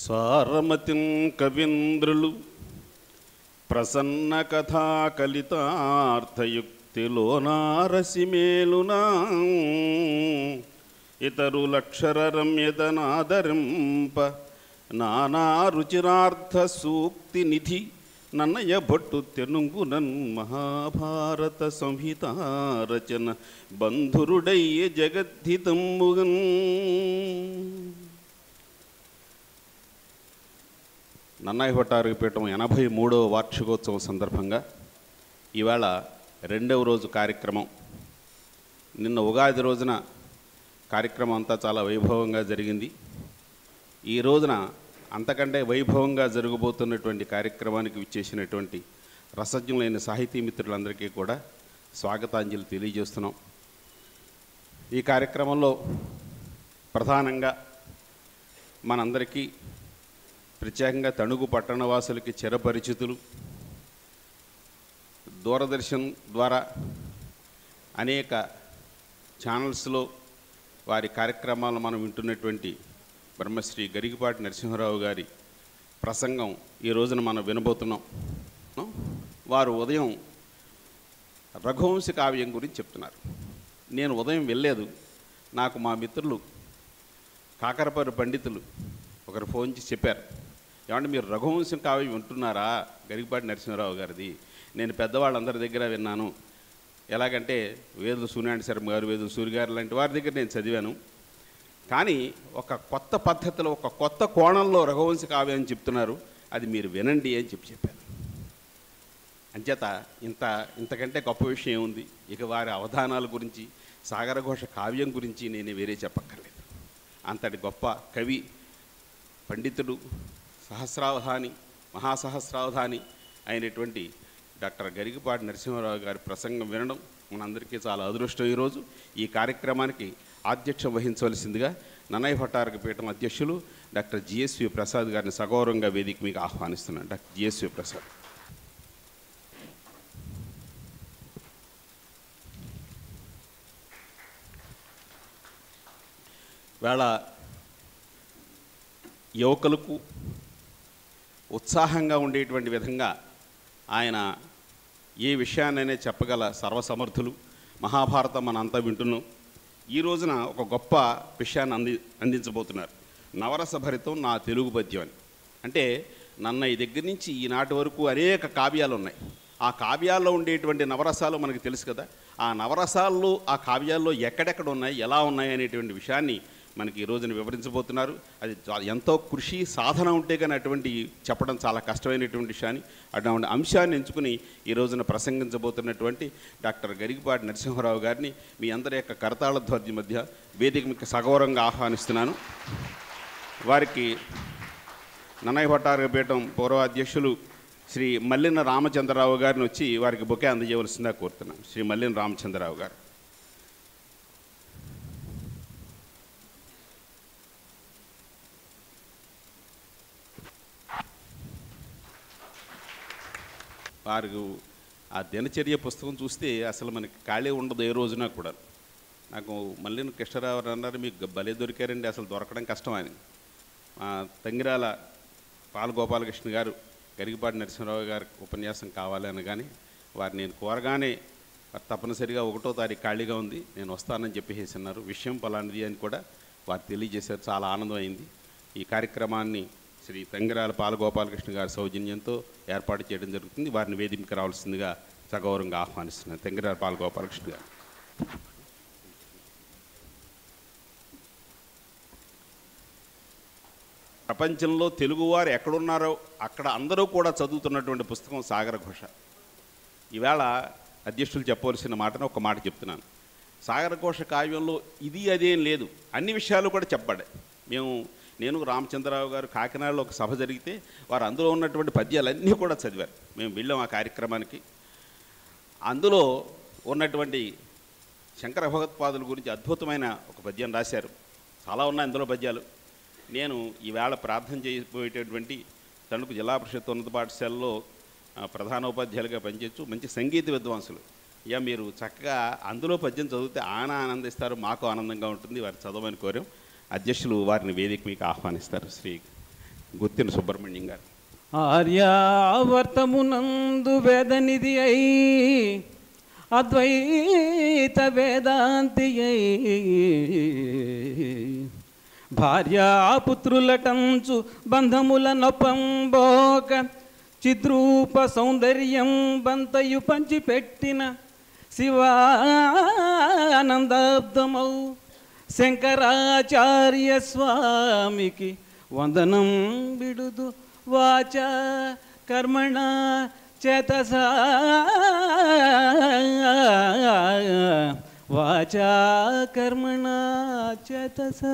సారమతిం కవీంద్రులు ప్రసన్న కథా కలితార్థయుక్తిలోనారసిమేలునా ఇతరులక్షర రమ్యతనాదరింప నానా రుచిరార్థ సూక్తి నిధి నన్నయ భట్టు తెనుగునన్ మహాభారత సంహిత రచన బంధురుడయ్య జగద్ధితంబుగన్ నన్నాయి భట్టారికి పీఠం ఎనభై మూడవ వార్షికోత్సవం సందర్భంగా ఈవేళ రెండవ రోజు కార్యక్రమం నిన్న ఉగాది రోజున కార్యక్రమం అంతా చాలా వైభవంగా జరిగింది ఈ రోజున అంతకంటే వైభవంగా జరగబోతున్నటువంటి కార్యక్రమానికి విచ్చేసినటువంటి రసజ్ఞులైన సాహితీ మిత్రులందరికీ కూడా స్వాగతాంజలి తెలియజేస్తున్నాం ఈ కార్యక్రమంలో ప్రధానంగా మనందరికీ ప్రత్యేకంగా తణుగు పట్టణవాసులకి చిరపరిచితులు దూరదర్శన్ ద్వారా అనేక ఛానల్స్లో వారి కార్యక్రమాలు మనం వింటున్నటువంటి బ్రహ్మశ్రీ గరిగిపాటి నరసింహారావు గారి ప్రసంగం ఈ రోజున మనం వినబోతున్నాం వారు ఉదయం రఘువంశ కావ్యం గురించి చెప్తున్నారు నేను ఉదయం వెళ్ళలేదు నాకు మా మిత్రులు కాకరపల్లి పండితులు ఒకరు ఫోన్ చేసి చెప్పారు ఏమంటే మీరు రఘువంశం కావ్యం వింటున్నారా గరిగిపాటి నరసింహారావు గారిది నేను పెద్దవాళ్ళందరి దగ్గర విన్నాను ఎలాగంటే వేదుల సూర్యనారాయణ శర్మ గారు వేదుల సూర్య గారు లాంటి వారి దగ్గర నేను చదివాను కానీ ఒక కొత్త పద్ధతిలో ఒక కొత్త కోణంలో రఘువంశ కావ్యం అని చెప్తున్నారు అది మీరు వినండి అని చెప్పి చెప్పారు అంచేత ఇంత ఇంతకంటే గొప్ప విషయం ఏముంది ఇక వారి అవధానాల గురించి సాగరఘోష కావ్యం గురించి నేను వేరే చెప్పక్కర్లేదు అంతటి గొప్ప కవి పండితుడు సహస్రావధాని మహాసహస్రావధాని అయినటువంటి డాక్టర్ గరిగిపాటి నరసింహారావు గారి ప్రసంగం వినడం మనందరికీ చాలా అదృష్టం ఈరోజు ఈ కార్యక్రమానికి ఆధ్యక్షం వహించవలసిందిగా నన్నయ్య భట్టారక పీఠం అధ్యక్షులు డాక్టర్ జిఎస్వి ప్రసాద్ గారిని సగౌరవంగా వేదిక మీకు ఆహ్వానిస్తున్నాను డాక్టర్ జిఎస్వి ప్రసాద్ వేళ యువకులకు ఉత్సాహంగా ఉండేటువంటి విధంగా ఆయన ఏ విషయాన్నైనా చెప్పగల సర్వసమర్థులు మహాభారతం మన అంతా వింటున్నాం ఈ రోజున ఒక గొప్ప విషయాన్ని అంది అందించబోతున్నారు నవరస భరితం నా తెలుగు పద్యం అని అంటే నన్న ఈ దగ్గర నుంచి ఈనాటి వరకు అనేక కావ్యాలు ఉన్నాయి ఆ కావ్యాల్లో ఉండేటువంటి నవరసాలు మనకు తెలుసు కదా ఆ నవరసాల్లో ఆ కావ్యాల్లో ఎక్కడెక్కడ ఉన్నాయి ఎలా ఉన్నాయి అనేటువంటి విషయాన్ని మనకి ఈ రోజున వివరించబోతున్నారు అది చా- ఎంతో కృషి సాధన ఉంటే కానీ అటువంటి చెప్పడం చాలా కష్టమైనటువంటి విషయాన్ని అటువంటి అంశాన్ని ఎంచుకుని ఈ రోజున ప్రసంగించబోతున్నటువంటి డాక్టర్ గరిగిపాటి నరసింహారావు గారిని మీ అందరి యొక్క కరతాళ ధ్వజ మధ్య వేదిక మీకు సగౌరవంగా ఆహ్వానిస్తున్నాను వారికి నన్నయ్య భట్టారక పీఠం పూర్వ అధ్యక్షులు శ్రీ మల్లిన రామచంద్రరావు గారిని వచ్చి వారికి బొకే అందజేయవలసిందిగా కోరుతున్నాను శ్రీ మల్లిన రామచంద్రరావు గారు వారు ఆ దినచర్య పుస్తకం చూస్తే అసలు మనకి ఖాళీ ఉండదు ఏ రోజున కూడా నాకు మల్లిన కృష్ణరావు అన్నారు మీకు భలే దొరికారండి అసలు దొరకడం కష్టం అని మా తంగిరాల పాలగోపాలకృష్ణ గారు గరిగిపాటి నరసింహరావు గారి ఉపన్యాసం కావాలి అనగానే వారు నేను కోరగానే వారు తప్పనిసరిగా ఒకటో తారీఖు ఖాళీగా ఉంది నేను వస్తానని చెప్పేసి అన్నారు విషయం పలానిది అని కూడా వారు తెలియజేశారు చాలా ఆనందం అయింది ఈ కార్యక్రమాన్ని శ్రీ తంగిరాల పాలగోపాలకృష్ణ గారి సౌజన్యంతో ఏర్పాటు చేయడం జరుగుతుంది వారిని వేదికకి రావాల్సిందిగా సగౌరవంగా ఆహ్వానిస్తున్నాను తంగిరాల పాలగోపాలకృష్ణ గారు ప్రపంచంలో తెలుగువారు ఎక్కడున్నారో అక్కడ అందరూ కూడా చదువుతున్నటువంటి పుస్తకం సాగర ఘోష ఈవేళ అధ్యక్షులు చెప్పవలసిన మాటను ఒక మాట చెప్తున్నాను సాగర ఘోష కావ్యంలో ఇది అదేం లేదు అన్ని విషయాలు కూడా చెప్పబడ్డాయి మేము నేను రామచంద్రరావు గారు కాకినాడలో ఒక సభ జరిగితే వారు అందులో ఉన్నటువంటి పద్యాలన్నీ కూడా చదివారు మేము వెళ్ళాం ఆ కార్యక్రమానికి అందులో ఉన్నటువంటి శంకర భగవత్పాదుల గురించి అద్భుతమైన ఒక పద్యం రాశారు చాలా ఉన్నాయి అందులో పద్యాలు నేను ఈవేళ ప్రార్థన చేయబోయేటటువంటి తణుకు జిల్లా పరిషత్ ఉన్నత పాఠశాలలో ఆ, ప్రధానోపాధ్యాయులుగా పనిచేయచ్చు మంచి సంగీత విద్వాంసులు ఇక మీరు చక్కగా అందులో పద్యం చదివితే ఆయన ఆనందిస్తారు మాకు ఆనందంగా ఉంటుంది వారు చదవమని కోరాం అధ్యక్షులు వారిని వేదిక మీకు ఆహ్వానిస్తారు శ్రీ గుత్తిన సుబ్రహ్మణ్యం గారు ఆర్యావర్తమునందు వేదనిధి అయి అద్వైత వేదాంతి అయి భార్యాపుత్రులటంచు బంధముల నొప్పంబోక చిద్రూప సౌందర్యం బంతయు పంచిపెట్టిన శివానందాబ్దమౌ శంకరాచార్య స్వామికి వందనం బిడుదు వాచ కర్మణ చేతసా వాచా కర్మణ చేతసా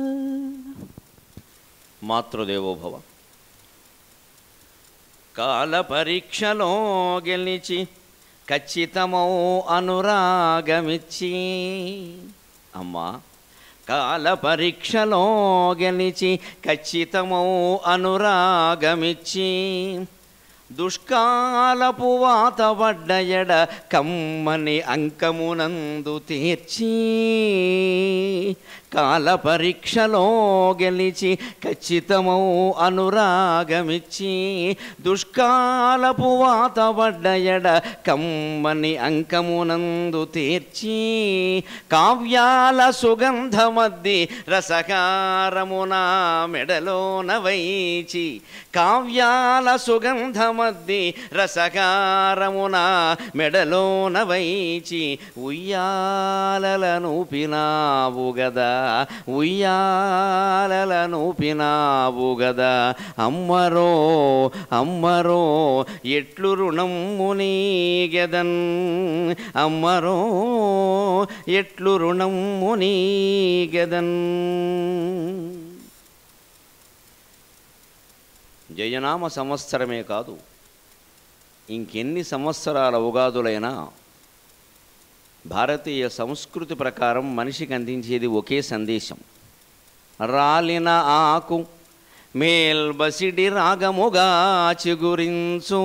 మాతృదేవోభవ కాల పరీక్షలో గెలిచి ఖచ్చితమౌ అనురాగమిచ్చి అమ్మా కాల పరీక్షలో గెలిచి ఖచ్చితమౌ అనురాగమిచ్చి దుష్కాలపు వాతబడ్డయడ కమ్మని అంకమునందు తీర్చి కాల పరీక్షలో గెలిచి ఖచ్చితమౌ అనురాగమిచ్చి దుష్కాలపు వాతబడ్డయడ కమ్మని అంకమునందు తీర్చి కావ్యాల సుగంధమద్ది రసకారమున మెడలోన వైచి కావ్యాల సుగంధమద్ది రసకారమున మెడలోన వైచి ఉయ్యాలలను పినావు గదా ఉయ్యాలలను పినావు గదా అమ్మరో అమ్మరో ఎట్లు రుణము నీగెదన్ అమ్మరో ఎట్లు రుణము నీగెదన్ జయనామ సంవత్సరమే కాదు ఇంకెన్ని సంవత్సరాల ఉగాదులైనా భారతీయ సంస్కృతి ప్రకారం మనిషికి అందించేది ఒకే సందేశం రాలిన ఆకు మేల్బసిడి రాగముగా చిగురించు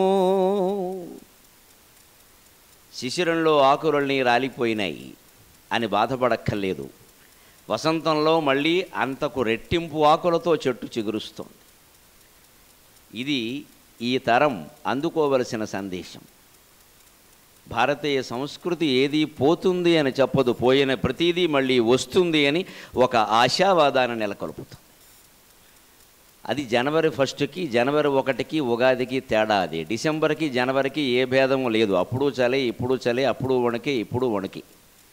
శిశిరంలో ఆకులన్నీ రాలిపోయినాయి అని బాధపడక్కర్లేదు వసంతంలో మళ్ళీ అంతకు రెట్టింపు ఆకులతో చెట్టు చిగురుస్తోంది ఇది ఈ తరం అందుకోవలసిన సందేశం భారతీయ సంస్కృతి ఏది పోతుంది అని చెప్పదు పోయిన ప్రతిదీ మళ్ళీ వస్తుంది అని ఒక ఆశావాదాన్ని నెలకొల్పుతుంది అది జనవరి ఫస్ట్కి జనవరి ఒకటికి ఉగాదికి తేడా అది డిసెంబర్కి జనవరికి ఏ భేదము లేదు అప్పుడు చలి ఇప్పుడు చలి అప్పుడు వణికి ఇప్పుడు వణికి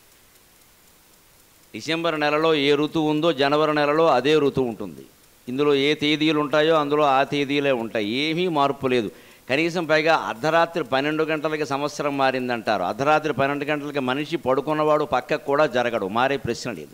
డిసెంబర్ నెలలో ఏ ఋతువు ఉందో జనవరి నెలలో అదే ఋతువు ఉంటుంది ఇందులో ఏ తేదీలు ఉంటాయో అందులో ఆ తేదీలే ఉంటాయి ఏమీ మార్పు లేదు కనీసం పైగా అర్ధరాత్రి పన్నెండు గంటలకి సంవత్సరం మారిందంటారు అర్ధరాత్రి పన్నెండు గంటలకి మనిషి పడుకున్నవాడు పక్కకు కూడా జరగడు మారే ప్రశ్న లేదు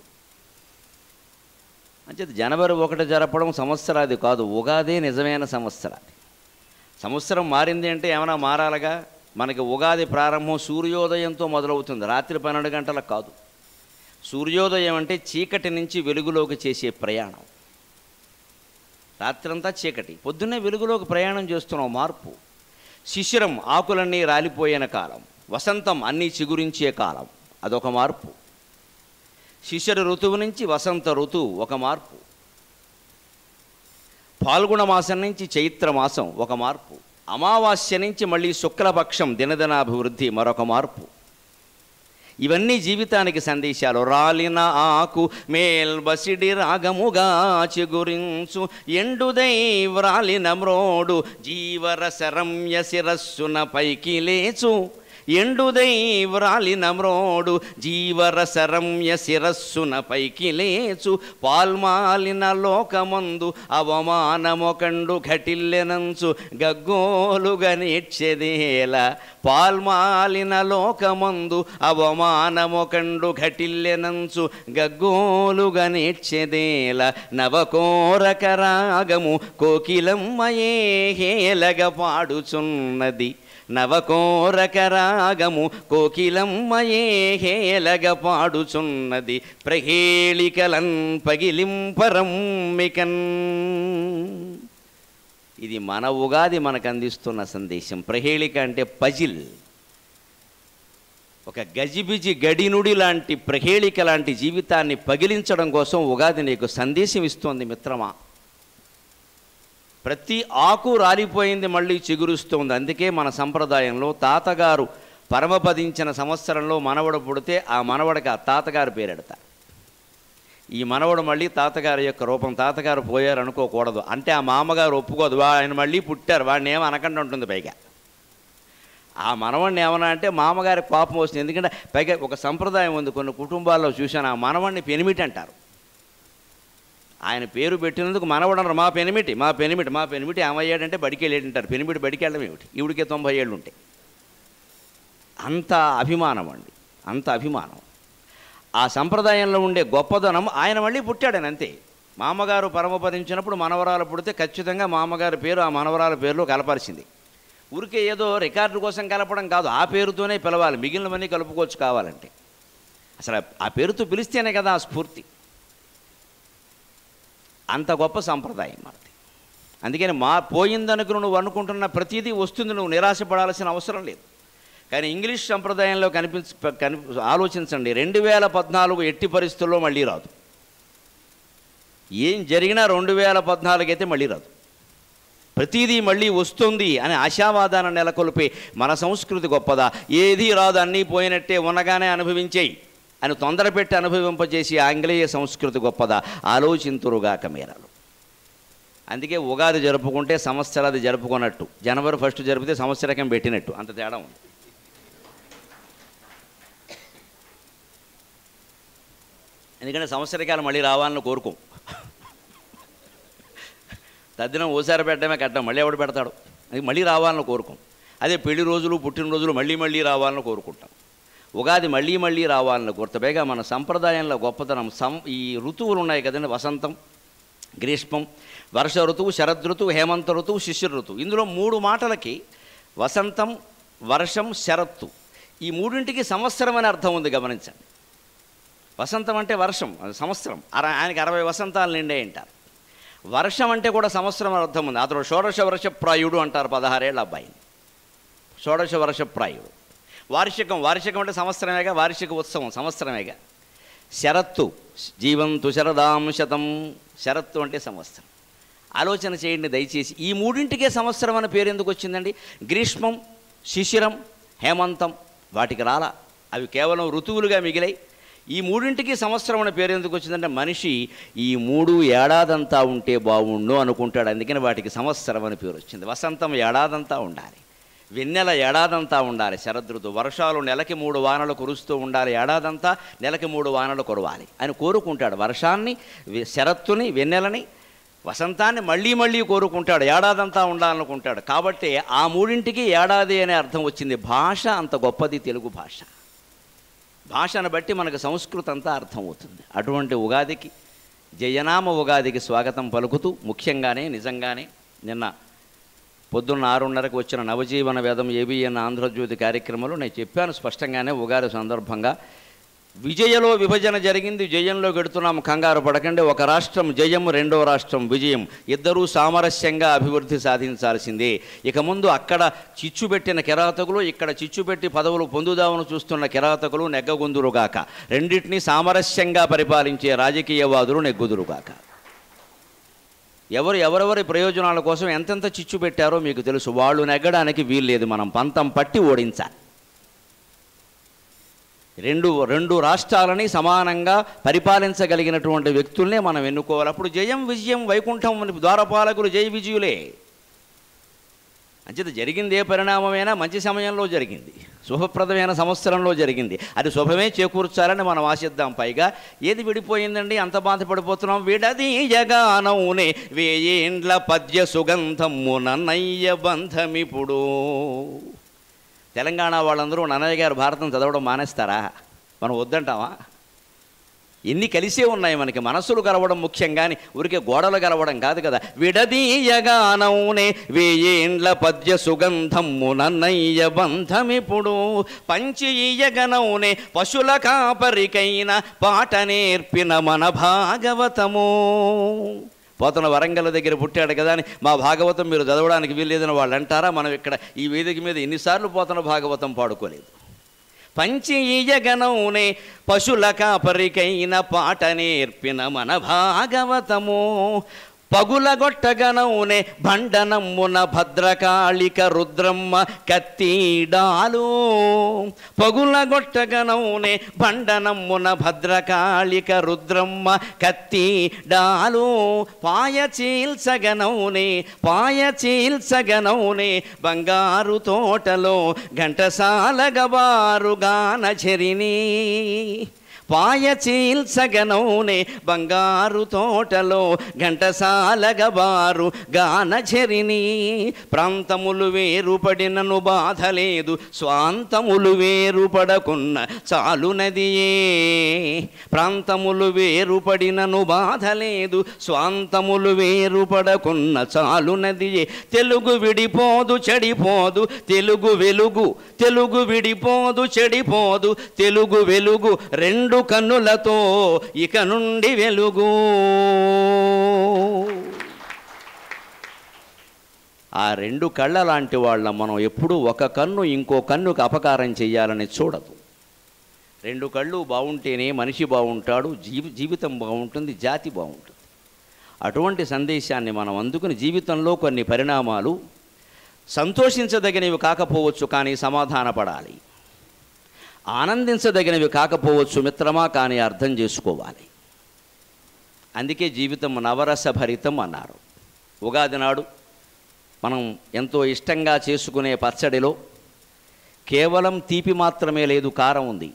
అంచేది జనవరి ఒకటి జరపడం సంవత్సరాది కాదు ఉగాదే నిజమైన సంవత్సరాది సంవత్సరం మారింది అంటే ఏమైనా మారాలగా మనకి ఉగాది ప్రారంభం సూర్యోదయంతో మొదలవుతుంది రాత్రి పన్నెండు గంటలకు కాదు సూర్యోదయం అంటే చీకటి నుంచి వెలుగులోకి చేసే ప్రయాణం రాత్రంతా చీకటి పొద్దున్నే వెలుగులోకి ప్రయాణం చేస్తున్నాం మార్పు శిశిరం ఆకులన్నీ రాలిపోయిన కాలం వసంతం అన్నీ చిగురించే కాలం అదొక మార్పు శిశిర ఋతువు నుంచి వసంత ఋతువు ఒక మార్పు పాల్గొన మాసం నుంచి చైత్ర మాసం ఒక మార్పు అమావాస్య నుంచి మళ్ళీ శుక్లపక్షం దినదినాభివృద్ధి మరొక మార్పు ఇవన్నీ జీవితానికి సందేశాలు రాలిన ఆకు మేల్బసిడి రాగముగా చిగురించు ఎండుదై వ్రాలిన మ్రోడు జీవరస రమ్య శిరస్సున పైకి లేచు ఎండుదై వ్రాలిన మ్రోడు జీవరస రమ్య శిరస్సున పైకి లేచు పాల్మాలిన లోకమందు అవమానమొకండు ఘటిల్లెనంచు గగ్గోలుగా నేర్చెదేల పాల్మాలిన లోకమందు అవమానమొకండు ఘటిల్లెనంచు గగ్గోలుగా నేర్చెదేల నవకోరక రాగము కోకిలమ్మయే హేలగ పాడుచున్నది నవకోరక రాగము కోకిలమ్మయే హేలగ పాడుచున్నది ప్రహేళికలన్ పగిలింపరమ్మికన్ ఇది మన ఉగాది మనకు అందిస్తున్న సందేశం ప్రహేళిక అంటే పజిల్ ఒక గజిబిజి గడినుడి లాంటి ప్రహేళిక లాంటి జీవితాన్ని పగిలించడం కోసం ఉగాది నీకు సందేశం ఇస్తోంది మిత్రమా ప్రతి ఆకు రాలిపోయింది మళ్ళీ చిగురుస్తుంది అందుకే మన సంప్రదాయంలో తాతగారు పరమపదించిన సంవత్సరంలో మనవడు పుడితే ఆ మనవడికి ఆ తాతగారు పేరెడతారు ఈ మనవడు మళ్ళీ తాతగారి యొక్క రూపం తాతగారు పోయారు అనుకోకూడదు అంటే ఆ మామగారు ఒప్పుకోదు వా- ఆయన మళ్ళీ పుట్టారు వాడిని ఏమో అనకుండా ఉంటుంది పైగా ఆ మనవడిని ఏమన్నా అంటే మామగారి కోపం వస్తుంది ఎందుకంటే పైగా ఒక సంప్రదాయం ఉంది కొన్ని కుటుంబాల్లో చూశాను ఆ మనవడిని పెనిమిటి అంటారు ఆయన పేరు పెట్టినందుకు మనవడు అన్నారు మా పెనిమిటి మా పెనిమిటి మా పెనిమిటి ఏమయ్యాడంటే బడికి వెళ్ళేటంటారు పెనిమిటి బడికి వెళ్ళడం ఏమిటి ఈవిడికే తొంభై ఏళ్ళు ఉంటాయి అంత అభిమానం అండి అంత అభిమానం ఆ సంప్రదాయంలో ఉండే గొప్పదనం ఆయన మళ్ళీ పుట్టాడని అంతే మామగారు పరమపదించినప్పుడు మనవరాలు పుడితే ఖచ్చితంగా మామగారి పేరు ఆ మనవరాల పేరులో కలపాల్సింది ఊరికే ఏదో రికార్డు కోసం కలపడం కాదు ఆ పేరుతోనే పిలవాలి మిగిలినవన్నీ కలుపుకోవచ్చు కావాలంటే అసలు ఆ పేరుతో పిలిస్తేనే కదా ఆ స్ఫూర్తి అంత గొప్ప సంప్రదాయం మనది అందుకని మా పోయిందనుకుని నువ్వు అనుకుంటున్న ప్రతిదీ వస్తుంది నువ్వు నిరాశపడాల్సిన అవసరం లేదు కానీ ఇంగ్లీష్ సంప్రదాయంలో కనిపించ కని ఆలోచించండి రెండు వేల పద్నాలుగు ఎట్టి పరిస్థితుల్లో మళ్ళీ రాదు ఏం జరిగినా రెండు వేల పద్నాలుగు అయితే మళ్ళీ రాదు ప్రతిదీ మళ్ళీ వస్తుంది అనే ఆశావాదాన్ని నెలకొల్పే మన సంస్కృతి గొప్పదా ఏదీ రాదు అన్నీ పోయినట్టే ఉన్నగానే అనుభవించేయి అని తొందరపెట్టి అనుభవింపజేసి ఆంగ్లేయ సంస్కృతి గొప్పదా ఆలోచింతురుగాక మీరాలు అందుకే ఉగాది జరుపుకుంటే సంవత్సరాది జరుపుకున్నట్టు జనవరి ఫస్ట్ జరిపితే సంవత్సరకం పెట్టినట్టు అంత తేడా ఉంది ఎందుకంటే సంవత్సరకాలు మళ్ళీ రావాలని కోరుకోం తద్దినం ఓసారి పెట్టడమే కట్టం మళ్ళీ ఎవడు పెడతాడు అది మళ్ళీ రావాలని కోరుకోం అదే పెళ్లి రోజులు పుట్టినరోజులు మళ్ళీ మళ్ళీ రావాలని కోరుకుంటాం ఉగాది మళ్ళీ మళ్ళీ రావాలని కోరుతా పైగా మన సంప్రదాయంలో గొప్పతనం సం ఈ ఋతువులు ఉన్నాయి కదండి వసంతం గ్రీష్మం వర్ష ఋతువు శరద్ ఋతువు హేమంత ఋతువు శిశిర ఋతువు ఇందులో మూడు మాటలకి వసంతం వర్షం శరత్తు ఈ మూడింటికి సంవత్సరం అనే అర్థం ఉంది గమనించండి వసంతం అంటే వర్షం అది సంవత్సరం అర ఆయనకి అరవై వసంతాలు నిండే అంటారు వర్షం అంటే కూడా సంవత్సరం అని అర్థం ఉంది అతను షోడశ వర్ష ప్రాయుడు అంటారు పదహారేళ్ళ అబ్బాయిని షోడశ వర్ష ప్రాయుడు వార్షికం వార్షికం అంటే సంవత్సరమేగా వార్షిక ఉత్సవం సంవత్సరమేగా శరత్తు జీవంతు శరదాం శతం శరత్తు అంటే సంవత్సరం ఆలోచన చేయండి దయచేసి ఈ మూడింటికే సంవత్సరం అనే పేరు ఎందుకు వచ్చిందండి గ్రీష్మం శిశిరం హేమంతం వాటికి రాలా అవి కేవలం ఋతువులుగా మిగిలాయి ఈ మూడింటికి సంవత్సరం అనే పేరు ఎందుకు వచ్చిందంటే మనిషి ఈ మూడు ఏడాదంతా ఉంటే బాగుండు అనుకుంటాడు అందుకని వాటికి సంవత్సరం అని పేరు వచ్చింది వసంతం ఏడాదంతా ఉండాలి వెన్నెల ఏడాదంతా ఉండాలి శరదృతు వర్షాలు నెలకి మూడు వానలు కురుస్తూ ఉండాలి ఏడాదంతా నెలకి మూడు వానలు కురవాలి అని కోరుకుంటాడు వర్షాన్ని వె- శరత్తుని వెన్నెలని వసంతాన్ని మళ్ళీ మళ్ళీ కోరుకుంటాడు ఏడాదంతా ఉండాలనుకుంటాడు కాబట్టి ఆ మూడింటికి ఏడాది అనే అర్థం వచ్చింది భాష అంత గొప్పది తెలుగు భాష భాషను బట్టి మనకు సంస్కృతి అంతా అర్థమవుతుంది అటువంటి ఉగాదికి జయనామ ఉగాదికి స్వాగతం పలుకుతూ ముఖ్యంగానే నిజంగానే నిన్న పొద్దున్న ఆరున్నరకు వచ్చిన నవజీవన వేదం ఏబిఎన్ ఆంధ్రజ్యోతి కార్యక్రమంలో నేను చెప్పాను స్పష్టంగానే ఉగాది సందర్భంగా విజయలో విభజన జరిగింది జయంలో గెడుతున్నాం కంగారు పడకండి ఒక రాష్ట్రం జయం రెండో రాష్ట్రం విజయం ఇద్దరూ సామరస్యంగా అభివృద్ధి సాధించాల్సిందే ఇక ముందు అక్కడ చిచ్చు పెట్టిన కిరాతకులు ఇక్కడ చిచ్చు పెట్టి పదవులు పొందుదామని చూస్తున్న కిరాతకులు నెగ్గగొందురుగాక రెండింటినీ సామరస్యంగా పరిపాలించే రాజకీయవాదులు నెగ్గుదురుగాక ఎవరు ఎవరెవరి ప్రయోజనాల కోసం ఎంతెంత చిచ్చు పెట్టారో మీకు తెలుసు వాళ్ళు నెగ్గడానికి వీల్లేదు మనం పంతం పట్టి ఓడించాలి రెండు రెండు రాష్ట్రాలని సమానంగా పరిపాలించగలిగినటువంటి వ్యక్తుల్నే మనం ఎన్నుకోవాలి అప్పుడు జయం విజయం వైకుంఠం అని ద్వారపాలకులు జయ విజయులే అంచేత జరిగింది ఏ పరిణామమైనా మంచి సమయంలో జరిగింది శుభప్రదమైన సంవత్సరంలో జరిగింది అది శుభమే చేకూర్చాలని మనం ఆశిద్దాం పైగా ఏది విడిపోయిందండి అంత బాధపడిపోతున్నాం విడది జగానవునే వేయేండ్ల పద్య సుగంధము నన్నయ్య బంధమిప్పుడు తెలంగాణ వాళ్ళందరూ నన్నయ్య గారు భారతం చదవడం మానేస్తారా మనం వద్దంటామా ఎన్ని కలిసే ఉన్నాయి మనకి మనస్సులు కలవడం ముఖ్యం కానీ ఊరికే గోడలు కలవడం కాదు కదా విడదీయగానౌనే వేయేండ్ల పద్య సుగంధము నన్నయ్య బంధమిప్పుడు పంచి ఈయగనౌనే పశుల కాపరికైన పాట నేర్పిన మన భాగవతము పోతన వరంగల్ దగ్గర పుట్టాడు కదా అని మా భాగవతం మీరు చదవడానికి వీల్లేదని వాళ్ళు అంటారా మనం ఇక్కడ ఈ వేదిక మీద ఎన్నిసార్లు పోతన భాగవతం పాడుకోలేదు పంచి ఈయగనౌనే పశుల కాపరికైన పాట నేర్పిన మన భాగవతము పగులగొట్టగనవునే బండనమ్మున భద్రకాళిక రుద్రమ్మ కత్తిడాలు పగులగొట్టగనవునే బండనమ్మున భద్రకాళిక రుద్రమ్మ కత్తిడాలు పాయ చీల్సగనవునే పాయ చీల్సగనవునే బంగారు తోటలో ఘంటసాలగవారు గాన చెరిని పాయ చీల్సగనౌనే బంగారు తోటలో ఘంటసాలగబారు గానఝరిని ప్రాంతములు వేరుపడినను బాధ లేదు స్వాంతములు వేరుపడకున్న చాలు నదియే ప్రాంతములు వేరుపడినను బాధ లేదు స్వాంతములు వేరుపడకున్న చాలు నదియే తెలుగు విడిపోదు చెడిపోదు తెలుగు వెలుగు తెలుగు విడిపోదు చెడిపోదు తెలుగు వెలుగు రెండు కన్నులతో ఇక నుండి వెలుగు ఆ రెండు కళ్ళ లాంటి వాళ్ళ మనం ఎప్పుడూ ఒక కన్ను ఇంకో కన్నుకు అపకారం చేయాలని చూడదు రెండు కళ్ళు బాగుంటేనే మనిషి బాగుంటాడు జీవి జీవితం బాగుంటుంది జాతి బాగుంటుంది అటువంటి సందేశాన్ని మనం అందుకుని జీవితంలో కొన్ని పరిణామాలు సంతోషించదగినవి కాకపోవచ్చు కానీ సమాధానపడాలి ఆనందించదగినవి కాకపోవచ్చు మిత్రమా కానీ అర్థం చేసుకోవాలి అందుకే జీవితం నవరసభరితం అన్నారు ఉగాది నాడు మనం ఎంతో ఇష్టంగా చేసుకునే పచ్చడిలో కేవలం తీపి మాత్రమే లేదు కారం ఉంది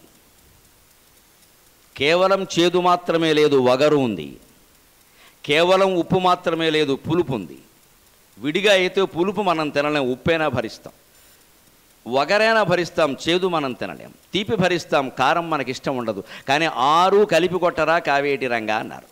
కేవలం చేదు మాత్రమే లేదు వగరు ఉంది కేవలం ఉప్పు మాత్రమే లేదు పులుపు ఉంది విడిగా అయితే పులుపు మనం తినలేం ఉప్పైనా భరిస్తాం వగరైనా భరిస్తాం చేదు మనం తినలేం తీపి భరిస్తాం కారం మనకి ఇష్టం ఉండదు కానీ ఆరు కలిపి కొట్టరా కావేటి రంగా అన్నారు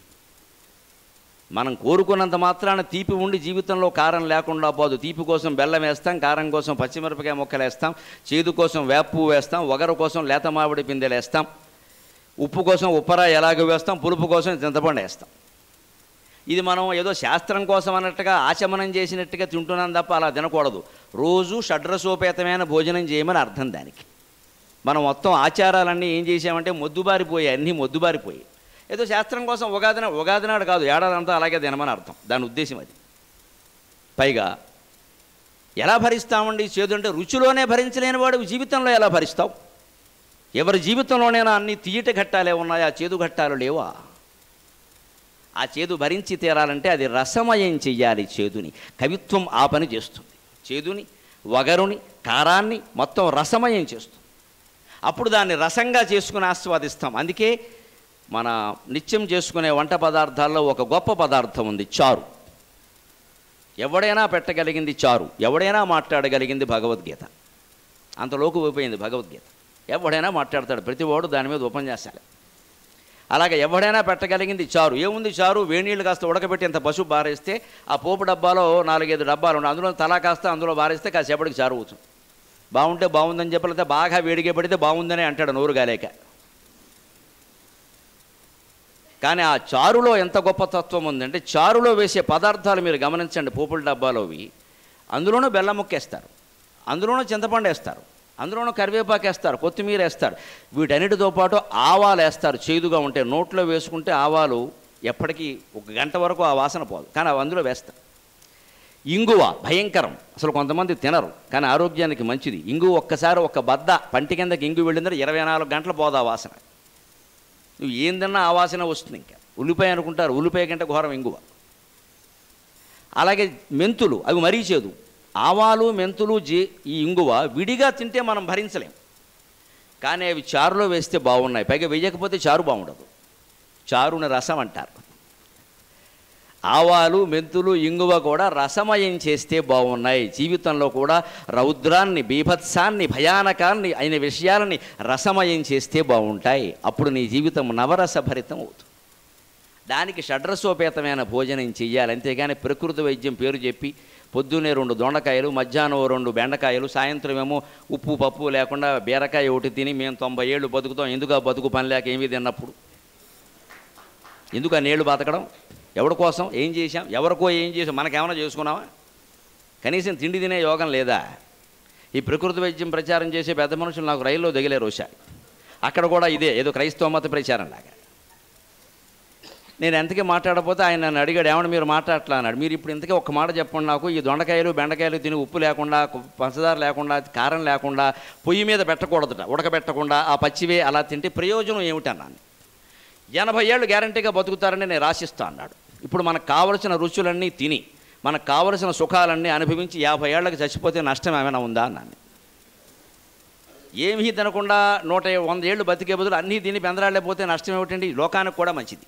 మనం కోరుకున్నంత మాత్రాన తీపి ఉండి జీవితంలో కారం లేకుండా పోదు తీపి కోసం బెల్లం వేస్తాం కారం కోసం పచ్చిమిరపకాయ ముక్కలు వేస్తాం చేదు కోసం వేప పువ్వు వేస్తాం వగరు కోసం లేత మామిడి పిందెలు వేస్తాం ఉప్పు కోసం ఉప్పరా ఎలాగ వేస్తాం పులుపు కోసం చింతపండు వేస్తాం ఇది మనం ఏదో శాస్త్రం కోసం అన్నట్టుగా ఆచమనం చేసినట్టుగా తింటున్నాం తప్ప అలా తినకూడదు రోజు షడ్రసోపేతమైన భోజనం చేయమని అర్థం దానికి మనం మొత్తం ఆచారాలన్నీ ఏం చేసామంటే మొద్దుబారిపోయాయి అన్నీ మొద్దుబారిపోయాయి ఏదో శాస్త్రం కోసం ఉగాది నా- ఉగాది నాడు కాదు ఏడాదంతా అలాగే తినమని అర్థం దాని ఉద్దేశం అది పైగా ఎలా భరిస్తామండి చేదు అంటే రుచిలోనే భరించలేని వాడు జీవితంలో ఎలా భరిస్తావు ఎవరి జీవితంలోనైనా అన్ని తీయటి ఘట్టాలే ఉన్నాయా చేదు ఘట్టాలు లేవా ఆ చేదు భరించి తీరాలంటే అది రసమయం చెయ్యాలి చేదుని కవిత్వం ఆ పని చేస్తుంది చేదుని వగరుని కారాన్ని మొత్తం రసమయం చేస్తుంది అప్పుడు దాన్ని రసంగా చేసుకుని ఆస్వాదిస్తాం అందుకే మన నిత్యం చేసుకునే వంట పదార్థాల్లో ఒక గొప్ప పదార్థం ఉంది చారు ఎవడైనా పెట్టగలిగింది చారు ఎవడైనా మాట్లాడగలిగింది భగవద్గీత అంతలోకి పోయిపోయింది భగవద్గీత ఎవడైనా మాట్లాడతాడు ప్రతివాడు దాని మీద ఉపన్యాసాలు అలాగే ఎవడైనా పెట్టగలిగింది చారు ఏముంది చారు వేణీళ్ళు కాస్త ఉడకబెట్టి అంత పసుపు బారేస్తే ఆ పోపు డబ్బాలో నాలుగైదు డబ్బాలు ఉన్నాయి అందులో తలా కాస్త అందులో బారేస్తే కాసేపటికి చారు అవుతుంది బాగుంటే బాగుందని చెప్పలేతే బాగా వేడిగా పడితే బాగుందని అంటాడు నోరు గాలేక కానీ ఆ చారులో ఎంత గొప్ప తత్వం ఉందంటే చారులో వేసే పదార్థాలు మీరు గమనించండి పోపుల డబ్బాలోవి అందులోనూ బెల్లం ముక్కేస్తారు అందులోనూ చింతపండు వేస్తారు అందులోనూ కరివేపాకు వేస్తారు కొత్తిమీర వేస్తారు వీటన్నిటితో పాటు ఆవాలు వేస్తారు చేదుగా ఉంటే నోట్లో వేసుకుంటే ఆవాలు ఎప్పటికీ ఒక గంట వరకు ఆ వాసన పోదు కానీ అవి అందులో వేస్తారు ఇంగువ భయంకరం అసలు కొంతమంది తినరు కానీ ఆరోగ్యానికి మంచిది ఇంగు ఒక్కసారి ఒక బద్ద పంటి కిందకి ఇంగు వెళ్ళిందంటే ఇరవై నాలుగు గంటలు పోదు ఆ వాసన నువ్వు ఏం తిన్నా ఆ వాసన వస్తుంది ఇంకా ఉల్లిపాయ అనుకుంటారు ఉల్లిపాయ కంటే ఘోరం ఇంగువ అలాగే మెంతులు అవి మరీ చేదు ఆవాలు మెంతులు జే ఈ ఇంగువ విడిగా తింటే మనం భరించలేం కానీ అవి చారులో వేస్తే బాగున్నాయి పైగా వేయకపోతే చారు బాగుండదు చారుని రసం అంటారు ఆవాలు మెంతులు ఇంగువ కూడా రసమయం చేస్తే బాగున్నాయి జీవితంలో కూడా రౌద్రాన్ని బీభత్సాన్ని భయానకాన్ని అయిన విషయాలని రసమయం చేస్తే బాగుంటాయి అప్పుడు నీ జీవితం నవరసభరితం అవుతుంది దానికి షడ్రసోపేతమైన భోజనం చెయ్యాలి అంతేగాని ప్రకృతి వైద్యం పేరు చెప్పి పొద్దున్నే రెండు దొండకాయలు మధ్యాహ్నం ఓ రెండు బెండకాయలు సాయంత్రం ఏమో ఉప్పు పప్పు లేకుండా బీరకాయ ఒకటి తిని మేము తొంభై ఏళ్ళు బతుకుతాం ఎందుకు ఆ బతుకు పని లేక ఏమీ తిన్నప్పుడు ఎందుకు ఆ నీళ్లు బతకడం ఎవరి కోసం ఏం చేశాం ఎవరికో ఏం చేసాం మనకేమైనా చేసుకున్నామా కనీసం తిండి తినే యోగం లేదా ఈ ప్రకృతి వైద్యం ప్రచారం చేసే పెద్ద మనుషులు నాకు రైల్లో దిగలేరు వచ్చా అక్కడ కూడా ఇదే ఏదో క్రైస్తవ మత ప్రచారం లాగా నేను ఎంతకీ మాట్లాడకపోతే ఆయన నన్ను అడిగాడు ఏమన్నా మీరు మాట్లాడట్లా అన్నాడు మీరు ఇప్పుడు ఇంతకీ ఒక్క మాట చెప్పండి నాకు ఈ దొండకాయలు బెండకాయలు తిని ఉప్పు లేకుండా కు- పంచదార లేకుండా కారం లేకుండా పొయ్యి మీద పెట్టకూడదుట ఉడకబెట్టకుండా ఆ పచ్చివే అలా తింటే ప్రయోజనం ఏమిటన్నాను ఎనభై ఏళ్ళు గ్యారంటీగా బతుకుతారని నేను రాసిస్తా అన్నాడు ఇప్పుడు మనకు కావలసిన రుచులన్నీ తిని మనకు కావలసిన సుఖాలన్నీ అనుభవించి యాభై ఏళ్ళకి చచ్చిపోతే నష్టం ఏమైనా ఉందా అన్నాను ఏమీ తినకుండా నూట వంద ఏళ్ళు బతికే బదులు అన్నీ తిని పెందరాళ్ళపోతే నష్టం ఏమిటండి లోకానికి కూడా మంచిది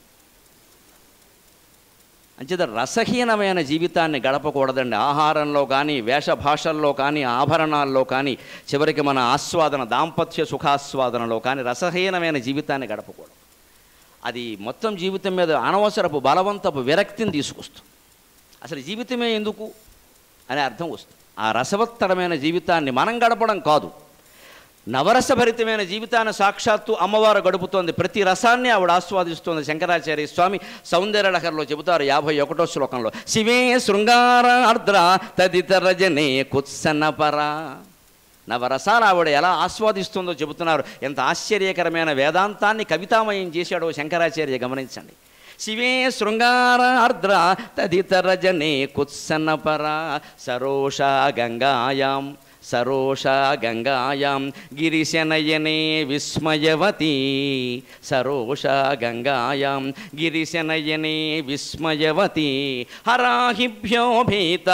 అంచేత రసహీనమైన జీవితాన్ని గడపకూడదండి ఆహారంలో కానీ వేషభాషల్లో కానీ ఆభరణాల్లో కానీ చివరికి మన ఆస్వాదన దాంపత్య సుఖాస్వాదనలో కానీ రసహీనమైన జీవితాన్ని గడపకూడదు అది మొత్తం జీవితం మీద అనవసరపు బలవంతపు విరక్తిని తీసుకొస్తుంది అసలు జీవితమే ఎందుకు అనే అర్థం వస్తుంది ఆ రసవత్తరమైన జీవితాన్ని మనం గడపడం కాదు నవరసభరితమైన జీవితాన్ని సాక్షాత్తు అమ్మవారు గడుపుతోంది ప్రతి రసాన్ని ఆవిడ ఆస్వాదిస్తోంది శంకరాచార్య స్వామి సౌందర్యలహరిలో చెబుతారు యాభై ఒకటో శ్లోకంలో శివే శృంగార ఆర్ద్ర తదితర జనే కుత్సన్నపర నవరసాలు ఆవిడ ఎలా ఆస్వాదిస్తుందో చెబుతున్నారు ఎంత ఆశ్చర్యకరమైన వేదాంతాన్ని కవితామయం చేశాడో శంకరాచార్య గమనించండి శివే శృంగార ఆర్ద్ర తదితర జనే కుత్సన్నపర సరోష గంగాయాం సరోష గంగాయాం గిరిశనయనే విస్మయవతి సరోష గంగాయాం గిరిశనయనే విస్మయవతి హరాహిభ్యో భీత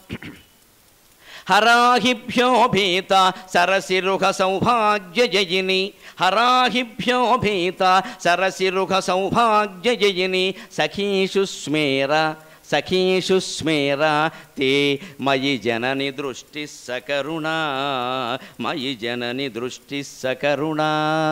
హరాహిభ్యో భీత సరసిరుహ సౌభాగ్యజయిని హరాహిభ్యో భీత సరసిరుహ సౌభాగ్యజయిని సఖీషు స్మేర సఖీషు స్మేర తే మయి జనని దృష్టి సకరుణా మయి జనని దృష్టి సకరుణా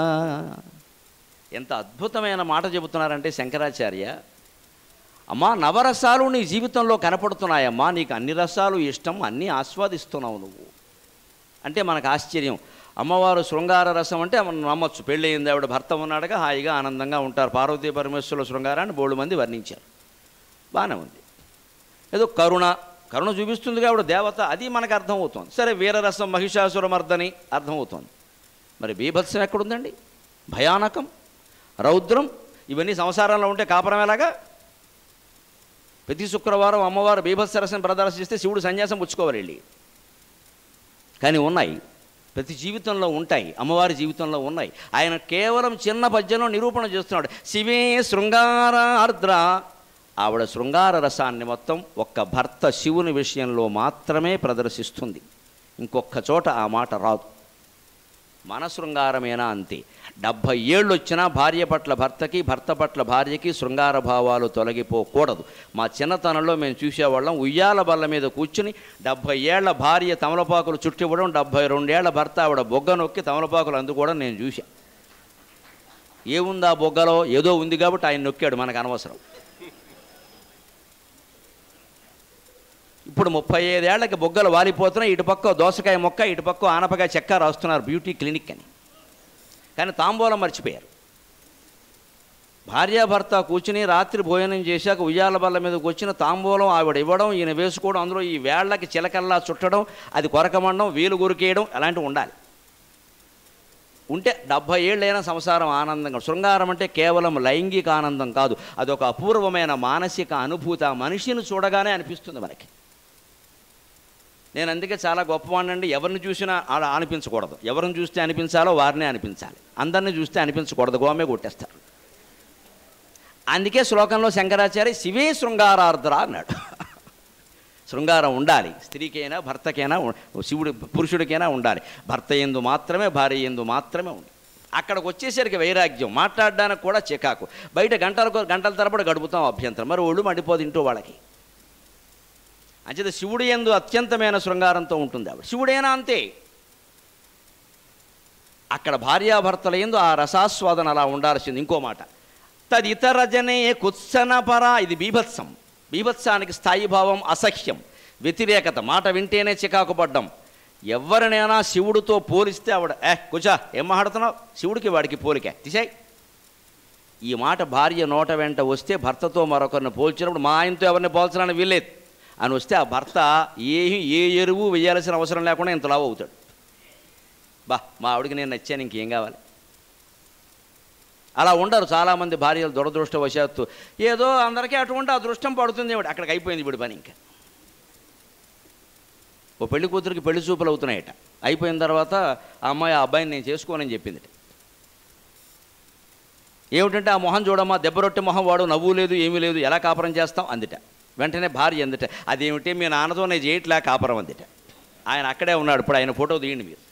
ఎంత అద్భుతమైన మాట చెబుతున్నారంటే శంకరాచార్య అమ్మా నవరసాలు నీ జీవితంలో కనపడుతున్నాయమ్మా నీకు అన్ని రసాలు ఇష్టం అన్నీ ఆస్వాదిస్తున్నావు నువ్వు అంటే మనకు ఆశ్చర్యం అమ్మవారు శృంగార రసం అంటే మనం నమ్మొచ్చు పెళ్ళయింది ఆవిడ భర్త ఉన్నాడుగా హాయిగా ఆనందంగా ఉంటారు పార్వతీ పరమేశ్వరుల శృంగారాన్ని బోళ్ళు మంది వర్ణించారు బాగానే ఉంది ఏదో కరుణ కరుణ చూపిస్తుందిగా ఆవిడ దేవత అది మనకు అర్థమవుతోంది సరే వీరరసం మహిషాసురమర్దని అర్థమవుతోంది మరి బీభత్సం ఎక్కడుందండి భయానకం రౌద్రం ఇవన్నీ సంసారంలో ఉంటే కాపురం ఎలాగా ప్రతి శుక్రవారం అమ్మవారు బీభత్సరసం ప్రదర్శిస్తే శివుడు సన్యాసం పుచ్చుకోవాలి వెళ్ళి కానీ ఉన్నాయి ప్రతి జీవితంలో ఉంటాయి అమ్మవారి జీవితంలో ఉన్నాయి ఆయన కేవలం చిన్న పద్యంలో నిరూపణ చేస్తున్నాడు శివే శృంగార ఆర్ద్ర ఆవిడ శృంగార రసాన్ని మొత్తం ఒక్క భర్త శివుని విషయంలో మాత్రమే ప్రదర్శిస్తుంది ఇంకొక చోట ఆ మాట రాదు మన శృంగారమేనా అంతే డెబ్భై ఏళ్ళు వచ్చినా భార్య పట్ల భర్తకి భర్త పట్ల భార్యకి శృంగార భావాలు తొలగిపోకూడదు మా చిన్నతనంలో మేము చూసేవాళ్ళం ఉయ్యాల బల్ల మీద కూర్చుని డెబ్భై ఏళ్ల భార్య తమలపాకులు చుట్టివ్వడం డెబ్భై రెండేళ్ల భర్త ఆవిడ బొగ్గ నొక్కి తమలపాకులు అందుకోవడం నేను చూశా ఏముంది ఆ బొగ్గలో ఏదో ఉంది కాబట్టి ఆయన నొక్కాడు మనకు అనవసరం ఇప్పుడు ముప్పై ఐదేళ్లకి బొగ్గలు వాలిపోతున్నాయి ఇటుపక్క దోసకాయ మొక్క ఇటుపక్క ఆనపకాయ చెక్క రాస్తున్నారు బ్యూటీ క్లినిక్ అని కానీ తాంబూలం మర్చిపోయారు భార్యాభర్త కూర్చుని రాత్రి భోజనం చేశాక ఉయ్యాల బల్ల మీదకి వచ్చిన తాంబూలం ఆవిడ ఇవ్వడం ఈయన వేసుకోవడం అందులో ఈ వేళ్లకి చిలకల్లా చుట్టడం అది కొరకమండం వీలు గురికేయడం అలాంటివి ఉండాలి ఉంటే డెబ్భై ఏళ్ళైనా సంసారం ఆనందంగా శృంగారం అంటే కేవలం లైంగిక ఆనందం కాదు అదొక అపూర్వమైన మానసిక అనుభూతి ఆ మనిషిని చూడగానే అనిపిస్తుంది మనకి నేను అందుకే చాలా గొప్పవాడినండి ఎవరిని చూసినా అలా అనిపించకూడదు ఎవరిని చూస్తే అనిపించాలో వారినే అనిపించాలి అందరిని చూస్తే అనిపించకూడదు గోమే కొట్టేస్తారు అందుకే శ్లోకంలో శంకరాచార్య శివే శృంగారార్ద్ర అన్నాడు శృంగారం ఉండాలి స్త్రీకైనా భర్తకైనా ఉ- శివుడి పురుషుడికైనా ఉండాలి భర్త ఎందు మాత్రమే భార్య ఎందు మాత్రమే ఉండాలి అక్కడికి వచ్చేసరికి వైరాగ్యం మాట్లాడడానికి కూడా చికాకు బయట గంటలకు గంటల తరబడి గడుపుతాం అభ్యంతరం మరి ఒళ్ళు మండిపోదు ఇంటూ వాళ్ళకి అంచేత శివుడి ఎందు అత్యంతమైన శృంగారంతో ఉంటుంది ఆవిడ శివుడైనా అంతే అక్కడ భార్యాభర్తల ఎందు ఆ రసాస్వాదన అలా ఉండాల్సింది ఇంకో మాట తదితర జనే కుత్సనపర ఇది బీభత్సం బీభత్సానికి స్థాయి భావం అసహ్యం వ్యతిరేకత మాట వింటేనే చికాకు పడ్డం ఎవరినైనా శివుడితో పోలిస్తే ఆవిడ ఏ కుచా ఏం మాట్లాడుతున్నావు శివుడికి వాడికి పోలికే తీసాయి ఈ మాట భార్య నోట వెంట వస్తే భర్తతో మరొకరిని పోల్చినప్పుడు మా ఆయనతో ఎవరిని పోల్చడానికి వీల్లేదు అని వస్తే ఆ భర్త ఏ ఏ ఎరువు వేయాల్సిన అవసరం లేకుండా ఇంత లావు అవుతాడు బా మా ఆవిడకి నేను నచ్చాను ఇంకేం కావాలి అలా ఉండరు చాలామంది భార్యలు దురదృష్టవశాత్తు ఏదో అందరికీ అటువంటి అదృష్టం పడుతుంది ఏమిటి అక్కడికి అయిపోయింది ఇప్పుడు పని ఇంకా ఓ పెళ్లి కూతురికి పెళ్లి చూపులు అవుతున్నాయట అయిపోయిన తర్వాత ఆ అమ్మాయి ఆ అబ్బాయిని నేను చేసుకోనని చెప్పింది ఏమిటంటే ఆ మొహం చూడమ్మా దెబ్బరొట్టె మొహం వాడు నవ్వు లేదు ఏమీ లేదు ఎలా కాపురం చేస్తాం అందిట వెంటనే భార్య అందిట అదేమిటి మీ నాన్నతో నేను చేయట్లే కాపురం అందిట ఆయన అక్కడే ఉన్నాడు ఇప్పుడు ఆయన ఫోటో తీయండి మీరు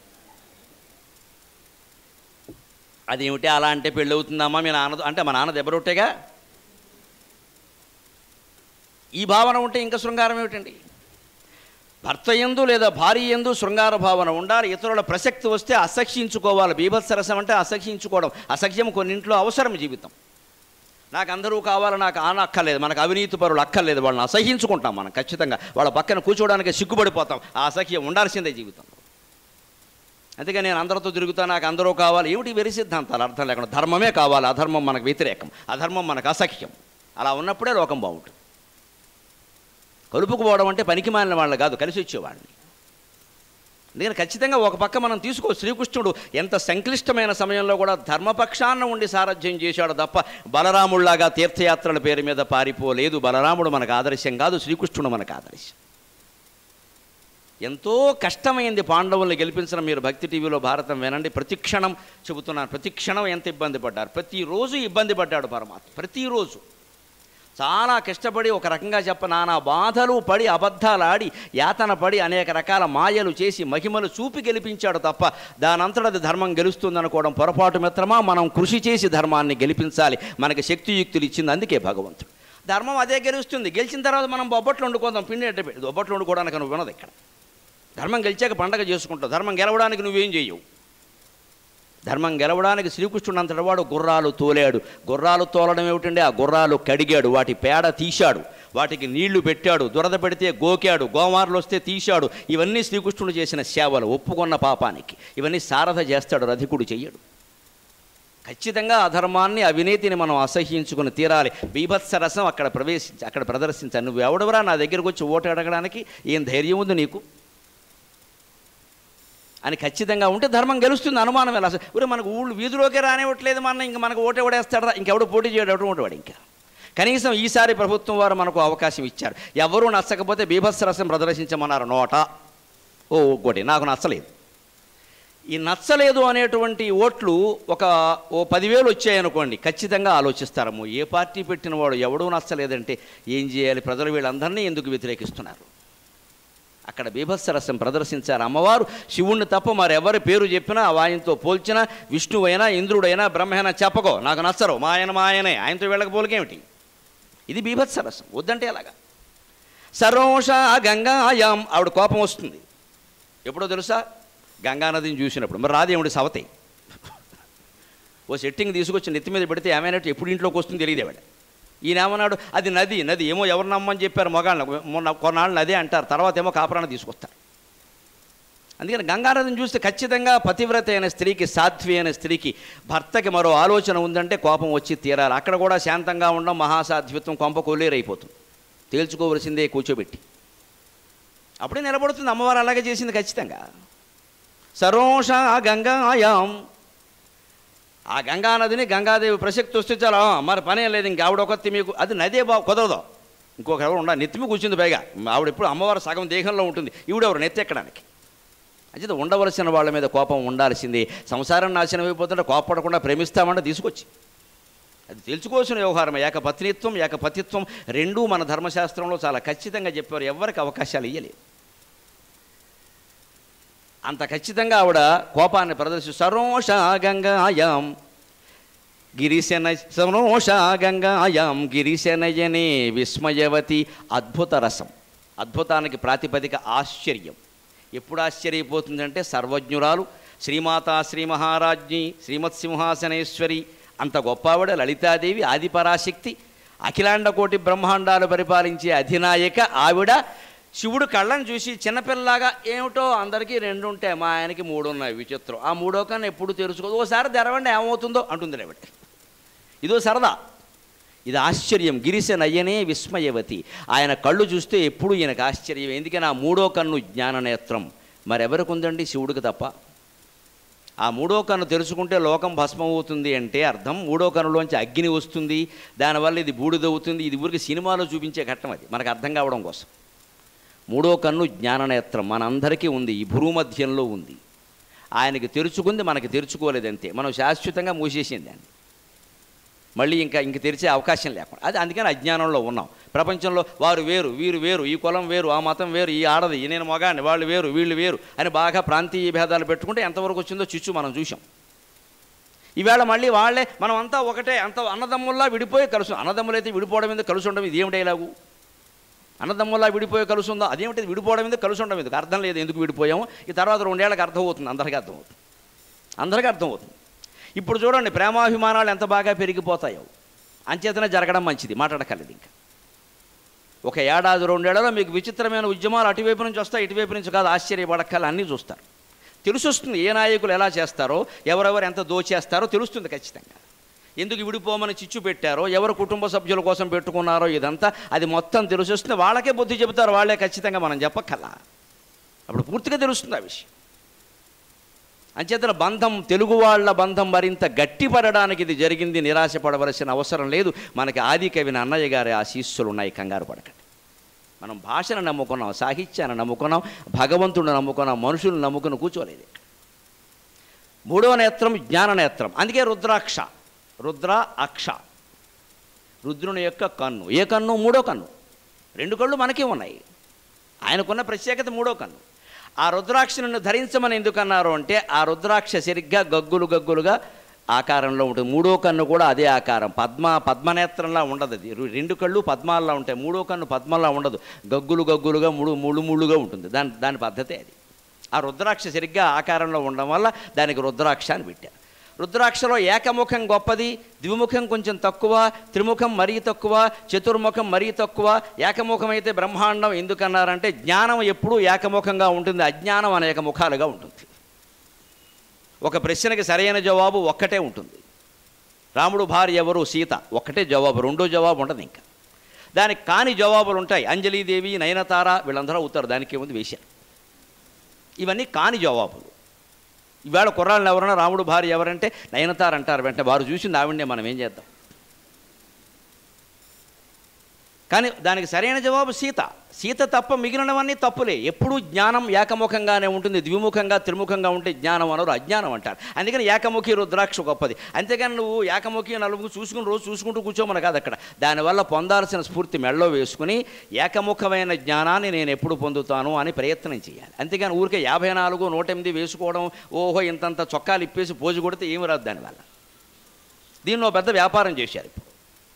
అదేమిటి అలా అంటే పెళ్ళి అవుతుందమ్మా మీ నాన్నతో అంటే మా నాన్న దెబ్బరొట్టేగా ఈ భావన ఉంటే ఇంకా శృంగారం ఏమిటండి భర్త ఎందు లేదా భార్య ఎందు శృంగార భావన ఉండాలి ఇతరుల ప్రసక్తి వస్తే అసహ్యించుకోవాలి బీభత్సరసం అంటే అసహ్యించుకోవడం అసహ్యం కొన్నింట్లో అవసరం జీవితం నాకు అందరూ కావాలి నాకు ఆన అక్కర్లేదు మనకు అవినీతి పరులు అక్కర్లేదు వాళ్ళని అసహ్యించుకుంటాం మనం ఖచ్చితంగా వాళ్ళ పక్కన కూర్చోవడానికి సిగ్గుపడిపోతాం ఆ అసహ్యం ఉండాల్సిందే జీవితం అందుకే నేను అందరితో తిరుగుతా నాకు అందరూ కావాలి ఏమిటి వెరి సిద్ధాంతాలు అర్థం లేకుండా ధర్మమే కావాలి అధర్మం మనకు వ్యతిరేకం అధర్మం మనకు అసహ్యం అలా ఉన్నప్పుడే లోకం బాగుంటుంది కలుపుకుపోవడం అంటే పనికి మాలిన వాళ్ళు కాదు కలిసి వచ్చేవాడిని అందుకని ఖచ్చితంగా ఒక పక్క మనం తీసుకో శ్రీకృష్ణుడు ఎంత సంక్లిష్టమైన సమయంలో కూడా ధర్మపక్షాన్న ఉండి సారథ్యం చేశాడు తప్ప బలరాముళ్లాగా తీర్థయాత్రల పేరు మీద పారిపోలేదు బలరాముడు మనకు ఆదర్శం కాదు శ్రీకృష్ణుడు మనకు ఆదర్శం ఎంతో కష్టమైంది పాండవుల్ని గెలిపించడం మీరు భక్తి టీవీలో భారతం వినండి ప్రతి క్షణం చెబుతున్నాను ప్రతి క్షణం ఎంత ఇబ్బంది పడ్డారు ప్రతిరోజు ఇబ్బంది పడ్డాడు పరమాత్మ ప్రతిరోజు చాలా కష్టపడి ఒక రకంగా చెప్ప నానా బాధలు పడి అబద్ధాలు ఆడి యాతన పడి అనేక రకాల మాయలు చేసి మహిమలు చూపి గెలిపించాడు తప్ప దానంతట అది ధర్మం గెలుస్తుందనుకోవడం పొరపాటు మిత్రమా మనం కృషి చేసి ధర్మాన్ని గెలిపించాలి మనకి శక్తియుక్తులు ఇచ్చింది అందుకే భగవంతుడు ధర్మం అదే గెలుస్తుంది గెలిచిన తర్వాత మనం బొబ్బట్లు వండుకోదాం పిండి అంటే బొబ్బట్లు వండుకోవడానికి నువ్వు వినదు ఇక్కడ ధర్మం గెలిచాక పండగ చేసుకుంటావు ధర్మం గెలవడానికి నువ్వేం చేయవు ధర్మం గెలవడానికి శ్రీకృష్ణుడు అంతటి వాడు గుర్రాలు తోలాడు గుర్రాలు తోలడం ఏమిటండి ఆ గుర్రాలు కడిగాడు వాటి పేడ తీశాడు వాటికి నీళ్లు పెట్టాడు దురద పెడితే గోకాడు గోమార్లు వస్తే తీశాడు ఇవన్నీ శ్రీకృష్ణుడు చేసిన సేవలు ఒప్పుకున్న పాపానికి ఇవన్నీ సారథ చేస్తాడు రధికుడు చెయ్యడు ఖచ్చితంగా అధర్మాన్ని అవినీతిని మనం అసహ్యించుకుని తీరాలి బీభత్స రసం అక్కడ ప్రవేశించి అక్కడ ప్రదర్శించాలి నువ్వు ఎవడవరా నా దగ్గరకు వచ్చి ఓటు అడగడానికి ఏం ధైర్యం ఉంది నీకు అని ఖచ్చితంగా ఉంటే ధర్మం గెలుస్తుంది అనుమానం ఎలా అసలు ఊరే మనకు ఊళ్ళు వీధిలోకే రానివ్వట్లేదు మన ఇంక మనకు ఓటు ఎవడేస్తాడా ఇంకెవడు పోటీ చేయడం ఎవడు వాడు ఇంకా కనీసం ఈసారి ప్రభుత్వం వారు మనకు అవకాశం ఇచ్చారు ఎవరూ నచ్చకపోతే బీభత్స రసం ప్రదర్శించమన్నారు నోట ఓ ఒక్కోటి నాకు నచ్చలేదు ఈ నచ్చలేదు అనేటువంటి ఓట్లు ఒక ఓ పదివేలు వచ్చాయనుకోండి ఖచ్చితంగా ఆలోచిస్తారము ఏ పార్టీ పెట్టిన వాడు ఎవడూ నచ్చలేదంటే ఏం చేయాలి ప్రజలు వీళ్ళందరినీ ఎందుకు వ్యతిరేకిస్తున్నారు అక్కడ బీభత్సరసం ప్రదర్శించారు అమ్మవారు శివుణ్ణి తప్ప మరెవరి పేరు చెప్పినా ఆయనతో పోల్చినా విష్ణువైనా ఇంద్రుడైనా బ్రహ్మైనా చెప్పకో నాకు నచ్చరు మా ఆయన మా ఆయనే ఆయనతో వీళ్ళకి పోలికేమిటి ఇది బీభత్సరసం వద్దంటే ఎలాగా సరోష గంగాయాం ఆవిడ కోపం వస్తుంది ఎప్పుడో తెలుసా గంగానదిని చూసినప్పుడు మరి రాదేవుడి సవతే ఓ సెట్టింగ్ తీసుకొచ్చి నెత్తి మీద పెడితే ఏమైనట్టు ఎప్పుడు ఇంట్లోకి వస్తుంది తెలియదు ఆవిడ ఈయన ఏమన్నాడు అది నది నది ఏమో ఎవరు నమ్మని చెప్పారు మగాళ్ళ మొన్న కొన్నాళ్ళు నది అంటారు తర్వాత ఏమో కాపురాన్ని తీసుకొస్తారు అందుకని గంగానదిని చూస్తే ఖచ్చితంగా పతివ్రత అయిన స్త్రీకి సాధ్వి అయిన స్త్రీకి భర్తకి మరో ఆలోచన ఉందంటే కోపం వచ్చి తీరాలి అక్కడ కూడా శాంతంగా ఉండడం మహాసాధ్విత్వం కొంప కొల్లేరైపోతుంది తేల్చుకోవలసిందే కూర్చోబెట్టి అప్పుడే నిలబడుతుంది అమ్మవారు అలాగే చేసింది ఖచ్చితంగా సరోష గంగాయాం ఆ గంగానదిని గంగాదేవి ప్రసక్తి వస్తే చాలా "ఆ, మరి పనేం లేదు ఇంక ఆవిడ ఒకత్తి మీకు అది నదే బా కుదరదు ఇంకొక ఎవరు ఉండాలి నెత్తిమి కూర్చుంది పైగా ఆవిడ ఎప్పుడు అమ్మవారు సగం దేహంలో ఉంటుంది ఈవిడెవరు నెత్తెక్కడానికి అయితే ఉండవలసిన వాళ్ళ మీద కోపం ఉండాల్సింది సంసారం నాశనం అయిపోతుంటే కోపడకుండా ప్రేమిస్తామంటే తీసుకొచ్చి అది తెలుసుకోవాల్సిన వ్యవహారం ఏకపత్నిత్వం ఏకపతిత్వం రెండూ మన ధర్మశాస్త్రంలో చాలా ఖచ్చితంగా చెప్పారు ఎవరికి అవకాశాలు ఇవ్వలేదు అంత ఖచ్చితంగా ఆవిడ కోపాన్ని ప్రదర్శి సరోష గంగాయాం గిరిశన సరోష గంగాయాం గిరిశనయనే విస్మయవతి అద్భుత రసం అద్భుతానికి ప్రాతిపదిక ఆశ్చర్యం ఎప్పుడు ఆశ్చర్యపోతుందంటే సర్వజ్ఞురాలు శ్రీమాతా శ్రీ మహారాజ్ఞి శ్రీమత్ సింహాసనేశ్వరి అంత గొప్పవాడ లలితాదేవి ఆదిపరాశక్తి అఖిలాండ కోటి బ్రహ్మాండాలు పరిపాలించే అధినాయక ఆవిడ శివుడు కళ్ళను చూసి చిన్నపిల్లలాగా ఏమిటో అందరికీ రెండు ఉంటాయి మా ఆయనకి మూడు ఉన్నాయి విచిత్రం ఆ మూడో కన్నా ఎప్పుడు తెరుచుకోదు ఓసారి తెరవండి ఏమవుతుందో అంటుంది ఆవిడ ఇదో సరదా ఇది ఆశ్చర్యం గిరిశ నయ్యనే విస్మయవతి ఆయన కళ్ళు చూస్తే ఎప్పుడు ఈయనకు ఆశ్చర్యం ఎందుకని ఆ మూడో కన్ను జ్ఞాననేత్రం మరెవరికి ఉందండి శివుడికి తప్ప ఆ మూడో కన్ను తెరుచుకుంటే లోకం భస్మం అవుతుంది అంటే అర్థం మూడో కన్నులోంచి అగ్ని వస్తుంది దానివల్ల ఇది బూడిదవుతుంది ఇది ఊరికి సినిమాలో చూపించే ఘట్టం అది మనకు అర్థం కావడం కోసం మూడో కన్ను జ్ఞాననేత్రం మనందరికీ ఉంది ఈ భూమధ్యంలో ఉంది ఆయనకి తెరుచుకుంది మనకి తెరుచుకోలేదంతే మనం శాశ్వతంగా మూసేసింది దాన్ని మళ్ళీ ఇంకా ఇంక తెరిచే అవకాశం లేకుండా అది అందుకని అజ్ఞానంలో ఉన్నాం ప్రపంచంలో వారు వేరు వీరు వేరు ఈ కులం వేరు ఆ మతం వేరు ఈ ఆడది ఈ నేను మగాన్ని వాళ్ళు వేరు వీళ్ళు వేరు అని బాగా ప్రాంతీయ భేదాలు పెట్టుకుంటే ఎంతవరకు వచ్చిందో చిచ్చు మనం చూసాం ఈవేళ మళ్ళీ వాళ్ళే మనం అంతా ఒకటే అంత అన్నదమ్ముల్లా విడిపోయి కలుసు అన్నదమ్ములైతే విడిపోవడం మీద కలిసి ఉండడం ఇది ఏమిటి ఇలాగు అన్నదమ్ముల్లా విడిపోయి కలిసి ఉందో అదేమిటి విడిపోవడం మీద కలిసి ఉండడం ఎందుకు అర్థం లేదు ఎందుకు విడిపోయాము ఈ తర్వాత రెండేళ్ళకి అర్థమవుతుంది అందరికీ అర్థమవుతుంది అందరికీ అర్థమవుతుంది ఇప్పుడు చూడండి ప్రేమాభిమానాలు ఎంత బాగా పెరిగిపోతాయో అంచేతనే జరగడం మంచిది మాట్లాడకలేదు ఇంకా ఒక ఏడాది రెండేళ్లలో మీకు విచిత్రమైన ఉద్యమాలు అటువైపు నుంచి వస్తాయి ఇటువైపు నుంచి కాదు ఆశ్చర్యపడక్కలు అన్నీ చూస్తారు తెలుసొస్తుంది ఏ నాయకులు ఎలా చేస్తారో ఎవరెవరు ఎంత దోచేస్తారో తెలుస్తుంది ఖచ్చితంగా ఎందుకు విడిపోమని చిచ్చు పెట్టారో ఎవరు కుటుంబ సభ్యుల కోసం పెట్టుకున్నారో ఇదంతా అది మొత్తం తెలిసొస్తుంది వాళ్ళకే బుద్ధి చెబుతారు వాళ్ళే ఖచ్చితంగా మనం చెప్పక్కల్లా అప్పుడు పూర్తిగా తెలుస్తుంది ఆ విషయం అంచేతన బంధం తెలుగు వాళ్ళ బంధం మరింత గట్టిపడడానికి ఇది జరిగింది నిరాశపడవలసిన అవసరం లేదు మనకి ఆది కవిని అన్నయ్య గారి ఆశీస్సులు ఉన్నాయి కంగారు పడకండి మనం భాషను నమ్ముకున్నాం సాహిత్యాన్ని నమ్ముకున్నాం భగవంతుడిని నమ్ముకున్నాం మనుషులను నమ్ముకుని కూర్చోలేదు ఇక్కడ. మూడవ నేత్రం జ్ఞాన నేత్రం అందుకే రుద్రాక్ష రుద్ర అక్ష రుద్రుని యొక్క కన్ను ఏ కన్ను మూడో కన్ను రెండు కళ్ళు మనకే ఉన్నాయి ఆయనకున్న ప్రత్యేకత మూడో కన్ను ఆ రుద్రాక్షను ధరించమని ఎందుకన్నారు అంటే ఆ రుద్రాక్ష సరిగ్గా గగ్గులు గగ్గులుగా ఆకారంలో ఉంటుంది మూడో కన్ను కూడా అదే ఆకారం పద్మ పద్మనేత్రంలా ఉండదు అది రు- రెండు కళ్ళు పద్మాల్లా ఉంటాయి మూడో కన్ను పద్మంలా ఉండదు గగ్గులు గగ్గులుగా ముడు ముళ్ళు ముళ్ళుగా ఉంటుంది దాని దాని పద్ధతే అది ఆ రుద్రాక్ష సరిగ్గా ఆకారంలో ఉండడం వల్ల దానికి రుద్రాక్ష అని పెట్టారు రుద్రాక్షలో ఏకముఖం గొప్పది ద్విముఖం కొంచెం తక్కువ త్రిముఖం మరీ తక్కువ చతుర్ముఖం మరీ తక్కువ ఏకముఖం అయితే బ్రహ్మాండం ఎందుకన్నారంటే జ్ఞానం ఎప్పుడూ ఏకముఖంగా ఉంటుంది అజ్ఞానం అనేక ముఖాలుగా ఉంటుంది ఒక ప్రశ్నకి సరైన జవాబు ఒక్కటే ఉంటుంది రాముడు భార్య ఎవరు సీత ఒక్కటే జవాబు రెండో జవాబు ఉండదు ఇంకా దానికి కాని జవాబులు ఉంటాయి అంజలీదేవి నయనతార వీళ్ళందరూ అవుతారు దానికి ఏముంది వేశారు ఇవన్నీ కాని జవాబులు ఇవాళ కుర్రాళ్ళని ఎవరైనా రాముడు భార్య ఎవరంటే నయనతార అంటారు వెంటనే వారు చూసింది ఆవిడనే మనం ఏం చేద్దాం కానీ దానికి సరైన జవాబు సీత సీత తప్ప మిగిలినవన్నీ తప్పులే ఎప్పుడూ జ్ఞానం ఏకముఖంగానే ఉంటుంది ద్విముఖంగా త్రిముఖంగా ఉంటే జ్ఞానం అనరు అజ్ఞానం అంటారు అందుకని ఏకముఖి రుద్రాక్ష గొప్పది అంతేగాని నువ్వు ఏకముఖి నలుగురు చూసుకుని రోజు చూసుకుంటూ కూర్చోమని కాదు అక్కడ దానివల్ల పొందాల్సిన స్ఫూర్తి మెళ్ళో వేసుకుని ఏకముఖమైన జ్ఞానాన్ని నేను ఎప్పుడు పొందుతాను అని ప్రయత్నం చేయాలి అంతేగాని ఊరికే యాభై నాలుగు నూట ఎనిమిది వేసుకోవడం ఓహో ఇంతంత చొక్కాలు ఇప్పేసి పోజు కొడితే ఏమి రాదు దానివల్ల దీనిలో పెద్ద వ్యాపారం చేశారు ఇప్పుడు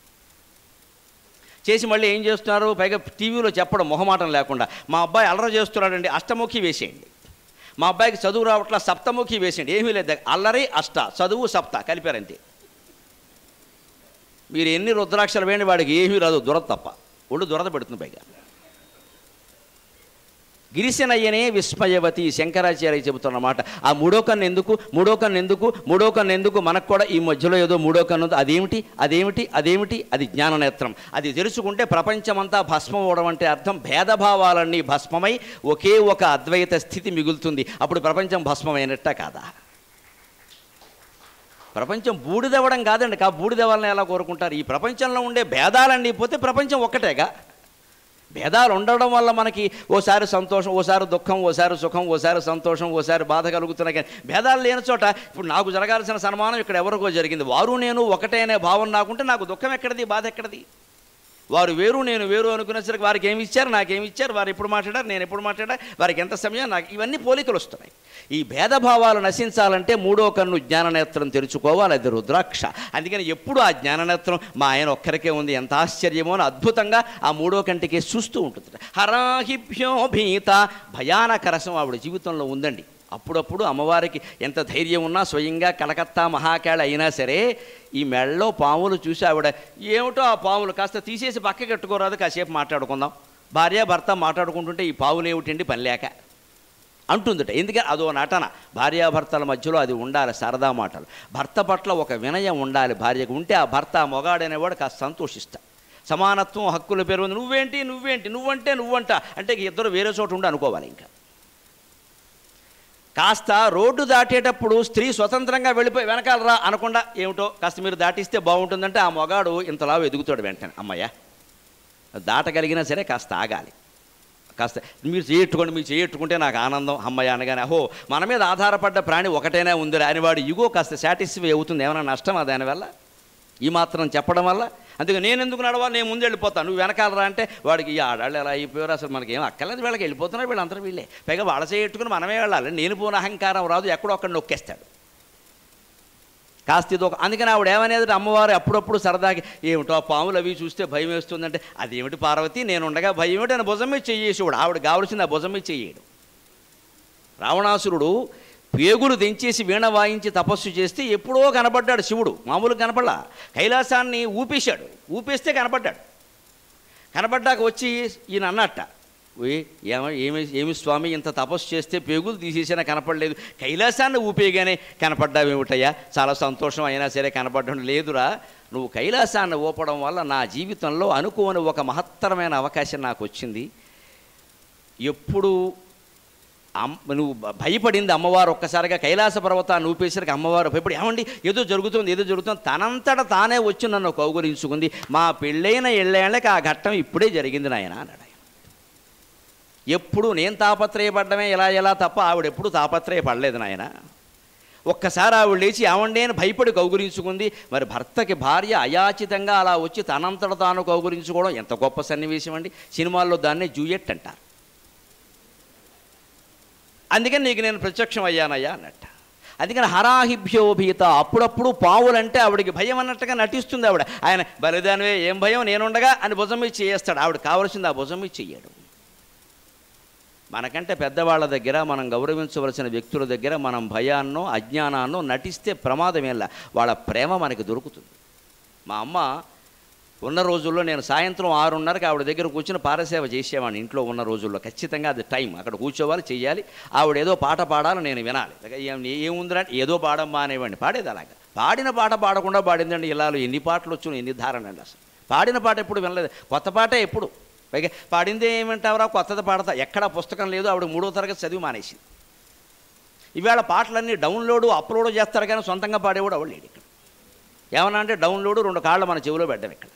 చేసి మళ్ళీ ఏం చేస్తున్నారు పైగా టీవీలో చెప్పడం మొహమాటం లేకుండా మా అబ్బాయి అల్లర చేస్తున్నాడండి అష్టముఖి వేసేయండి మా అబ్బాయికి చదువు రావట్లా సప్తముఖి వేసేయండి ఏమీ లేదు అల్లరి అష్ట చదువు సప్త కలిపారంతే మీరు ఎన్ని రుద్రాక్షలు వేయండి వాడికి ఏమీ రాదు దురద తప్ప ఒళ్ళు దురద పెడుతుంది పైగా గిరిశనయ్యనే విస్మయవతి శంకరాచార్య చెబుతున్నమాట ఆ మూడో కన్ను ఎందుకు మూడో కన్ను ఎందుకు మూడో కన్ను ఎందుకు మనకు కూడా ఈ మధ్యలో ఏదో మూడో కన్ను ఉంది అదేమిటి అదేమిటి అదేమిటి అది జ్ఞాననేత్రం అది తెలుసుకుంటే ప్రపంచమంతా భస్మం అవడం అంటే అర్థం భేదభావాలన్నీ భస్మమై ఒకే ఒక అద్వైత స్థితి మిగులుతుంది అప్పుడు ప్రపంచం భస్మమైనట్ట కాదా ప్రపంచం బూడిదవ్వడం కాదండి కా బూడిదవ్వాలని ఎలా కోరుకుంటారు ఈ ప్రపంచంలో ఉండే భేదాలన్నీ పోతే ప్రపంచం ఒక్కటేగా భేదాలు ఉండడం వల్ల మనకి ఓసారి సంతోషం ఓసారి దుఃఖం ఓసారి సుఖం ఓసారి సంతోషం ఓసారి బాధ కలుగుతున్నాయి కానీ భేదాలు లేని చోట ఇప్పుడు నాకు జరగాల్సిన సన్మానం ఇక్కడ ఎవరికో జరిగింది వారు నేను ఒకటే అనే భావన నాకుంటే నాకు దుఃఖం ఎక్కడిది బాధ ఎక్కడిది వారు వేరు నేను వేరు అనుకునేసరికి వారికి ఏమి ఇచ్చారు నాకేమి ఇచ్చారు వారు ఎప్పుడు మాట్లాడారు నేను ఎప్పుడు మాట్లాడా వారికి ఎంత సమయం నాకు ఇవన్నీ పోలికలు వస్తున్నాయి ఈ భేదభావాలు నశించాలంటే మూడో కన్ను జ్ఞాననేత్రం తెరుచుకోవాలి అది రుద్రాక్ష అందుకని ఎప్పుడు ఆ జ్ఞాననేత్రం మా ఆయన ఒక్కరికే ఉంది ఎంత ఆశ్చర్యమో అని అద్భుతంగా ఆ మూడో కంటికి చూస్తూ ఉంటుంది హరాహిభ్యో భీత భయానక రసం ఆవిడ జీవితంలో ఉందండి అప్పుడప్పుడు అమ్మవారికి ఎంత ధైర్యం ఉన్నా స్వయంగా కలకత్తా మహాకాళ అయినా సరే ఈ మెళ్ళలో పాములు చూసి ఆవిడ ఏమిటో ఆ పాములు కాస్త తీసేసి పక్క కట్టుకోరాదు కాసేపు మాట్లాడుకుందాం భార్య భర్త మాట్లాడుకుంటుంటే ఈ పావులు ఏమిటండి పని లేక అంటుందట ఎందుకంటే అదో నటన భార్యాభర్తల మధ్యలో అది ఉండాలి సరదా మాటలు భర్త పట్ల ఒక వినయం ఉండాలి భార్యకు ఉంటే ఆ భర్త ఆ మొగాడనేవాడు కాస్త సంతోషిస్తా సమానత్వం హక్కుల పేరు ఉంది నువ్వేంటి నువ్వేంటి నువ్వంటే నువ్వంట అంటే ఇక ఇద్దరు వేరే చోట ఉండి అనుకోవాలి ఇంకా కాస్త రోడ్డు దాటేటప్పుడు స్త్రీ స్వతంత్రంగా వెళ్ళిపోయి వెనకాలరా అనకుండా ఏమిటో కాస్త మీరు దాటిస్తే బాగుంటుందంటే ఆ మొగాడు ఇంతలా ఎదుగుతాడు వెంటనే అమ్మయ్య దాటగలిగినా సరే కాస్త ఆగాలి కాస్త మీరు చేయట్టుకోండి మీరు చేయట్టుకుంటే నాకు ఆనందం అమ్మయ్య అనగానే అహో మన మీద ఆధారపడ్డ ప్రాణి ఒకటైనా ఉందిరా అని వాడు ఇగో కాస్త సాటిస్ఫై అవుతుంది ఏమైనా నష్టమా దానివల్ల ఈ మాత్రం చెప్పడం వల్ల అందుకే నేను ఎందుకు నడవాలి నేను ముందు వెళ్ళిపోతాను నువ్వు వెనకాలరా అంటే వాడికి ఈ ఆడాళ్ళు ఎలా అయిపోయారు అసలు మనకి ఏం అక్కర్లేదు వీళ్ళకి వెళ్ళిపోతున్నారు వీళ్ళందరూ వీళ్ళే పైగా వాళ్ళ చేయట్టుకుని మనమే వెళ్ళాలి నేను పోన అహంకారం రాదు ఎక్కడో అక్కడ నొక్కేస్తాడు కాస్త ఇది ఒక అందుకని ఆవిడ ఏమనేది అమ్మవారు అప్పుడప్పుడు సరదాకి ఏమిటో ఆ పాములు అవి చూస్తే భయం వేస్తుందంటే అదేమిటి పార్వతి నేను ఉండగా భయం ఏమిటి అని భుజం మీద చెయ్యేసేవాడు ఆవిడ కావలసింది ఆ భుజం మీద చెయ్యడు రావణాసురుడు పేగులు దించేసి వీణ వాయించి తపస్సు చేస్తే ఎప్పుడో కనపడ్డాడు శివుడు మామూలు కనపడలా కైలాసాన్ని ఊపేశాడు ఊపేస్తే కనపడ్డాడు కనపడ్డాక వచ్చి ఈయన అన్నట్ట "ఓయ్, ఏమ ఏమి ఏమి స్వామి ఇంత తపస్సు చేస్తే పేగులు తీసేసినా కనపడలేదు కైలాసాన్ని ఊపేయగానే కనపడ్డావేమిటయ్యా చాలా సంతోషం అయినా సరే కనపడడం లేదురా నువ్వు కైలాసాన్ని ఊపడం వల్ల నా జీవితంలో అనుకోని ఒక మహత్తరమైన అవకాశం నాకు వచ్చింది ఎప్పుడు అమ్ నువ్వు భ- భయపడింది అమ్మవారు ఒక్కసారిగా కైలాస పర్వతాన్ని ఊపేసరికి అమ్మవారు భయపడి ఏమండి ఏదో జరుగుతుంది ఏదో జరుగుతుంది తనంతట తానే వచ్చి నన్ను కౌగులించుకుంది మా పెళ్ళైన ఎళ్ళేళ్ళకి ఆ ఘట్టం ఇప్పుడే జరిగింది నాయన అన్నాడు ఆయన ఎప్పుడు నేను తాపత్రయపడ్డమే ఎలా ఎలా తప్ప ఆవిడ ఎప్పుడు తాపత్రయపడలేదు నాయన ఒక్కసారి ఆవిడ లేచి ఏమండి అని భయపడి కౌగులించుకుంది మరి భర్తకి భార్య అయాచితంగా అలా వచ్చి తనంతట తాను కౌగులించుకోవడం ఎంత గొప్ప సన్నివేశం అండి సినిమాల్లో దాన్నే జూయెట్ అంటారు అందుకని నీకు నేను ప్రత్యక్షం అయ్యానయ్యా అన్నట్ట అందుకని హరాహిభ్యోభీత అప్పుడప్పుడు పావులంటే ఆవిడకి భయం అన్నట్టుగా నటిస్తుంది ఆవిడ ఆయన బలిదానవే ఏం భయం నేనుండగా అని భుజం మీద చేస్తాడు ఆవిడ కావలసింది ఆ భుజం మీద చెయ్యడు మనకంటే పెద్దవాళ్ళ దగ్గర మనం గౌరవించవలసిన వ్యక్తుల దగ్గర మనం భయాన్నో అజ్ఞానాన్నో నటిస్తే ప్రమాదమేలా వాళ్ళ ప్రేమ మనకి దొరుకుతుంది మా అమ్మ ఉన్న రోజుల్లో నేను సాయంత్రం ఆరున్నరకి ఆవిడ దగ్గర కూర్చుని పారసేవ చేసేవాడిని ఇంట్లో ఉన్న రోజుల్లో ఖచ్చితంగా అది టైం అక్కడ కూర్చోవాలి చెయ్యాలి ఆవిడ ఏదో పాట పాడాలి నేను వినాలి ఇక ఏం- ఏముందిరా ఏదో పాడమ్మా అనేవాడిని పాడేది అలాగా పాడిన పాట పాడకుండా పాడిందండి ఇలా ఎన్ని పాటలు వచ్చు ఎన్ని ధారణ అండి అసలు పాడిన పాట ఎప్పుడు వినలేదు కొత్త పాటే ఎప్పుడు పైగా పాడిందే ఏమంటావురా కొత్తది పాడతా ఎక్కడ పుస్తకం లేదు ఆవిడ మూడో తరగతి చదివి మానేసింది ఈవేళ పాటలన్నీ డౌన్లోడ్ అప్లోడ్ చేస్తారు కానీ సొంతంగా పాడేవాడు అవడు లేడు ఇక్కడ ఏమన్నా అంటే డౌన్లోడ్ రెండు కాళ్ళు మన చెవిలో పెట్టడం ఇక్కడ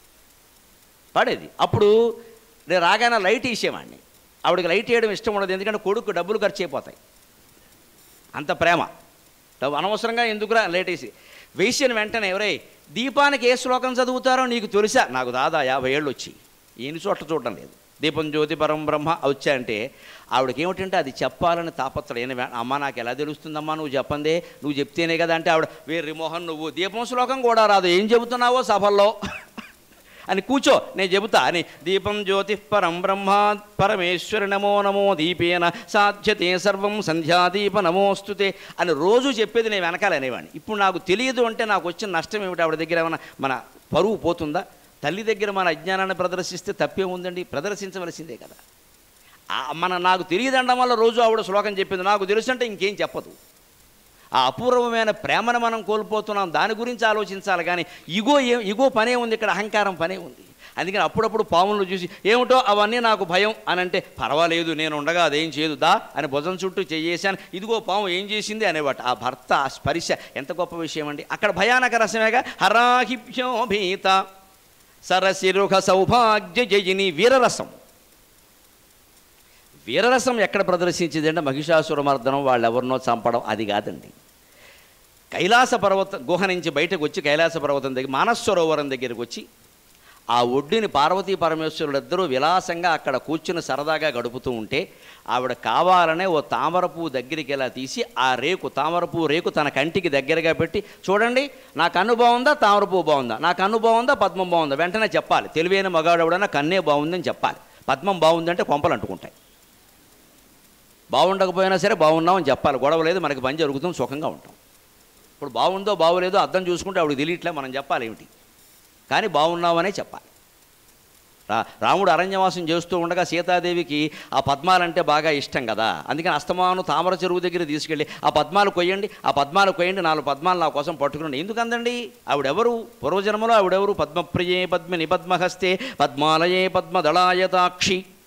పాడేది అప్పుడు నేను రాగానే లైట్ వేసేవాడిని ఆవిడకి లైట్ వేయడం ఇష్టం ఉండదు ఎందుకంటే కొడుకు డబ్బులు ఖర్చు అయిపోతాయి అంత ప్రేమ డబ్బు అనవసరంగా ఎందుకురా లైట్ వేసి వేసిన వెంటనే ఎవరై దీపానికి ఏ శ్లోకం చదువుతారో నీకు తెలుసా నాకు దాదా యాభై ఏళ్ళు వచ్చి ఎన్ని చోట్ల చూడడం లేదు దీపం జ్యోతి పరం బ్రహ్మ వచ్చాయంటే ఆవిడకి ఏమిటంటే అది చెప్పాలని తాపత్రయం వే- అమ్మ నాకు ఎలా తెలుస్తుందమ్మా నువ్వు చెప్పందే నువ్వు చెప్తేనే కదా అంటే ఆవిడ వేర్రి మోహన్ నువ్వు దీపం శ్లోకం కూడా రాదు ఏం చెబుతున్నావో సభల్లో అని కూర్చో నేను చెబుతా అని దీపం జ్యోతి పరం బ్రహ్మ పరమేశ్వరి నమో నమో దీపేన సాధ్యతే సర్వం సంధ్యాదీప నమోస్తుతే అని రోజు చెప్పేది నేను వెనకాల అనేవాడిని ఇప్పుడు నాకు తెలియదు అంటే నాకు వచ్చిన నష్టం ఏమిటి ఆవిడ దగ్గర ఏమైనా మన పరువు పోతుందా తల్లి దగ్గర మన అజ్ఞానాన్ని ప్రదర్శిస్తే తప్పే ఉందండి ప్రదర్శించవలసిందే కదా ఆ మన నాకు తెలియదండం వల్ల రోజు ఆవిడ శ్లోకం చెప్పింది నాకు తెలుసు అంటే ఇంకేం చెప్పదు ఆ అపూర్వమైన ప్రేమను మనం కోల్పోతున్నాం దాని గురించి ఆలోచించాలి కానీ ఇగో ఏ ఇగో పనే ఉంది ఇక్కడ అహంకారం పనే ఉంది అందుకని అప్పుడప్పుడు పాములను చూసి ఏమిటో అవన్నీ నాకు భయం అని అంటే పర్వాలేదు నేను ఉండగా అదేం చేయదు దా అని భుజం చుట్టూ చేయేశాను ఇదిగో పాము ఏం చేసింది అనేవాట ఆ భర్త ఆ స్పర్శ ఎంత గొప్ప విషయం అండి అక్కడ భయానక రసమేగా హరాహిభ్యో భీత సరసిరుహ సౌభాగ్య జయిని వీరరసం వీరరసం ఎక్కడ ప్రదర్శించింది అంటే మహిషాసురమర్దనం వాళ్ళు ఎవరినో చంపడం అది కాదండి కైలాస పర్వత గుహ నుంచి బయటకు వచ్చి కైలాస పర్వతం దగ్గర మానసరోవరం దగ్గరికి వచ్చి ఆ ఒడ్డుని పార్వతీ పరమేశ్వరులిద్దరూ విలాసంగా అక్కడ కూర్చుని సరదాగా గడుపుతూ ఉంటే ఆవిడ కావాలనే ఓ తామర పువ్వు దగ్గరికి ఇలా తీసి ఆ రేకు తామర పువ్వు రేకు తన కంటికి దగ్గరగా పెట్టి చూడండి నా కన్ను బాగుందా తామర పువ్వు బాగుందా నా కన్ను బాగుందా పద్మం బాగుందా వెంటనే చెప్పాలి తెలివైన మగాడు ఎవడన్నా కన్నే బాగుందని చెప్పాలి పద్మం బాగుందంటే కొంపలు అంటుకుంటాయి బాగుండకపోయినా సరే బాగున్నామని చెప్పాలి గొడవ లేదు మనకి పని జరుగుతుంది సుఖంగా ఉంటాం ఇప్పుడు బాగుందో బాగోలేదో అర్థం చూసుకుంటే ఆవిడ తెలియట్లే మనం చెప్పాలి ఏమిటి కానీ బాగున్నామనే చెప్పాలి రా రాముడు అరణ్యవాసం చేస్తూ ఉండగా సీతాదేవికి ఆ పద్మాలంటే బాగా ఇష్టం కదా అందుకని అస్తమాను తామర చెరువు దగ్గర తీసుకెళ్ళి ఆ పద్మాలు కొయ్యండి ఆ పద్మాలు కొయ్యండి నాలుగు పద్మాలు నా కోసం పట్టుకురండి ఎందుకు అందండి ఆవిడెవరు పూర్వజన్మలో ఆవిడెవరు పద్మప్రియే పద్మిని పద్మహస్తే పద్మాలయే పద్మదళాయతాక్షి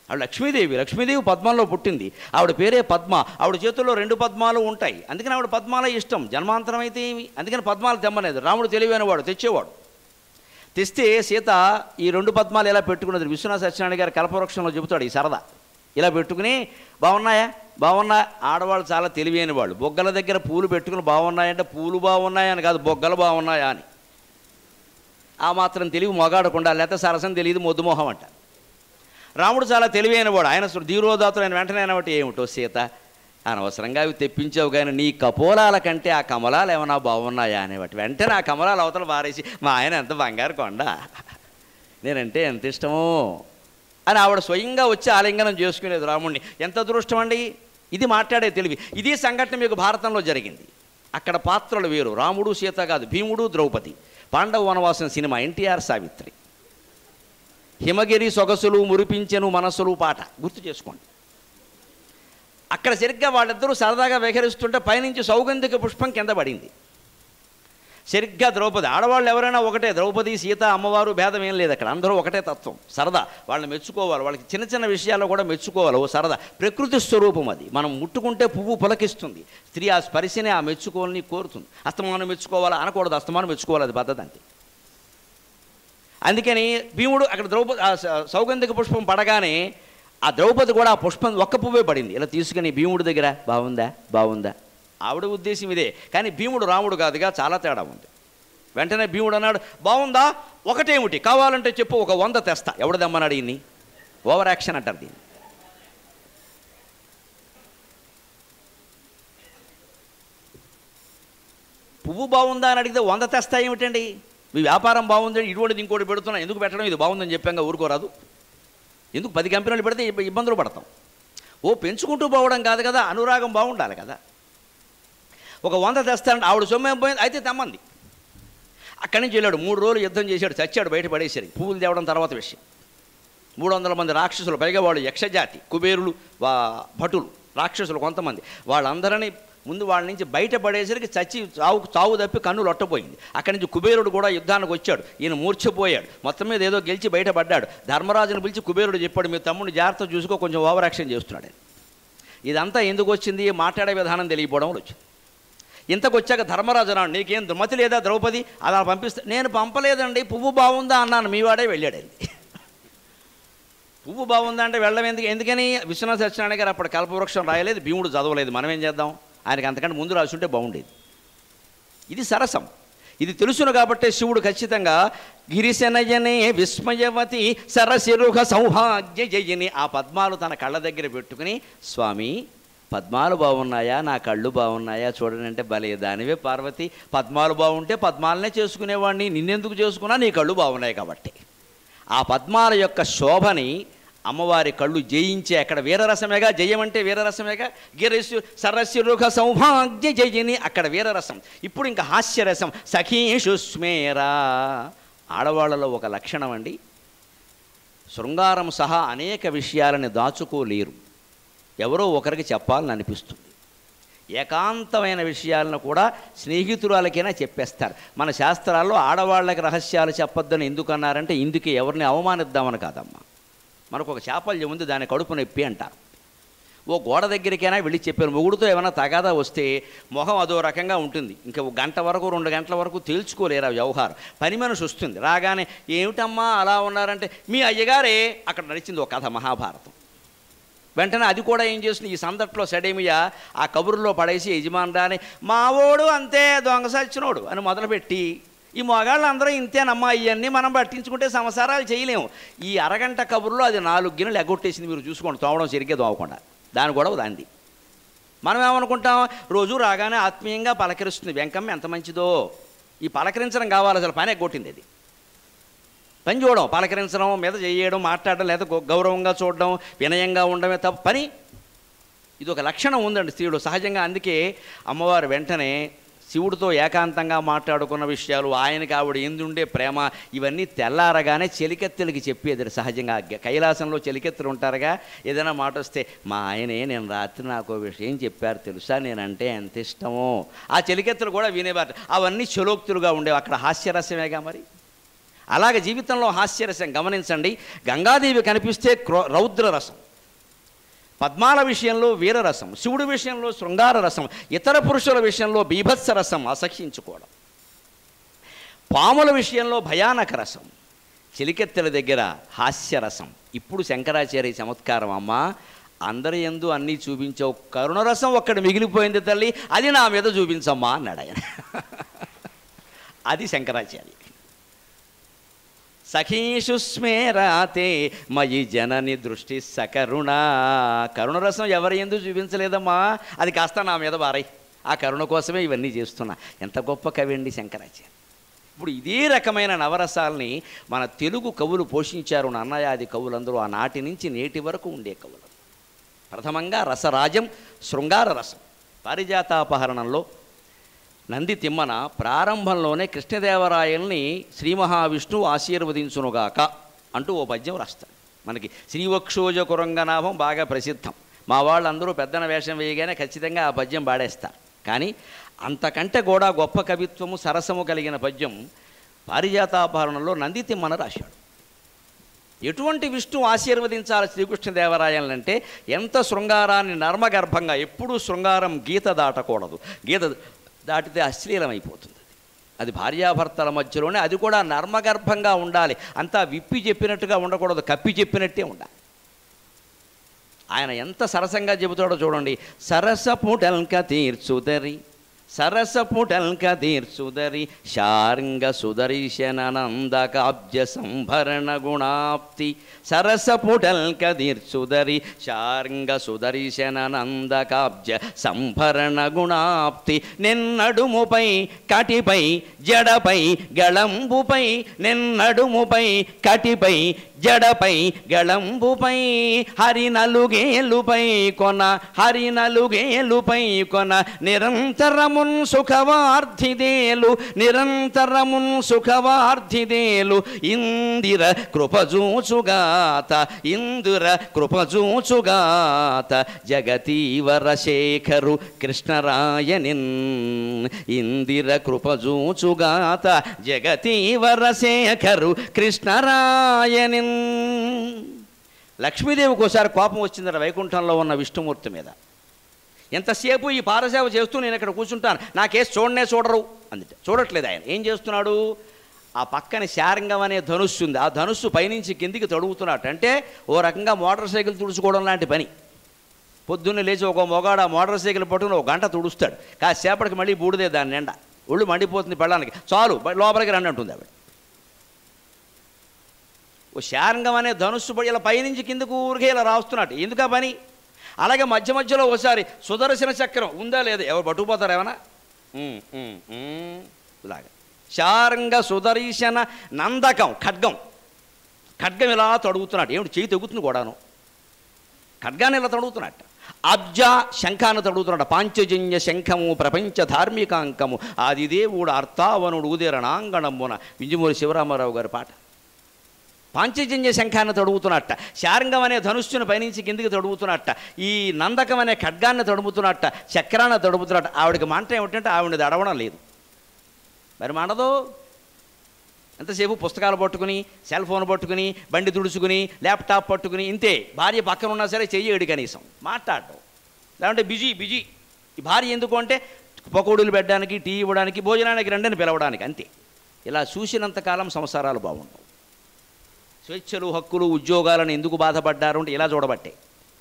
ఆవిడ లక్ష్మీదేవి లక్ష్మీదేవి పద్మంలో పుట్టింది ఆవిడ పేరే పద్మ ఆవిడ చేతుల్లో రెండు పద్మాలు ఉంటాయి అందుకని ఆవిడ పద్మాల ఇష్టం జన్మాంతరం అయితే ఏమి అందుకని పద్మాలు తెమ్మలేదు రాముడు తెలివైన వాడు తెచ్చేవాడు తెస్తే సీత ఈ రెండు పద్మాలు ఎలా పెట్టుకున్నది విశ్వనాథ సత్యనారాయణ గారి కల్పవృక్షంలో చెబుతాడు ఈ సరదా ఇలా పెట్టుకుని బాగున్నాయా బాగున్నా ఆడవాళ్ళు చాలా తెలివైన వాళ్ళు బొగ్గల దగ్గర పూలు పెట్టుకుని బాగున్నాయంటే పూలు బాగున్నాయని కాదు బొగ్గలు బాగున్నాయా అని ఆ మాత్రం తెలివి మొగాడకుండా లేకపోతే సరసం తెలియదు మొద్దుమోహం అంట రాముడు చాలా తెలివైన వాడు ఆయన ధీరోదాతులు ఆయన వెంటనే అనబట్టి ఏమిటో సీత అనవసరంగా అవి తెప్పించావు కానీ నీ కపోలాల కంటే ఆ కమలాలు ఏమన్నా బాగున్నాయా అనేవాటి వెంటనే ఆ కమలాలు అవతల పారేసి మా ఆయన ఎంత బంగారు కొండ నేనంటే ఎంత ఇష్టమో అని ఆవిడ స్వయంగా వచ్చి ఆలింగనం చేసుకునేది రాముడిని ఎంత అదృష్టం అండి ఇది మాట్లాడే తెలివి ఇదే సంఘటన మీకు భారతంలో జరిగింది అక్కడ పాత్రలు వేరు రాముడు సీత కాదు భీముడు ద్రౌపది పాండవ వనవాసం సినిమా ఎన్టీఆర్ సావిత్రి హిమగిరి సొగసులు మురిపించెను మనసులు పాట గుర్తు చేసుకోండి అక్కడ సరిగ్గా వాళ్ళిద్దరూ సరదాగా విహరిస్తుంటే పైనుంచి సౌగంధిక పుష్పం కింద పడింది సరిగ్గా ద్రౌపది ఆడవాళ్ళు ఎవరైనా ఒకటే ద్రౌపది సీత అమ్మవారు భేదం ఏం లేదు అక్కడ అందరూ ఒకటే తత్వం సరదా వాళ్ళని మెచ్చుకోవాలి వాళ్ళకి చిన్న చిన్న విషయాల్లో కూడా మెచ్చుకోవాలి ఓ సరదా ప్రకృతి స్వరూపం అది మనం ముట్టుకుంటే పువ్వు పులకిస్తుంది స్త్రీ ఆ స్పర్శనే ఆ మెచ్చుకోవాలని కోరుతుంది అస్తమానం మెచ్చుకోవాలా అనకూడదు అస్తమానం మెచ్చుకోవాలి అది పద్ధతి అంతే అందుకని భీముడు అక్కడ ద్రౌపది ఆ స- సౌగంధిక పుష్పం పడగానే ఆ ద్రౌపది కూడా ఆ పుష్పం ఒక్క పువ్వే పడింది ఇలా తీసుకుని భీముడి దగ్గర బాగుందా బాగుందా ఆవిడ ఉద్దేశం ఇదే కానీ భీముడు రాముడు కాదుగా చాలా తేడా ఉంది వెంటనే భీముడు అన్నాడు బాగుందా ఒకటేమిటి కావాలంటే చెప్పు ఒక వంద తెస్తా ఎవడు దమ్మన్నాడు ఇన్ని ఓవర్ యాక్షన్ అంటారు దీన్ని పువ్వు బాగుందా అని అడిగితే వంద తెస్తా ఏమిటండి మీ వ్యాపారం బాగుంది ఇటువంటిది ఇంకోటి పెడుతున్నా ఎందుకు పెట్టడం ఇది బాగుందని చెప్పాక ఊరుకోరాదు ఎందుకు పది కంపెనీలు పెడితే ఇబ్బ- ఇబ్బందులు పడతాం ఓ పెంచుకుంటూ పోవడం కాదు కదా అనురాగం బాగుండాలి కదా ఒక వంద తెస్తానంటే ఆవిడ సొమ్మేం పోయింది అయితే తెమ్మంది అక్కడి నుంచి వెళ్ళాడు మూడు రోజులు యుద్ధం చేశాడు చచ్చాడు బయట పడేసాడు పువ్వులు తేవడం తర్వాత విషయం మూడు వందల మంది రాక్షసులు పైగా వాళ్ళు యక్షజాతి కుబేరులు వా భటులు రాక్షసులు కొంతమంది వాళ్ళందరినీ ముందు వాళ్ళ నుంచి బయట పడేసరికి చచ్చి చావు చావు తప్పి కన్ను లొట్టపోయింది అక్కడి నుంచి కుబేరుడు కూడా యుద్ధానికి వచ్చాడు ఈయన మూర్ఛపోయాడు మొత్తం మీద ఏదో గెలిచి బయటపడ్డాడు ధర్మరాజును పిలిచి కుబేరుడు చెప్పాడు మీ తమ్ముడిని జాగ్రత్త చూసుకో కొంచెం ఓవర్ యాక్షన్ చేస్తున్నాడు ఆయన. ఇదంతా ఎందుకు వచ్చింది మాట్లాడే విధానం తెలియపోవడం వల్ల వచ్చింది ఇంతకు వచ్చాక ధర్మరాజు అన్నాడు నీకేం దుమతి లేదా ద్రౌపది అలా పంపిస్తే నేను పంపలేదండి పువ్వు బాగుందా అన్నాను మీవాడే వెళ్ళాడండి పువ్వు బాగుందా అంటే వెళ్ళడం ఎందుకు ఎందుకని విశ్వనాథ సత్యనారాయణ గారు అప్పుడు కల్పవృక్షం రాయలేదు భీముడు చదవలేదు మనం ఏం చేద్దాం ఆయనకి అంతకంటే ముందు రాసుంటే బాగుండేది ఇది సరసం ఇది తెలుసును కాబట్టే శివుడు ఖచ్చితంగా గిరిశనయనే విస్మయవతి సరసిరుహ సౌభాగ్య జయని ఆ పద్మాలు తన కళ్ళ దగ్గర పెట్టుకుని స్వామి పద్మాలు బాగున్నాయా నా కళ్ళు బాగున్నాయా చూడండి అంటే భలే దానివే పార్వతి పద్మాలు బాగుంటే పద్మాలనే చేసుకునేవాడిని నిన్నెందుకు చేసుకున్నా నీ కళ్ళు బాగున్నాయి కాబట్టి ఆ పద్మాల యొక్క శోభని అమ్మవారి కళ్ళు జయించే అక్కడ వీరరసమేగా జయం అంటే వీరరసమేగా గిరస్సు సరస్సురుఖ సౌభాగ్య జయిని అక్కడ వీరరసం ఇప్పుడు ఇంకా హాస్యరసం సఖీషు స్మేరా ఆడవాళ్ళలో ఒక లక్షణం అండి శృంగారం సహా అనేక విషయాలని దాచుకోలేరు ఎవరో ఒకరికి చెప్పాలని అనిపిస్తుంది ఏకాంతమైన విషయాలను కూడా స్నేహితురాలకైనా చెప్పేస్తారు మన శాస్త్రాల్లో ఆడవాళ్ళకి రహస్యాలు చెప్పొద్దని ఎందుకు అన్నారంటే ఇందుకే ఎవరిని అవమానిద్దామని కాదమ్మా మనకు ఒక చాపల్యం ఉంది దాని కడుపు నొప్పి అంటారు ఓ గోడ దగ్గరికైనా వెళ్ళి చెప్పారు మొగుడుతో ఏమైనా తగాదా వస్తే మొహం అదో రకంగా ఉంటుంది ఇంకా ఒక గంట వరకు రెండు గంటల వరకు తేల్చుకోలేరు ఆ వ్యవహారం పని మనిషి వస్తుంది రాగానే ఏమిటమ్మా అలా ఉన్నారంటే మీ అయ్యగారే అక్కడ నడిచింది ఒక కథ మహాభారతం వెంటనే అది కూడా ఏం చేస్తుంది ఈ సందట్లో సడేమియా ఆ కబురులో పడేసి యజమానురాని మావోడు అంతే దొంగ సచ్చినోడు అని మొదలుపెట్టి ఈ మొగాళ్ళు అందరూ ఇంతేనమ్మా ఇవన్నీ మనం పట్టించుకుంటే సంసారాలు చేయలేము ఈ అరగంట కబుర్లో అది నాలుగు గిన్నెలు ఎగొట్టేసింది మీరు చూసుకోండి తోమడం సరిగ్గా తోమకుండా దాని గొడవ దాంది మనం ఏమనుకుంటాం రోజు రాగానే ఆత్మీయంగా పలకరిస్తుంది వెంకమ్మ ఎంత మంచిదో ఈ పలకరించడం కావాలి అసలు పని ఎగ్గొట్టింది అది పని చూడడం పలకరించడం మీద చేయడం మాట్లాడడం లేదా గౌ- గౌరవంగా చూడడం వినయంగా ఉండడమే తప్ప పని ఇది ఒక లక్షణం ఉందండి స్త్రీడు సహజంగా అందుకే అమ్మవారు వెంటనే శివుడితో ఏకాంతంగా మాట్లాడుకున్న విషయాలు ఆయనకి ఆవిడ ఎందుండే ప్రేమ ఇవన్నీ తెల్లారగానే చెలికెత్తెలకి చెప్పేది సహజంగా గ- కైలాసంలో చెలికెత్తెలు ఉంటారుగా ఏదైనా మాట వస్తే మా ఆయనే నేను రాత్రి నాకు ఓ విషయం చెప్పారు తెలుసా నేనంటే ఎంత ఇష్టమో ఆ చెలికెత్తెలు కూడా వినేవారు అవన్నీ చలోక్తులుగా ఉండేవి అక్కడ హాస్యరసమేగా మరి అలాగే జీవితంలో హాస్యరసం గమనించండి గంగాదేవి కనిపిస్తే క్రో రౌద్ర రసం పద్మాల విషయంలో వీరరసం శివుడి విషయంలో శృంగార రసం ఇతర పురుషుల విషయంలో బీభత్స రసం అసహ్యించుకోవడం పాముల విషయంలో భయానక రసం చిలికెత్తెల దగ్గర హాస్యరసం ఇప్పుడు శంకరాచార్య చమత్కారం అమ్మ అందరి ఎందు అన్నీ చూపించావు కరుణరసం ఒక్కటి మిగిలిపోయింది తల్లి అది నా మీద చూపించమ్మా అన్నాడు ఆయన అది శంకరాచార్య సఖీషు స్మేరాతే మయి జనని దృష్టి సకరుణ కరుణరసం ఎవరి ఎందు చూపించలేదమ్మా అది కాస్త నా మీద బారై ఆ కరుణ కోసమే ఇవన్నీ చేస్తున్నా ఎంత గొప్ప కవి అండి శంకరాచార్య ఇప్పుడు ఇదే రకమైన నవరసాల్ని మన తెలుగు కవులు పోషించారు నన్నయాది కవులందరూ ఆనాటి నుంచి నేటి వరకు ఉండే కవులు ప్రథమంగా రసరాజం శృంగార రసం పారిజాతాపహరణంలో నంది తిమ్మన ప్రారంభంలోనే కృష్ణదేవరాయల్ని శ్రీ మహావిష్ణువు ఆశీర్వదించునుగాక అంటూ ఓ పద్యం రాస్తాడు మనకి శ్రీవక్షోజ కురంగనాభం బాగా ప్రసిద్ధం మా వాళ్ళందరూ పెద్దన వేషం వేయగానే ఖచ్చితంగా ఆ పద్యం పాడేస్తారు కానీ అంతకంటే కూడా గొప్ప కవిత్వము సరసము కలిగిన పద్యం పారిజాతాపహరణంలో నంది తిమ్మన రాశాడు ఎటువంటి విష్ణు ఆశీర్వదించాలి శ్రీకృష్ణదేవరాయలంటే ఎంత శృంగారాన్ని నర్మగర్భంగా ఎప్పుడూ శృంగారం గీత దాటకూడదు గీత దాటితే అశ్లీలమైపోతుంది అది భార్యాభర్తల మధ్యలోనే అది కూడా నర్మగర్భంగా ఉండాలి అంతా విప్పి చెప్పినట్టుగా ఉండకూడదు కప్పి చెప్పినట్టే ఉండాలి ఆయన ఎంత సరసంగా చెబుతాడో చూడండి సరస పుటల్క తీర్చుదరి సరస పుటల్క తీర్చుదరి శార్ంగ సుదర్శనందకాబ్జ సంభరణ గుణాప్తి సరస పుటల్క తీర్చుదరి శార్ంగ సుదర్శనందకాబ్జ సంభరణ గుణాప్తి నిన్నడుముపై కటిపై జడపై గళంబుపై నిన్నడుముపై కటిపై జడపై గళంబుపై హరి నలుగేలుపై కొన హరి నలుగేలుపై కొన నిరంతరమున్ సుఖవార్ధిదేలు నిరంతరమున్ సుఖవార్ధిదేలు ఇందిర కృపజూచుగాత ఇందిర కృపజూచుగాత జగతీవర శేఖరు కృష్ణరాయనిన్ ఇందిర కృపజూచుగాత జగతీవర శేఖరు కృష్ణరాయనిన్ లక్ష్మీదేవికి ఒకసారి కోపం వచ్చిందట వైకుంఠంలో ఉన్న విష్ణుమూర్తి మీద ఎంతసేపు ఈ పారసేవ చేస్తూ నేను ఇక్కడ కూర్చుంటాను నాకేసి చూడనే చూడరు అందుట చూడట్లేదు ఆయన ఏం చేస్తున్నాడు ఆ పక్కన శారంగం అనే ధనుస్సు ఉంది ఆ ధనుస్సు పైనుంచి కిందికి తడుగుతున్నట్టు అంటే ఓ రకంగా మోటార్ సైకిల్ తుడుచుకోవడం లాంటి పని పొద్దున్నే లేచి ఒక మొగాడు ఆ మోటార్ సైకిల్ పట్టుకుని ఒక గంట తుడుస్తాడు కాసేపటికి మళ్ళీ బూడిదే దాని నిండా ఒళ్ళు మండిపోతుంది పెళ్ళడానికి చాలు బ- లోపలికి రండి అంటుంది ఆవిడ ఓ శారంగం అనే ధనుస్సు పడి ఇలా పైనుంచి కిందకు ఊరికే ఇలా రాస్తున్నట్టు ఎందుకు ఆ పని అలాగే మధ్య మధ్యలో ఒకసారి సుదర్శన చక్రం ఉందా లేదా ఎవరు పట్టుకుపోతారు ఏమన్నా ఉమ్, ఉమ్, ఉమ్, ఇలాగా శారంగ సుదర్శన నందకం ఖడ్గం ఖడ్గం ఇలా తడుగుతున్నాడు ఏమిటి చేయి తెగుతుంది కూడాను ఖడ్గాన్ని ఇలా తడుగుతున్నట్ట అబ్జ శంఖాన్ని తడుగుతున్నాడు పాంచజన్య శంఖము ప్రపంచ ధార్మికాంకము ఆదిదేవుడు అర్థావనుడు ఉదీరణాంగణమున వింజమూరి శివరామారావు గారి పాట పాంచజన్య శంఖాన్ని తడుగుతున్నట్ట శారంగం అనే ధనుస్సును పైనుంచి కిందికి తడుగుతున్నట్ట ఈ నందకం అనే ఖడ్గాన్ని తడుముతున్నట్ట చక్రాన్ని తడుముతున్నట్ట ఆవిడకి మంట ఏమిటంటే ఆవిడది అడవడం లేదు మరి మండదు ఎంతసేపు పుస్తకాలు పట్టుకుని సెల్ ఫోన్ పట్టుకుని బండి తుడుచుకుని ల్యాప్టాప్ పట్టుకుని ఇంతే భార్య పక్కన ఉన్నా సరే చెయ్యడు కనీసం మాట్లాడటం లేదంటే బిజీ బిజీ ఈ భార్య ఎందుకు అంటే పకోడీలు పెట్టడానికి టీ ఇవ్వడానికి భోజనానికి రండని పిలవడానికి అంతే ఇలా చూసినంతకాలం సంసారాలు బాగుండవు స్వేచ్ఛలు హక్కులు ఉద్యోగాలను ఎందుకు బాధపడ్డారు అంటే ఇలా చూడబట్టే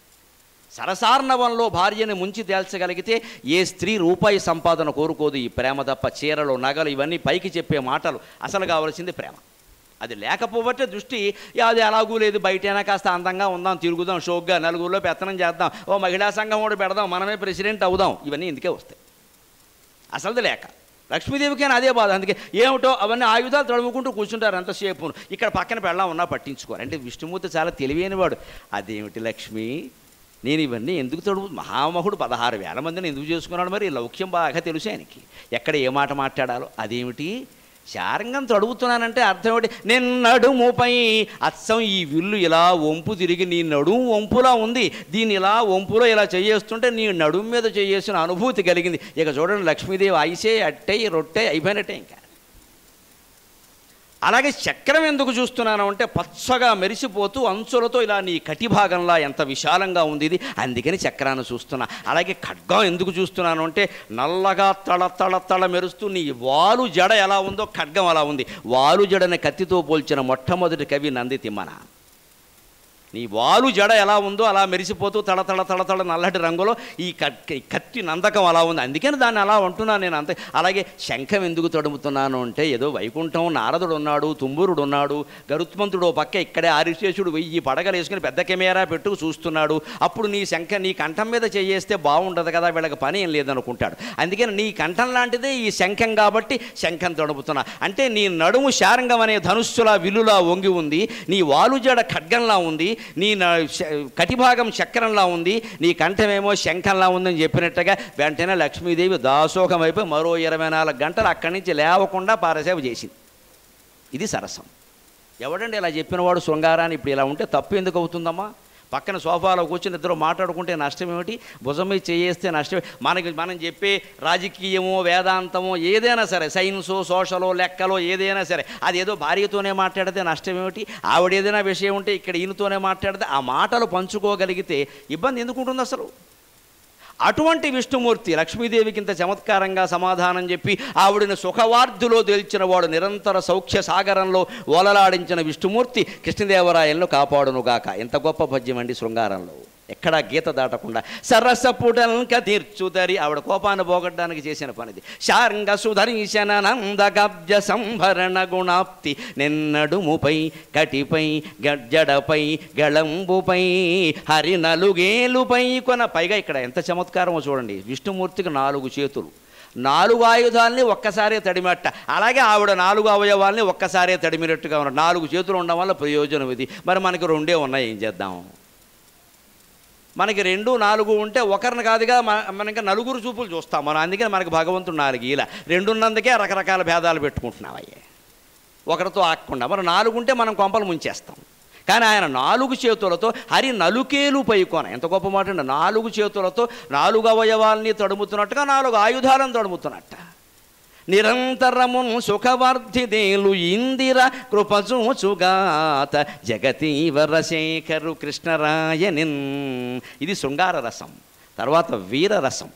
సరసార్ణవంలో భార్యని ముంచి తేల్చగలిగితే ఏ స్త్రీ రూపాయి సంపాదన కోరుకోదు ఈ ప్రేమ తప్ప చీరలు నగలు ఇవన్నీ పైకి చెప్పే మాటలు అసలు కావలసింది ప్రేమ అది లేకపోబట్టే దృష్టి "యా, అది ఎలాగూ లేదు బయటైనా కాస్త అందంగా ఉందాం తిరుగుదాం షోక్గా నలుగురిలో పెత్తనం చేద్దాం ఓ మహిళా సంఘం కూడా పెడదాం మనమే ప్రెసిడెంట్ అవుదాం ఇవన్నీ ఇందుకే వస్తాయి అసలుది లేక లక్ష్మీదేవికైనా అదే బాధ అందుకే ఏమిటో అవన్నీ ఆయుధాలు తడుముకుంటూ కూర్చుంటారు ఎంతసేపు ఇక్కడ పక్కన పెళ్ళం ఉన్నా పట్టించుకోరు అంటే విష్ణుమూర్తి చాలా తెలివైనవాడు అదేమిటి లక్ష్మి నేను ఇవన్నీ ఎందుకు తడుపు మహామహుడు పదహారు వేల మందిని ఎందుకు చేసుకున్నాడు మరి లౌక్యం బాగా తెలుసు ఆయనకి ఎక్కడ ఏ మాట మాట్లాడాలో అదేమిటి శారంగం తడుగుతున్నానంటే అర్థం ఏమిటి నేను నడుముపై అచ్చం ఈ విల్లు ఇలా వంపు తిరిగి నీ నడుము వంపులా ఉంది దీన్ని ఇలా వంపులో ఇలా చేయేస్తుంటే నీ నడుము మీద చేయేసిన అనుభూతి కలిగింది ఇక చూడండి లక్ష్మీదేవి ఐసే అట్టై రొట్టె అయిపోయినట్టే ఇంకా అలాగే చక్రం ఎందుకు చూస్తున్నాను అంటే పచ్చగా మెరిసిపోతూ అంచులతో ఇలా నీ కటి భాగంలా ఎంత విశాలంగా ఉంది ఇది అందుకని చక్రాన్ని చూస్తున్నా అలాగే ఖడ్గం ఎందుకు చూస్తున్నాను అంటే నల్లగా తళ తళ తళ మెరుస్తూ నీ వాలు జడ ఎలా ఉందో ఖడ్గం అలా ఉంది వాలు జడని కత్తితో పోల్చిన మొట్టమొదటి కవి నంది తిమ్మన నీ వాలు జడ ఎలా ఉందో అలా మెరిసిపోతూ తడ తడ తడ తడ నల్లటి రంగులో ఈ కట్- ఈ కత్తి నందకం అలా ఉంది అందుకని దాన్ని అలా అంటున్నాను నేను అంతే అలాగే శంఖం ఎందుకు తడుముతున్నాను అంటే ఏదో వైకుంఠం నారదుడు ఉన్నాడు తుంబురుడు ఉన్నాడు గరుత్మంతుడు ఓ పక్క ఇక్కడే ఆరిశేషుడు వెయ్యి పడగలు వేసుకుని పెద్ద కెమెరా పెట్టుకు చూస్తున్నాడు అప్పుడు నీ శంఖ నీ కంఠం మీద చేయేస్తే బాగుండదు కదా వీళ్ళకి పని ఏం లేదనుకుంటాడు అందుకని నీ కంఠం లాంటిదే ఈ శంఖం కాబట్టి శంఖం తడుపుతున్నా అంటే నీ నడుము శారంగం అనే ధనుస్సులా విల్లులా వంగి ఉంది నీ వాలుజడ ఖడ్గంలా ఉంది నీ న- శ- కటిభాగం చక్రంలా ఉంది నీ కంఠమేమో శంఖంలా ఉందని చెప్పినట్టుగా వెంటనే లక్ష్మీదేవి దాసోహం అయిపోయి మరో ఇరవై నాలుగు గంటలు అక్కడి నుంచి లేవకుండా పారసేవ చేసింది ఇది సరసం ఎవడండి ఇలా చెప్పినవాడు శృంగారాన్ని ఇప్పుడు ఇలా ఉంటే తప్పు ఎందుకు అవుతుందమ్మా పక్కన సోఫాలో కూర్చుని ఇద్దరు మాట్లాడుకుంటే నష్టం ఏమిటి భుజం మీద చేయేస్తే నష్టం మనకి మనం చెప్పే రాజకీయమో వేదాంతమో ఏదైనా సరే సైన్సో సోషలో లెక్కలో ఏదైనా సరే అది ఏదో భార్యతోనే మాట్లాడితే నష్టం ఏమిటి ఆవిడ ఏదైనా విషయం ఉంటే ఇక్కడ ఈయనతోనే మాట్లాడితే ఆ మాటలు పంచుకోగలిగితే ఇబ్బంది ఎందుకు ఉంటుంది అసలు అటువంటి విష్ణుమూర్తి లక్ష్మీదేవికి ఇంత చమత్కారంగా సమాధానం చెప్పి ఆవిడని సుఖవార్ధులో తేల్చిన వాడు నిరంతర సౌఖ్య సాగరంలో ఓలలాడించిన విష్ణుమూర్తి కృష్ణదేవరాయలను కాపాడునుగాక ఎంత గొప్ప పద్యం అండి శృంగారంలో ఎక్కడా గీత దాటకుండా సరసపుటల్క తీర్చుదరి ఆవిడ కోపాన్ని పోగొట్టడానికి చేసిన పనిది శార్ంగ సుధరీశన నందగబ్జ సంభరణ గుణాప్తి నిన్నడుముపై కటిపై గజ్జడపై గళంబుపై హరి నలుగేలుపై కొన పైగా ఇక్కడ ఎంత చమత్కారమో చూడండి విష్ణుమూర్తికి నాలుగు చేతులు నాలుగు ఆయుధాలని ఒక్కసారే తడిమట్ట అలాగే ఆవిడ నాలుగు అవయవాల్ని ఒక్కసారే తడిమినట్టుగా ఉన్నారు నాలుగు చేతులు ఉండడం వల్ల ప్రయోజనం ఇది మరి మనకి రెండే ఉన్నాయి ఏం చేద్దాం మనకి రెండు నాలుగు ఉంటే ఒకరిని కాదుగా మ- మనకి నలుగురు చూపులు చూస్తాం మనం అందుకని మనకి భగవంతుడు నాలుగు ఇలా రెండున్నందుకే రకరకాల భేదాలు పెట్టుకుంటున్నాం అయ్యే ఒకరితో ఆకుండా మరి నాలుగు ఉంటే మనం కొంపలు ముంచేస్తాం కానీ ఆయన నాలుగు చేతులతో హరి నలుకేలు పైకోన ఎంత గొప్ప మాట అండి నాలుగు చేతులతో నాలుగు అవయవాల్ని తడుముతున్నట్టుగా నాలుగు ఆయుధాలను తడుముతున్నట్ట నిరంతరమున్ సుఖవర్ధిదేలు ఇందిర కృపచూచుగాత జగతీవర శేఖరు కృష్ణరాయనిన్ ఇది శృంగార రసం తర్వాత వీరరసం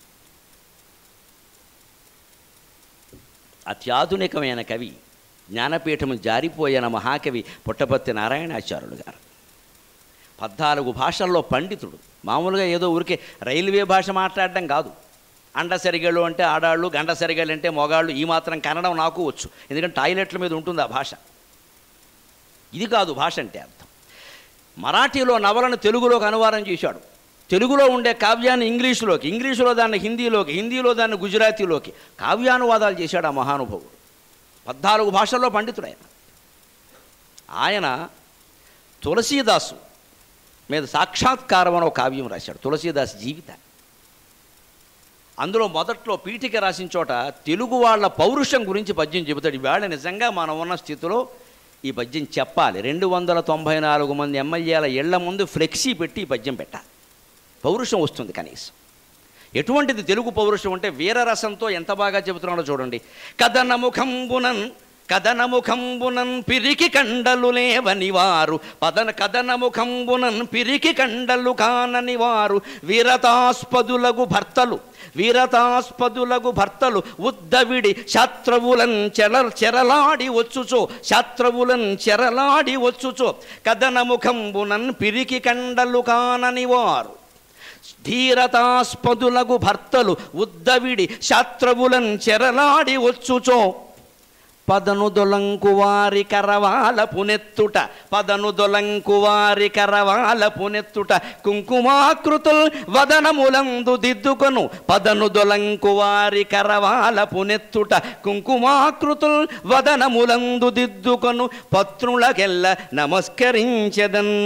అత్యాధునికమైన కవి జ్ఞానపీఠము జారిపోయిన మహాకవి పుట్టపర్తి నారాయణాచార్యులు గారు పద్నాలుగు భాషల్లో పండితుడు మామూలుగా ఏదో ఊరికే రైల్వే భాష మాట్లాడడం కాదు అండ సరిగళ్ళు అంటే ఆడాళ్ళు గండ సరిగళ్ళు అంటే మొగాళ్ళు ఈ మాత్రం కన్నడం నాకు వచ్చు ఎందుకంటే టాయిలెట్ల మీద ఉంటుంది ఆ భాష ఇది కాదు భాష అంటే అర్థం మరాఠీలో నవలను తెలుగులోకి అనువాదం చేశాడు తెలుగులో ఉండే కావ్యాన్ని ఇంగ్లీషులోకి ఇంగ్లీషులో దాన్ని హిందీలోకి హిందీలో దాన్ని గుజరాతీలోకి కావ్యానువాదాలు చేశాడు ఆ మహానుభావుడు పద్నాలుగు భాషల్లో పండితుడు ఆయన ఆయన తులసీదాసు మీద సాక్షాత్కారం అని ఒక కావ్యం రాశాడు తులసీదాస్ జీవితాన్ని అందులో మొదట్లో పీఠిక రాసిన చోట తెలుగు వాళ్ళ పౌరుషం గురించి పద్యం చెబుతాడు ఈవేళ నిజంగా మనం ఉన్న స్థితిలో ఈ పద్యం చెప్పాలి రెండు వందల తొంభై నాలుగు మంది ఎమ్మెల్యేల ఇళ్ల ముందు ఫ్లెక్సీ పెట్టి ఈ పద్యం పెట్టాలి పౌరుషం వస్తుంది కనీసం ఎటువంటిది తెలుగు పౌరుషం అంటే వీరరసంతో ఎంత బాగా చెబుతున్నాడో చూడండి కథన ముఖంబునన్ కథన ముఖంబునన్ పిరికి కండలు లేవని వారు పదన కథన ముఖంబునన్ పిరికి కండలు కానని వారు వీరతాస్పదులగు భర్తలు వీరతాస్పదులగు భర్తలు ఉద్దవిడి శాత్రవులన్ చెర చెరలాడి వచ్చుచో శాత్రవులన్ చెరలాడి వచ్చుచో కథన ముఖంబునన్ పిరికి కండలు కానని వారు ధీరతాస్పదులగు భర్తలు ఉద్దవిడి శాత్రవులన్ చెరలాడి వచ్చుచో పదను దొలంకు వారి కరవాల పునెత్తుట పదను దొలంకు వారి కరవాల పునెత్తుట కుంకుమాకృతుల్ వదనములందు దిద్దుకొను పదను దొలంకు వారి కరవాల పునెత్తుట కుంకుమాకృతుల్ వదనములందు దిద్దుకొను పత్రులకెల్ల నమస్కరించదన్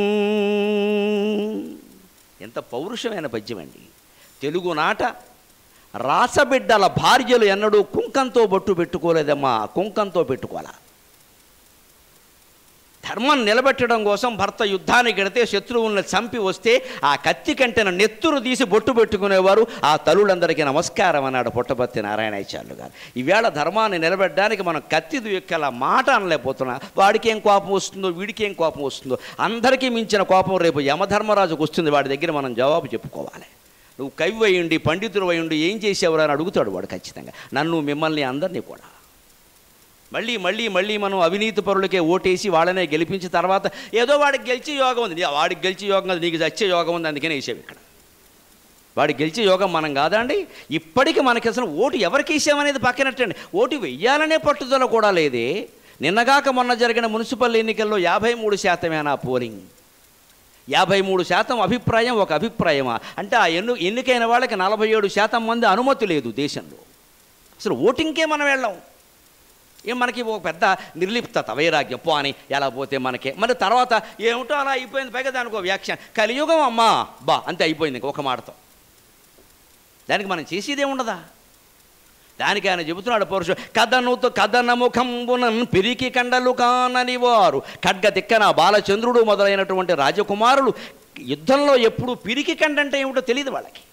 ఎంత పౌరుషమైన పద్యం అండి తెలుగునాట రాసబిడ్డల భార్యలు ఎన్నడూ కుంకంతో బొట్టు పెట్టుకోలేదమ్మా కుంకంతో పెట్టుకోవాలా ధర్మం నిలబెట్టడం కోసం భర్త యుద్ధానికి గడితే శత్రువులను చంపి వస్తే ఆ కత్తి కంటెన నెత్తురు తీసి బొట్టు పెట్టుకునేవారు ఆ తల్లులందరికీ నమస్కారం అన్నాడు పుట్టపర్తి నారాయణాచార్యులు గారు ఈవేళ ధర్మాన్ని నిలబెట్టడానికి మనం కత్తి దుయ్యక్కల మాట అనలేకపోతున్నా వాడికి ఏం కోపం వస్తుందో వీడికి ఏం కోపం వస్తుందో అందరికీ మించిన కోపం రేపు యమధర్మరాజుకు వస్తుంది వాడి దగ్గర మనం జవాబు చెప్పుకోవాలి నువ్వు కవి అయ్యుండి పండితుడు అయ్యుండి ఏం చేసేవరా అని అడుగుతాడు వాడు ఖచ్చితంగా నన్ను మిమ్మల్ని అందరినీ కూడా మళ్ళీ మళ్ళీ మళ్ళీ మనం అవినీతి పరులకే ఓటేసి వాళ్ళనే గెలిపించిన తర్వాత ఏదో వాడికి గెలిచే యోగం ఉంది నీ- వాడికి గెలిచే యోగం ఉంది నీకు చచ్చే యోగం ఉంది అందుకనే వేసావు ఇక్కడ వాడికి గెలిచే యోగం మనం కాదా అండి ఇప్పటికీ మనకి అసలు ఓటు ఎవరికి వేసామనేది పక్కనట్టండి ఓటు వెయ్యాలనే పట్టుదల కూడా లేదే నిన్నగాక మొన్న జరిగిన మున్సిపల్ ఎన్నికల్లో యాభై మూడు శాతమేనా పోలింగ్ యాభై మూడు శాతం అభిప్రాయం ఒక అభిప్రాయమా అంటే ఆ ఎన్ను ఎన్నికైన వాళ్ళకి నలభై ఏడు శాతం మంది అనుమతి లేదు దేశంలో అసలు ఓటింగ్కే మనం వెళ్ళాం ఏం మనకి ఒక పెద్ద నిర్లిప్తత వైరాగ్యం పో అని ఎలా పోతే మనకే మరి తర్వాత ఏమిటో అలా అయిపోయింది పైగా దానికి ఒక వ్యాఖ్యానం కలియుగం అమ్మా బా అంతే అయిపోయింది ఇంక ఒక మాటతో దానికి మనం చేసేదే ఉండదా దానికి ఆయన చెబుతున్నాడు పౌరుషు కథనుతో కథనముఖంబునన్ పిరికి కండలు కానని వారు ఖడ్గ తిక్కన బాలచంద్రుడు మొదలైనటువంటి రాజకుమారులు యుద్ధంలో ఎప్పుడు పిరికి కండంటే ఏమిటో తెలియదు వాళ్ళకి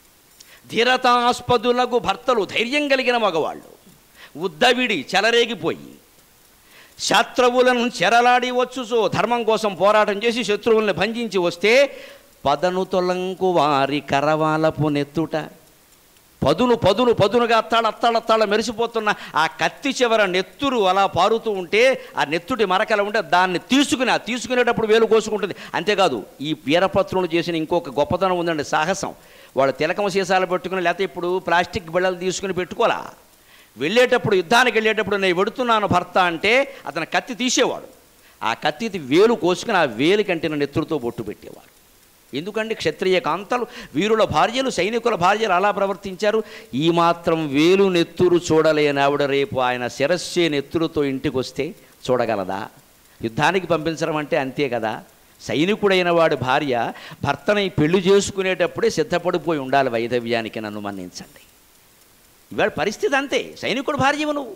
ధీరతాస్పదులకు భర్తలు ధైర్యం కలిగిన మగవాళ్ళు ఉద్దవిడి చెలరేగిపోయి శత్రువులను చెరలాడి వచ్చుసో ధర్మం కోసం పోరాటం చేసి శత్రువుల్ని భంజించి వస్తే పదను తొలంకు వారి కరవాలపు నెత్తుట పదును పదును పదునుగా అత్తాళ అత్తాళ అత్తాళ మెరిసిపోతున్న ఆ కత్తి చివర నెత్తురు అలా పారుతూ ఉంటే ఆ నెత్తుటి మరకల ఉంటే దాన్ని తీసుకుని ఆ తీసుకునేటప్పుడు వేలు కోసుకుంటుంది అంతేకాదు ఈ వీరపత్రులు చేసిన ఇంకొక గొప్పతనం ఉందండి సాహసం వాళ్ళు తిలకం సీసాలు పెట్టుకుని లేకపోతే ఇప్పుడు ప్లాస్టిక్ బిళ్ళలు తీసుకుని పెట్టుకోలా వెళ్ళేటప్పుడు యుద్ధానికి వెళ్ళేటప్పుడు నేను వెడుతున్నాను భర్త అంటే అతను కత్తి తీసేవాడు ఆ కత్తి వేలు కోసుకుని ఆ వేలు కంటిన నెత్తురుతో బొట్టు పెట్టేవాడు ఎందుకంటే క్షత్రియ కాంతలు వీరుల భార్యలు సైనికుల భార్యలు అలా ప్రవర్తించారు ఈ మాత్రం వేలు నెత్తురు చూడలేని ఆవిడ రేపు ఆయన శిరస్సే నెత్తురుతో ఇంటికి వస్తే చూడగలదా యుద్ధానికి పంపించడం అంటే అంతే కదా సైనికుడైన వాడి భార్య భర్తని పెళ్లి చేసుకునేటప్పుడే సిద్ధపడిపోయి ఉండాలి వైధవ్యానికి నన్ను మన్నించండి ఇవాళ పరిస్థితి అంతే సైనికుడు భార్యవు నువ్వు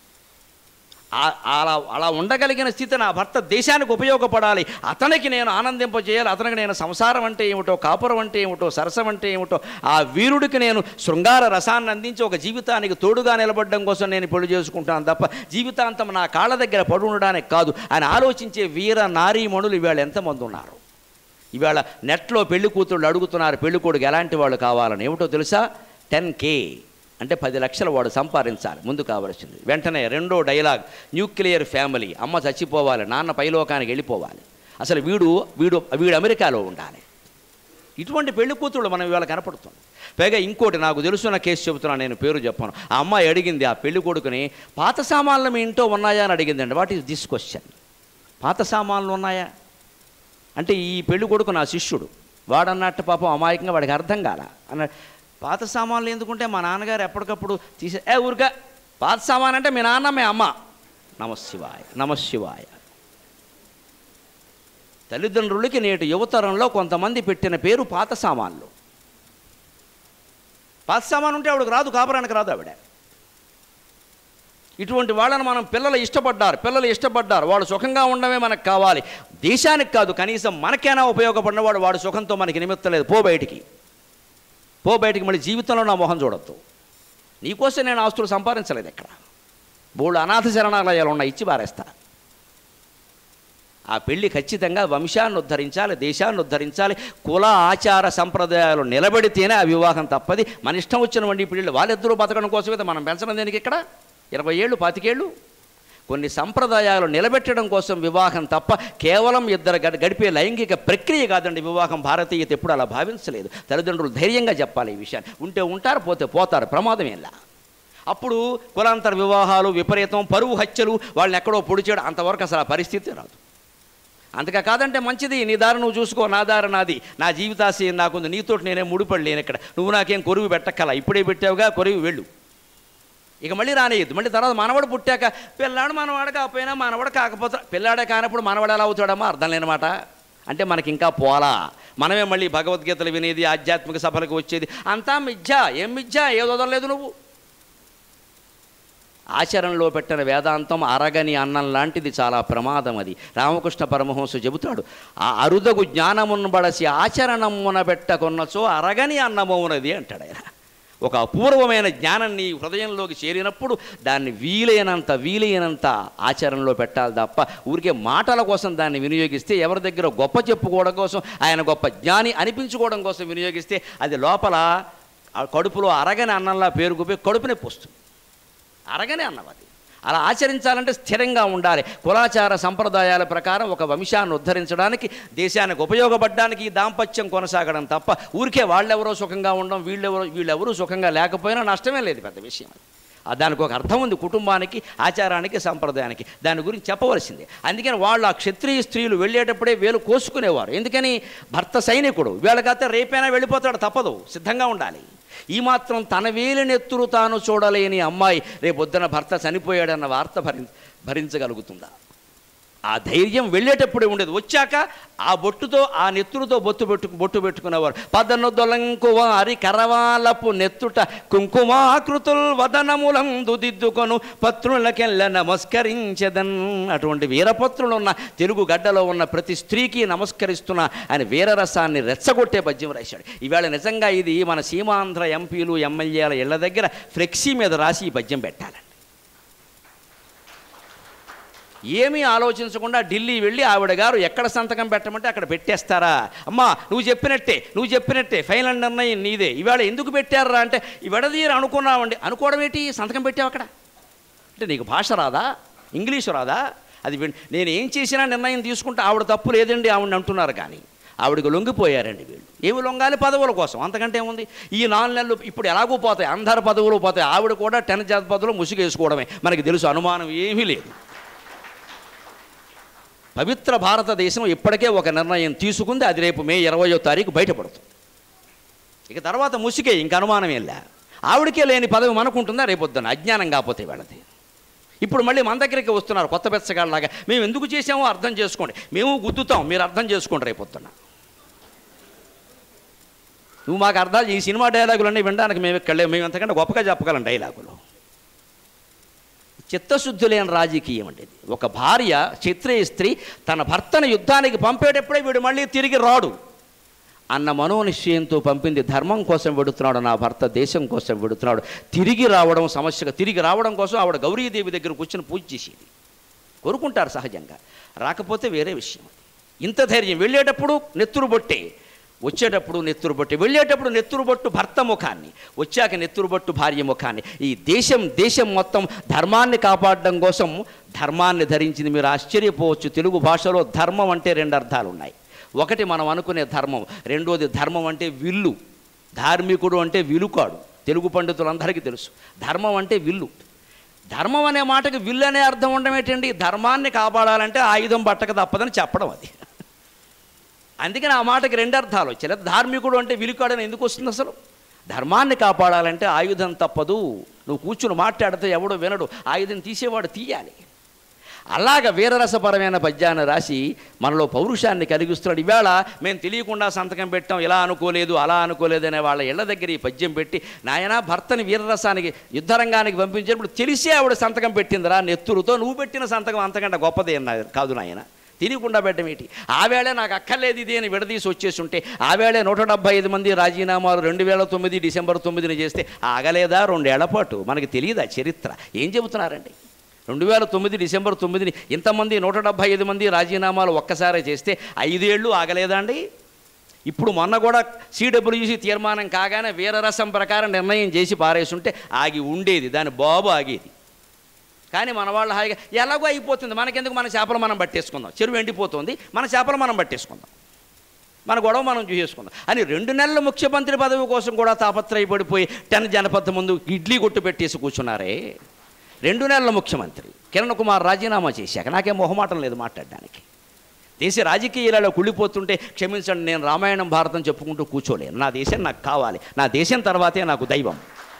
ఆ- అలా అలా ఉండగలిగిన స్థితి నా భర్త దేశానికి ఉపయోగపడాలి అతనికి నేను ఆనందింపజేయాలి అతనికి నేను సంసారం అంటే ఏమిటో కాపురం అంటే ఏమిటో సరసం అంటే ఏమిటో ఆ వీరుడికి నేను శృంగార రసాన్ని అందించి ఒక జీవితానికి తోడుగా నిలబడడం కోసం నేను పెళ్లి చేసుకుంటాను తప్ప జీవితాంతం నా కాళ్ళ దగ్గర పడి ఉండడానికి కాదు అని ఆలోచించే వీర నారీమణులు ఇవాళ ఎంతమంది ఉన్నారు ఇవాళ నెట్లో పెళ్లి కూతుళ్ళు అడుగుతున్నారు పెళ్లి కొడుకు ఎలాంటి వాళ్ళు కావాలని ఏమిటో తెలుసా టెన్ కే అంటే పది లక్షలు వాడు సంపాదించాలి ముందు కావాల్సింది వెంటనే రెండో డైలాగ్ న్యూక్లియర్ ఫ్యామిలీ అమ్మ చచ్చిపోవాలి నాన్న పైలోకానికి వెళ్ళిపోవాలి అసలు వీడు వీడు వీడు అమెరికాలో ఉండాలి ఇటువంటి పెళ్లి కూతుళ్ళు మనం ఇవాళ కనపడుతుంది పైగా ఇంకోటి నాకు తెలుసున్న కేసు చెబుతున్నాను నేను పేరు చెప్పను ఆ అమ్మాయి అడిగింది ఆ పెళ్లి కొడుకుని పాత సామాన్లు మీ ఇంట్లో ఉన్నాయా అని అడిగిందండి వాట్ ఈస్ దిస్ క్వశ్చన్ పాత సామాన్లు ఉన్నాయా అంటే ఈ పెళ్లి కొడుకు నా శిష్యుడు వాడన్నట్టు పాపం అమాయకంగా వాడికి అర్థం కాల అన్నాడు పాత సామాన్లు ఎందుకుంటే మా నాన్నగారు ఎప్పటికప్పుడు తీసే ఏ ఊరిగా పాత సామాన్ అంటే మీ నాన్న మీ అమ్మ నమశివాయ నమశివాయ తల్లిదండ్రులకి నేటి యువతరంలో కొంతమంది పెట్టిన పేరు పాత సామాన్లు పాత సామాన్ ఉంటే ఆవిడకి రాదు కాపురానికి రాదు ఆవిడ ఇటువంటి వాళ్ళని మనం పిల్లలు ఇష్టపడ్డారు పిల్లలు ఇష్టపడ్డారు వాడు సుఖంగా ఉండడమే మనకు కావాలి దేశానికి కాదు కనీసం మనకైనా ఉపయోగపడినవాడు వాడు సుఖంతో మనకి నిమిత్తం లేదు పో బయటికి పో బయటికి మళ్ళీ జీవితంలో నా మొహం చూడొద్దు నీకోసం నేను ఆస్తులు సంపాదించలేదు ఇక్కడ బోళ్ళు అనాథ శరణాలయాలు ఉన్నాయి ఇచ్చి పారేస్తా ఆ పెళ్లి ఖచ్చితంగా వంశాన్ని ఉద్ధరించాలి దేశాన్ని ఉద్ధరించాలి కుల ఆచార సంప్రదాయాలు నిలబడితేనే ఆ వివాహం తప్పది మన ఇష్టం వచ్చిన వండి పెళ్ళి వాళ్ళిద్దరూ బతకడం కోసమే మనం పెంచడం దేనికి ఇక్కడ ఇరవై ఏళ్ళు పాతికేళ్ళు కొన్ని సంప్రదాయాలు నిలబెట్టడం కోసం వివాహం తప్ప కేవలం ఇద్దరు గడి- గడిపే లైంగిక ప్రక్రియ కాదండి వివాహం భారతీయత ఎప్పుడు అలా భావించలేదు తల్లిదండ్రులు ధైర్యంగా చెప్పాలి ఈ విషయాన్ని ఉంటే ఉంటారు పోతే పోతారు ప్రమాదం ఏంలా అప్పుడు కులాంతర వివాహాలు విపరీతం పరువు హత్యలు వాళ్ళని ఎక్కడో పొడి చేయడం అంతవరకు అసలు ఆ పరిస్థితి రాదు అంతగా కాదంటే మంచిది నీ దారి నువ్వు చూసుకో నా దారి నాది నా జీవితాశయం నాకుంది నీతోటి నేనే ముడిపడి లేను ఇక్కడ నువ్వు నాకేం కొరువు పెట్టక్కల ఇప్పుడే పెట్టావుగా కొరువు వెళ్ళు ఇక మళ్ళీ రానేయద్దు మళ్ళీ తర్వాత మనవడు పుట్టాక పిల్లాడు మనవాడు కాకపోయినా మనవడు కాకపోతే పిల్లాడే కానప్పుడు మనవాడు ఎలా అవుతాడమ్మా అర్థం లేనమాట అంటే మనకి ఇంకా పోలా మనమే మళ్ళీ భగవద్గీతలు వినేది ఆధ్యాత్మిక సభలకు వచ్చేది అంతా మిథ్య ఏం మిథ్య ఏదో వదలలేదు నువ్వు ఆచరణలో పెట్టిన వేదాంతం అరగని అన్నం లాంటిది చాలా ప్రమాదం అది రామకృష్ణ పరమహంస చెబుతాడు ఆ అరుదగు జ్ఞానమును బడసి ఆచరణమున పెట్టకొన్నచో అరగని అన్నమవునది అంటాడు ఆయన ఒక అపూర్వమైన జ్ఞానం నీ హృదయంలోకి చేరినప్పుడు దాన్ని వీలైనంత వీలైనంత ఆచరణలో పెట్టాలి తప్ప ఊరికే మాటల కోసం దాన్ని వినియోగిస్తే ఎవరి దగ్గర గొప్ప చెప్పుకోవడం కోసం ఆయన గొప్ప జ్ఞాని అనిపించుకోవడం కోసం వినియోగిస్తే అది లోపల ఆ కడుపులో అరగని అన్నంలా పేరుకుపోయి కడుపు నొప్పి వస్తుంది అరగనే అన్నం అది అలా ఆచరించాలంటే స్థిరంగా ఉండాలి కులాచార సంప్రదాయాల ప్రకారం ఒక వంశాన్ని ఉద్ధరించడానికి దేశానికి ఉపయోగపడడానికి ఈ దాంపత్యం కొనసాగడం తప్ప ఊరికే వాళ్ళెవరో సుఖంగా ఉండడం వీళ్ళెవరో వీళ్ళెవరూ సుఖంగా లేకపోయినా నష్టమే లేదు పెద్ద విషయం అది ఆ దానికి ఒక అర్థం ఉంది కుటుంబానికి ఆచారానికి సంప్రదాయానికి దాని గురించి చెప్పవలసింది అందుకని వాళ్ళు ఆ క్షత్రియ స్త్రీలు వెళ్ళేటప్పుడే వేలు కోసుకునేవారు ఎందుకని భర్త సైనికుడు వీళ్ళకైతే రేపైనా వెళ్ళిపోతాడు తప్పదు సిద్ధంగా ఉండాలి ఈ మాత్రం తన వేలినెత్తురు తాను చూడలేని అమ్మాయి రేపొద్దున భర్త చనిపోయాడన్న వార్త భరి భరించగలుగుతుందా ఆ ధైర్యం వెళ్ళేటప్పుడే ఉండేది వచ్చాక ఆ బొట్టుతో ఆ నెత్తురుతో బొట్టు పెట్టు బొట్టు పెట్టుకునేవారు పదనొద్దొలంకు వారి కరవాలపు నెత్తుట కుంకుమాకృతుల్ వదనములందు దిద్దుకొను పత్రులకెల్ల నమస్కరించదన్ అటువంటి వీరపత్రులు ఉన్న తెలుగు గడ్డలో ఉన్న ప్రతి స్త్రీకి నమస్కరిస్తున్న ఆయన వీరరసాన్ని రెచ్చగొట్టే పద్యం రాశాడు ఈవేళ నిజంగా ఇది మన సీమాంధ్ర ఎంపీలు ఎమ్మెల్యేల ఇళ్ల దగ్గర ఫ్లెక్సీ మీద రాసి ఈ పద్యం పెట్టాలండి ఏమీ ఆలోచించకుండా ఢిల్లీ వెళ్ళి ఆవిడ గారు ఎక్కడ సంతకం పెట్టమంటే అక్కడ పెట్టేస్తారా అమ్మా నువ్వు చెప్పినట్టే నువ్వు చెప్పినట్టే ఫైనల్ నిర్ణయం నీదే ఇవాళ ఎందుకు పెట్టారా అంటే విడదీరు అనుకున్నామండి అనుకోవడం ఏంటి సంతకం పెట్టావు అక్కడ అంటే నీకు భాష రాదా ఇంగ్లీషు రాదా అది విన్- నేను ఏం చేసినా నిర్ణయం తీసుకుంటే ఆవిడ తప్పు లేదండి ఆవిడని అంటున్నారు కానీ ఆవిడకి లొంగిపోయారండి వీళ్ళు ఏమి లొంగాలి పదవుల కోసం అంతకంటే ఏముంది ఈ నాలుగు నెలలు ఇప్పుడు ఎలాగో పోతాయి అందరి పదవులు పోతాయి ఆవిడ కూడా టెన్ జాతి పదవులు ముసుగేసుకోవడమే మనకి తెలుసు అనుమానం ఏమీ లేదు పవిత్ర భారతదేశం ఇప్పటికే ఒక నిర్ణయం తీసుకుంది అది రేపు మే ఇరవయో తారీఖు బయటపడుతుంది ఇక తర్వాత ముసికే ఇంక అనుమానం ఏం లే ఆవిడకే లేని పదవి మనకుంటుందా రేపొద్దున అజ్ఞానం కాకపోతే వెళ్ళది ఇప్పుడు మళ్ళీ మన దగ్గరికి వస్తున్నారు కొత్త బెచ్చగాళ్ళలాగా మేము ఎందుకు చేసామో అర్థం చేసుకోండి మేము గుద్దుతాం మీరు అర్థం చేసుకోండి రేపొద్దున నువ్వు మాకు అర్థాలు ఈ సినిమా డైలాగులన్నీ వినడానికి మేము ఇక్కడ మేము ఎంతకంటే గొప్పగా చెప్పగలం డైలాగులు చిత్తశుద్ధి లేని రాజకీయం అంటే ఇది. ఒక భార్య క్షత్రియ స్త్రీ తన భర్తను యుద్ధానికి పంపేటప్పుడే వీడు మళ్ళీ తిరిగి రాడు అన్న మనోనిశ్చయంతో పంపింది ధర్మం కోసం వెడుతున్నాడు నా భర్త దేశం కోసం వెడుతున్నాడు తిరిగి రావడం సమస్యగా తిరిగి రావడం కోసం ఆవిడ గౌరీదేవి దగ్గర కూర్చొని పూజ చేసేది కోరుకుంటారు సహజంగా రాకపోతే వేరే విషయం అది ఇంత ధైర్యం వెళ్ళేటప్పుడు నెత్తురు బొట్టే వచ్చేటప్పుడు నెత్తురు బొట్టు వెళ్ళేటప్పుడు నెత్తురు బొట్టు భర్త ముఖాన్ని వచ్చాక నెత్తురు బొట్టు భార్య ముఖాన్ని ఈ దేశం దేశం మొత్తం ధర్మాన్ని కాపాడడం కోసం ధర్మాన్ని ధరించింది మీరు ఆశ్చర్యపోవచ్చు తెలుగు భాషలో ధర్మం అంటే రెండు అర్థాలు ఉన్నాయి ఒకటి మనం అనుకునే ధర్మం రెండోది ధర్మం అంటే విల్లు ధార్మికుడు అంటే విలుకాడు తెలుగు పండితులందరికీ తెలుసు ధర్మం అంటే విల్లు ధర్మం అనే మాటకి విల్లు అనే అర్థం ఉండడం ఏంటండి ధర్మాన్ని కాపాడాలంటే ఆయుధం పట్టక తప్పదని చెప్పడం అది అందుకని ఆ మాటకి రెండు అర్థాలు వచ్చాయి లేదా ధార్మికుడు అంటే విలుకాడని ఎందుకు వస్తుంది అసలు ధర్మాన్ని కాపాడాలంటే ఆయుధం తప్పదు నువ్వు కూర్చుని మాట్లాడితే ఎవడో వినడు ఆయుధం తీసేవాడు తీయాలి అలాగ వీరరసపరమైన పద్యాన్ని రాసి మనలో పౌరుషాన్ని కలిగిస్తున్నాడు ఇవాళ మేము తెలియకుండా సంతకం పెట్టాం ఇలా అనుకోలేదు అలా అనుకోలేదు అనే వాళ్ళ ఇళ్ళ దగ్గర ఈ పద్యం పెట్టి నాయన భర్తని వీరరసానికి యుద్ధరంగానికి పంపించేటప్పుడు తెలిసే ఆవిడ సంతకం పెట్టిందిరా నెత్తురుతో నువ్వు పెట్టిన సంతకం అంతకంటే గొప్పదే అన్నా కాదు నాయన తెలియకుండా పెట్టమేటి ఆవేళే నాకు అక్కర్లేదు ఇది అని విడదీసి వచ్చేసి ఉంటే ఆవేళే నూట డెబ్బై ఐదు మంది రాజీనామాలు రెండు వేల తొమ్మిది డిసెంబర్ తొమ్మిదిని చేస్తే ఆగలేదా రెండేళ్ల పాటు మనకి తెలియదా చరిత్ర ఏం చెబుతున్నారండి రెండు వేల తొమ్మిది డిసెంబర్ తొమ్మిదిని ఇంతమంది నూట డెబ్బై ఐదు మంది రాజీనామాలు ఒక్కసారే చేస్తే ఐదేళ్ళు ఆగలేదా అండి ఇప్పుడు మొన్న కూడా సిడబ్ల్యూసి తీర్మానం కాగానే వీరరసం ప్రకారం నిర్ణయం చేసి పారేసుంటే ఆగి ఉండేది దాని బాబు ఆగేది కానీ మన వాళ్ళు హాయిగా ఎలాగో అయిపోతుంది మనకెందుకు మన చేపలు మనం పట్టేసుకుందాం చెరువు ఎండిపోతుంది మన చేపలు మనం పట్టేసుకుందాం మన గొడవ మనం చూసేసుకుందాం అని రెండు నెలల ముఖ్యమంత్రి పదవి కోసం కూడా తాపత్రయపడిపోయి టెన్ జనపథ ముందు ఇడ్లీ కొట్టు పెట్టేసి కూర్చున్నారే రెండు నెలల ముఖ్యమంత్రి కిరణ్ కుమార్ రాజీనామా చేశాక నాకేం మొహమాటం లేదు మాట్లాడడానికి దేశ రాజకీయాలలో కుళ్ళిపోతుంటే క్షమించండి నేను రామాయణం భారతం చెప్పుకుంటూ కూర్చోలేను నా దేశం నాకు కావాలి నా దేశం తర్వాతే నాకు దైవం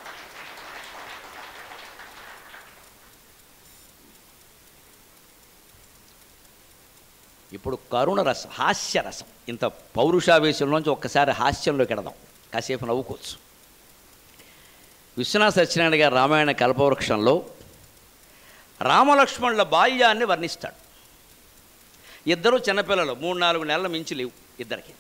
ఇప్పుడు కరుణ రసం హాస్య రసం ఇంత పౌరుషావేశంలోంచి ఒక్కసారి హాస్యంలోకి ఎడదాం కాసేపు నవ్వుకోవచ్చు విశ్వనాథ సత్యనారాయణ గారి రామాయణ కల్పవృక్షంలో రామలక్ష్మణుల బాల్యాన్ని వర్ణిస్తాడు ఇద్దరు చిన్నపిల్లలు మూడు నాలుగు నెలల మించి లేవు ఇద్దరికి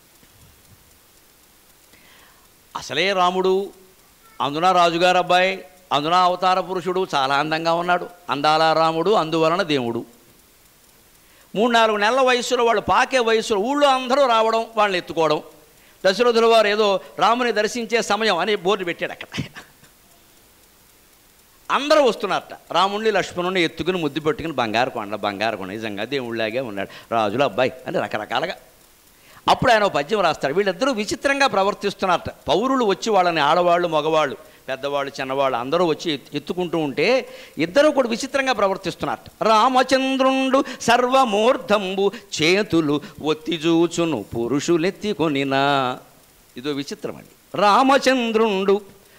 అసలే రాముడు అందున రాజుగారు అబ్బాయి అందున అవతార పురుషుడు చాలా అందంగా ఉన్నాడు అందాల రాముడు అందువలన దేవుడు మూడు నాలుగు నెలల వయసులో వాళ్ళు పాకే వయసులో ఊళ్ళో అందరూ రావడం వాళ్ళని ఎత్తుకోవడం దశరథుల వారు ఏదో రాముని దర్శించే సమయం అని బోర్డు పెట్టాడు అక్కడ అందరూ వస్తున్నారట రాముణ్ణి లక్ష్మణుని ఎత్తుకుని ముద్దు పెట్టుకుని బంగారు కొండ బంగారు కొండ నిజంగా దేవుళ్ళలాగే ఉన్నాడు రాజుల అబ్బాయి అని రకరకాలుగా అప్పుడు ఆయన ఒక పద్యం రాస్తాడు వీళ్ళిద్దరూ విచిత్రంగా ప్రవర్తిస్తున్నారట పౌరులు వచ్చి వాళ్ళని ఆడవాళ్ళు మగవాళ్ళు పెద్దవాళ్ళు చిన్నవాళ్ళు అందరూ వచ్చి ఎత్తు- ఎత్తుకుంటూ ఉంటే ఇద్దరు కూడా విచిత్రంగా ప్రవర్తిస్తున్నారట రామచంద్రుండు సర్వమూర్ధంబు చేతులు ఒత్తిజూచును పురుషులెత్తికొనినా ఇదో విచిత్రం అండి రామచంద్రుండు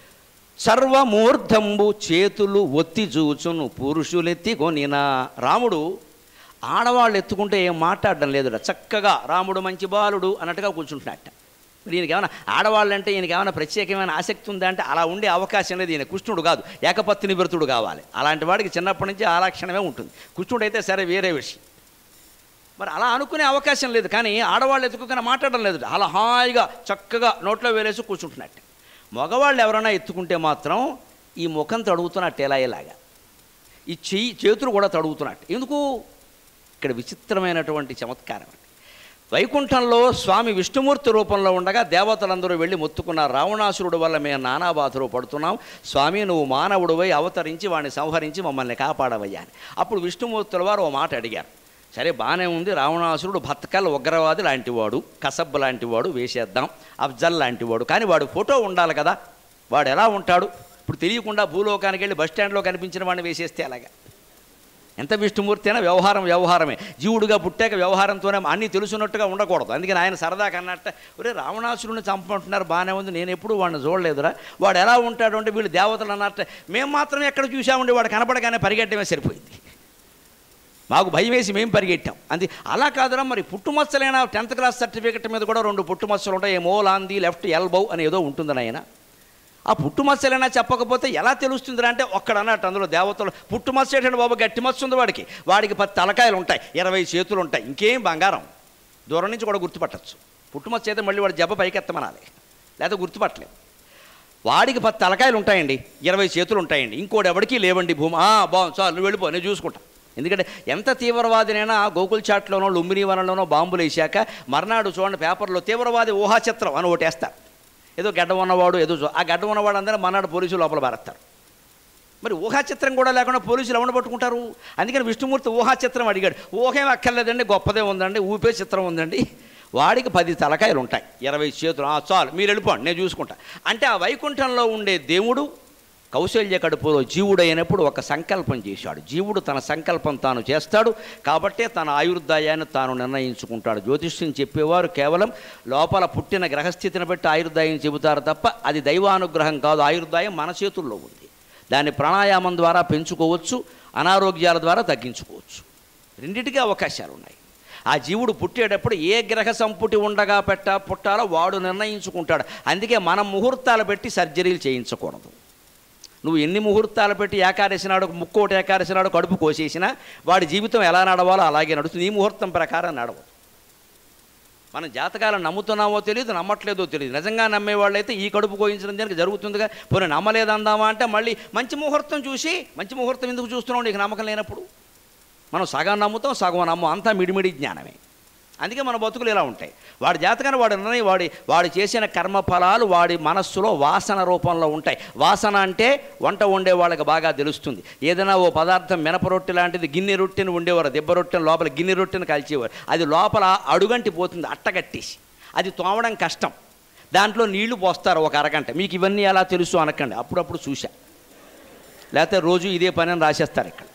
సర్వమూర్ధంబు చేతులు ఒత్తి చూచును పురుషులెత్తికొనినా రాముడు ఆడవాళ్ళు ఎత్తుకుంటే ఏం మాట్లాడడం లేదుట చక్కగా రాముడు మంచి బాలుడు అన్నట్టుగా కూర్చుంటున్నట్ట మరి ఈయనకి ఏమైనా ఆడవాళ్ళు అంటే ఈయనకి ఏమైనా ప్రత్యేకమైన ఆసక్తి ఉందా అంటే అలా ఉండే అవకాశం లేదు ఈయన కృష్ణుడు కాదు ఏకపత్ని వ్రతుడు కావాలి అలాంటి వాడికి చిన్నప్పటి నుంచి ఆ లక్షణమే ఉంటుంది కృష్ణుడు అయితే సరే వేరే విషయం మరి అలా అనుకునే అవకాశం లేదు కానీ ఆడవాళ్ళు ఎత్తుకుని మాట్లాడడం లేదు అలా హాయిగా చక్కగా నోట్లో వేలేసి కూర్చుంటున్నట్టు మగవాళ్ళు ఎవరైనా ఎత్తుకుంటే మాత్రం ఈ ముఖం తడుగుతున్నట్టు ఎలా ఇలాగా ఈ చెయ్యి చేతులు కూడా తడుగుతున్నట్టు ఎందుకు ఇక్కడ విచిత్రమైనటువంటి చమత్కారం అండి వైకుంఠంలో స్వామి విష్ణుమూర్తి రూపంలో ఉండగా దేవతలందరూ వెళ్ళి మొత్తుకున్నారు రావణాసురుడు వల్ల మేము నానా బాధలు పడుతున్నాం స్వామి నువ్వు మానవుడివై అవతరించి వాడిని సంహరించి మమ్మల్ని కాపాడవయ్యా అని అప్పుడు విష్ణుమూర్తుల వారు ఓ మాట అడిగారు సరే బాగానే ఉంది రావణాసురుడు భత్కల్ ఉగ్రవాది లాంటివాడు కసబ్ లాంటివాడు వేసేద్దాం అఫ్జల్ లాంటివాడు కానీ వాడు ఫోటో ఉండాలి కదా వాడు ఎలా ఉంటాడు ఇప్పుడు తెలియకుండా భూలోకానికి వెళ్ళి బస్ స్టాండ్లో కనిపించిన వాడిని వేసేస్తే అలాగా ఎంత విష్ణుమూర్తి అయినా వ్యవహారం వ్యవహారమే జీవుడుగా పుట్టాక వ్యవహారంతోనే అన్నీ తెలుసున్నట్టుగా ఉండకూడదు అందుకని ఆయన సరదాగా అన్నట్ట ఒరే రావణాసురుని చంపమంటున్నారు బాగానే ఉంది నేను ఎప్పుడు వాడిని చూడలేదురా వాడు ఎలా ఉంటాడు అంటే వీళ్ళు దేవతలు అన్నట్ట మేము మాత్రం ఎక్కడ చూసామండి వాడు కనపడగానే పరిగెట్టమే సరిపోయింది మాకు భయం వేసి మేము పరిగెట్టాం అంది అలా కాదురా మరి పుట్టుమచ్చలైన టెన్త్ క్లాస్ సర్టిఫికెట్ మీద కూడా రెండు పుట్టుమచ్చలు ఉంటాయి ఏమో లాంది లెఫ్ట్ ఎల్బౌ అని ఏదో ఉంటుంది ఆయన ఆ పుట్టుమచ్చలైనా చెప్పకపోతే ఎలా తెలుస్తుందిరా అంటే ఒక్కడ అన్నట్టు అందులో దేవతలు పుట్టుమచ్చ ఏంటంటే బాబు గట్టి మచ్చ ఉంది వాడికి వాడికి పది తలకాయలు ఉంటాయి ఇరవై చేతులు ఉంటాయి ఇంకేం బంగారం దూరం నుంచి కూడా గుర్తుపట్టచ్చు పుట్టుమచ్చ అయితే మళ్ళీ వాడు జబ్బ పైకెత్తమనాలి లేకపోతే గుర్తుపట్టలేదు వాడికి పది తలకాయలు ఉంటాయండి ఇరవై చేతులు ఉంటాయండి ఇంకోటి ఎవడికి లేవండి భూమి ఆ, బాగుంది చాలు నువ్వు వెళ్ళిపో నేను చూసుకుంటా ఎందుకంటే ఎంత తీవ్రవాదినైనా గోకుల్ చాట్లోనో లుంబిని వనంలోనో బాంబులు వేసాక మర్నాడు చూడండి పేపర్లో తీవ్రవాది ఊహాచిత్రం అని ఒకటి వేస్తారు ఏదో గడ్డ ఉన్నవాడు ఏదో చూ- ఆ గడ్డ ఉన్నవాడు అందరూ మర్నాడు పోలీసులు లోపల బారేస్తారు మరి ఊహాచిత్రం కూడా లేకుండా పోలీసులు ఎవరిని పట్టుకుంటారు అందుకని విష్ణుమూర్తి ఊహాచిత్రం అడిగాడు ఊహేం అక్కర్లేదండి గొప్పదే ఉందండి ఊపే చిత్రం ఉందండి వాడికి పది తలకాయలు ఉంటాయి ఇరవై చేతులు ఆ, చాలు మీరు వెళ్ళిపోండి నేను చూసుకుంటా అంటే ఆ వైకుంఠంలో ఉండే దేవుడు కౌశల్య కడుపులో జీవుడు అయినప్పుడు ఒక సంకల్పం చేశాడు జీవుడు తన సంకల్పం తాను చేస్తాడు కాబట్టే తన ఆయుర్దాయాన్ని తాను నిర్ణయించుకుంటాడు జ్యోతిష్యం చెప్పేవారు కేవలం లోపల పుట్టిన గ్రహస్థితిని బట్టి ఆయుర్దాయం చెబుతారు తప్ప అది దైవానుగ్రహం కాదు ఆయుర్దాయం మన చేతుల్లో ఉంది దాన్ని ప్రాణాయామం ద్వారా పెంచుకోవచ్చు అనారోగ్యాల ద్వారా తగ్గించుకోవచ్చు రెండిటికీ అవకాశాలు ఉన్నాయి ఆ జీవుడు పుట్టేటప్పుడు ఏ గ్రహ సంపుటి ఉండగా పెట్ట పుట్టాలో వాడు నిర్ణయించుకుంటాడు అందుకే మనం ముహూర్తాలు పెట్టి సర్జరీలు చేయించకూడదు నువ్వు ఎన్ని ముహూర్తాలు పెట్టి ఏకాదశి నాడు ముక్కోటి ఏకాదశి నాడు కడుపు కోసేసినా వాడి జీవితం ఎలా నడవాలో అలాగే నడుస్తుంది ఈ ముహూర్తం ప్రకారం నడవదు మనం జాతకాలను నమ్ముతున్నామో తెలియదు నమ్మట్లేదో తెలియదు నిజంగా నమ్మేవాళ్ళైతే ఈ కడుపు కోయించడం దానికి జరుగుతుందిగా పోనీ నమ్మలేదందామా అంటే మళ్ళీ మంచి ముహూర్తం చూసి మంచి ముహూర్తం ఎందుకు చూస్తున్నావు నీకు నమ్మకం లేనప్పుడు మనం సగం నమ్ముతాం సగం నమ్మం అంతా మిడిమిడి జ్ఞానమే అందుకే మన బతుకులు ఇలా ఉంటాయి వాడి జాతకాన్ని వాడి నిర్ణయం వాడి వాడు చేసిన కర్మఫలాలు వాడి మనస్సులో వాసన రూపంలో ఉంటాయి వాసన అంటే వంట వండే వాళ్ళకి బాగా తెలుస్తుంది ఏదైనా ఓ పదార్థం మినప రొట్టె లాంటిది గిన్నె రొట్టెని ఉండేవారు దెబ్బ రొట్టెని లోపల గిన్నె రొట్టెని కాల్చేవారు అది లోపల అడుగంటి పోతుంది అట్టగట్టేసి అది తోమడం కష్టం దాంట్లో నీళ్లు పోస్తారు ఒక అరగంట మీకు ఇవన్నీ ఎలా తెలుసు అనకండి అప్పుడప్పుడు చూశా లేకపోతే రోజు ఇదే పని అని రాసేస్తారు ఇక్కడ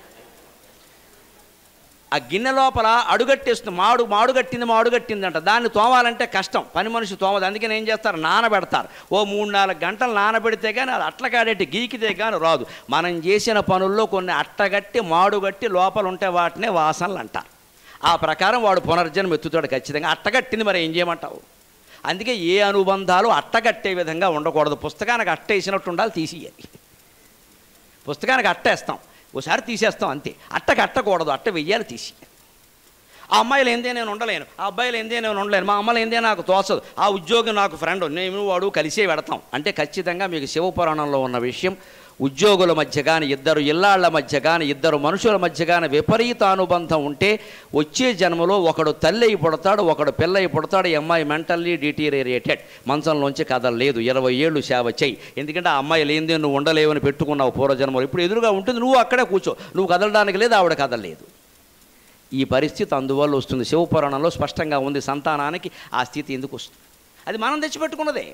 ఆ గిన్నె లోపల అడుగట్టేస్తుంది మాడు మాడు కట్టింది మాడు కట్టిందంట దాన్ని తోమాలంటే కష్టం పని మనిషి తోమదు అందుకని ఏం చేస్తారు నానబెడతారు ఓ మూడు నాలుగు గంటలు నానబెడితే కానీ అది అట్లకాడేటి గీకితే కానీ రాదు మనం చేసిన పనుల్లో కొన్ని అట్టగట్టి మాడుగట్టి లోపల ఉంటే వాటినే వాసనలు అంటారు ఆ ప్రకారం వాడు పునర్జన్మ ఎత్తుతాడు ఖచ్చితంగా అట్టగట్టింది మరి ఏం చేయమంటావు అందుకే ఏ అనుబంధాలు అట్టగట్టే విధంగా ఉండకూడదు పుస్తకానికి అట్టేసినట్టు ఉండాలి తీసియాలి పుస్తకానికి అట్టేస్తాం ఓసారి తీసేస్తాం అంతే అట్టకి అట్టకూడదు అట్ట వెయ్యాలి తీసి ఆ అమ్మాయిలు ఏందే నేను ఉండలేను ఆ అబ్బాయిలు ఏందే నేను ఉండలేను మా అమ్మలు ఏందే నాకు తోచదు ఆ ఉద్యోగం నాకు ఫ్రెండ్ నేను వాడు కలిసే పెడతాం అంటే ఖచ్చితంగా మీకు శివపురాణంలో ఉన్న విషయం ఉద్యోగుల మధ్య కానీ ఇద్దరు ఇల్లాళ్ల మధ్య కానీ ఇద్దరు మనుషుల మధ్య కానీ విపరీత అనుబంధం ఉంటే వచ్చే జన్మలో ఒకడు తల్లి అయి పుడతాడు ఒకడు పిల్ల అయి పుడతాడు ఈ అమ్మాయి మెంటల్లీ డిటీరియరేటెడ్ మంచంలోంచి కదలలేదు ఇరవై ఏళ్ళు సేవ చెయ్యి ఎందుకంటే ఆ అమ్మాయి లేనిదే నువ్వు ఉండలేవని పెట్టుకున్నావు పూర్వజన్మలో ఇప్పుడు ఎదురుగా ఉంటుంది నువ్వు అక్కడే కూర్చో నువ్వు కదలడానికి లేదు ఆవిడ కదలలేదు ఈ పరిస్థితి అందువల్ల వస్తుంది శివపురాణంలో స్పష్టంగా ఉంది సంతానానికి ఆ స్థితి ఎందుకు వస్తుంది అది మనం తెచ్చిపెట్టుకున్నదే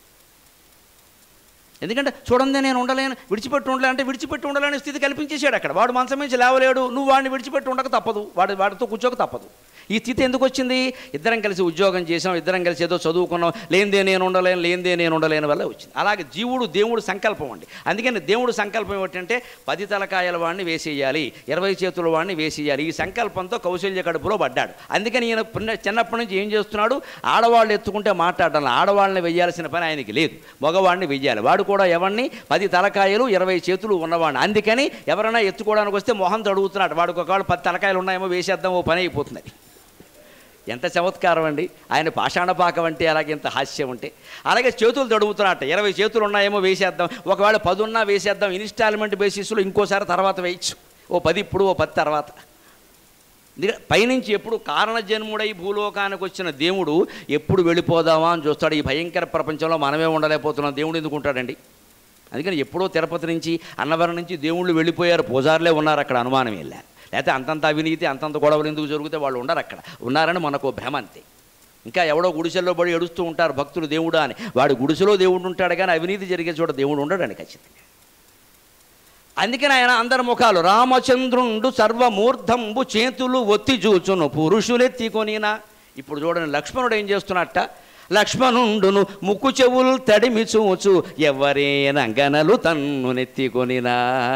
ఎందుకంటే చూడండి నేను ఉండలేను విడిచిపెట్టి ఉండలే అంటే విడిచిపెట్టి ఉండలేని స్థితి కల్పించేశాడు అక్కడ వాడు మంచం నుంచి లేవలేడు నువ్వు వాడిని విడిచిపెట్టి ఉండక తప్పదు వాడి వాడితో కూర్చోక తప్పదు ఈ స్థితి ఎందుకు వచ్చింది ఇద్దరం కలిసి ఉద్యోగం చేసాం ఇద్దరం కలిసి ఏదో చదువుకున్నాం లేనిదే నేను ఉండలేను లేనిదే నేను ఉండలేని వల్ల వచ్చింది అలాగే జీవుడు దేవుడు సంకల్పం అండి అందుకని దేవుడు సంకల్పం ఏమిటంటే పది తలకాయల వాడిని వేసేయాలి ఇరవై చేతుల వాడిని వేసేయాలి ఈ సంకల్పంతో కౌశల్య కడుపులో పడ్డాడు అందుకని ఈయన పుణ్య- చిన్నప్పటి నుంచి ఏం చేస్తున్నాడు ఆడవాళ్ళు ఎత్తుకుంటే మాట్లాడాలి ఆడవాళ్ళని వెయ్యాల్సిన పని ఆయనకి లేదు మగవాడిని వెయ్యాలి వాడు కూడా ఎవరిని పది తలకాయలు ఇరవై చేతులు ఉన్నవాడిని అందుకని ఎవరైనా ఎత్తుకోవడానికి వస్తే మొహం తడుగుతున్నాడు వాడికి ఒకవేళ పది తలకాయలు ఉన్నాయేమో వేసేద్దాం ఓ పని అయిపోతుంది ఎంత చమత్కారం అండి ఆయన పాషాణపాకం అంటే అలాగే ఎంత హాస్యం ఉంటే అలాగే చేతులు తడుగుతున్నట్ట ఇరవై చేతులు ఉన్నాయేమో వేసేద్దాం ఒకవేళ పది ఉన్నా వేసేద్దాం ఇన్స్టాల్మెంట్ బేసిస్లో ఇంకోసారి తర్వాత వేయచ్చు ఓ పది ఇప్పుడు ఓ పది తర్వాత ఎందుకంటే పైనుంచి ఎప్పుడు కారణజన్ముడై భూలోకానికి వచ్చిన దేవుడు ఎప్పుడు వెళ్ళిపోదామా అని చూస్తాడు ఈ భయంకర ప్రపంచంలో మనమే ఉండలేకపోతున్నాం దేవుడు ఎందుకు ఉంటాడండి అందుకని ఎప్పుడో తిరుపతి నుంచి అన్నవరం నుంచి దేవుళ్ళు వెళ్ళిపోయారు పూజారులే ఉన్నారు అక్కడ అనుమానం వెళ్ళారు లేకపోతే అంతంత అవినీతి అంతంత గొడవలు ఎందుకు జరిగితే వాళ్ళు ఉండరు అక్కడ ఉన్నారని మనకు భ్రమ అంతే ఇంకా ఎవడో గుడిసెల్లో పడి ఏడుస్తూ ఉంటారు భక్తులు దేవుడా అని వాడు గుడిసెలో దేవుడు ఉంటాడు కానీ అవినీతి జరిగే చోట దేవుడు ఉండడండి ఖచ్చితంగా అందుకని ఆయన అందరి ముఖాలు రామచంద్రుండు సర్వమూర్ధంబు చేతులు ఒత్తి చూచును పురుషులెత్తికొనినా ఇప్పుడు చూడండి లక్ష్మణుడు ఏం చేస్తున్నట్ట లక్ష్మణుండును ముక్కు చెవులు తడిమి చూచు ఎవరేనంగనలు తన్ను నెత్తికొనినా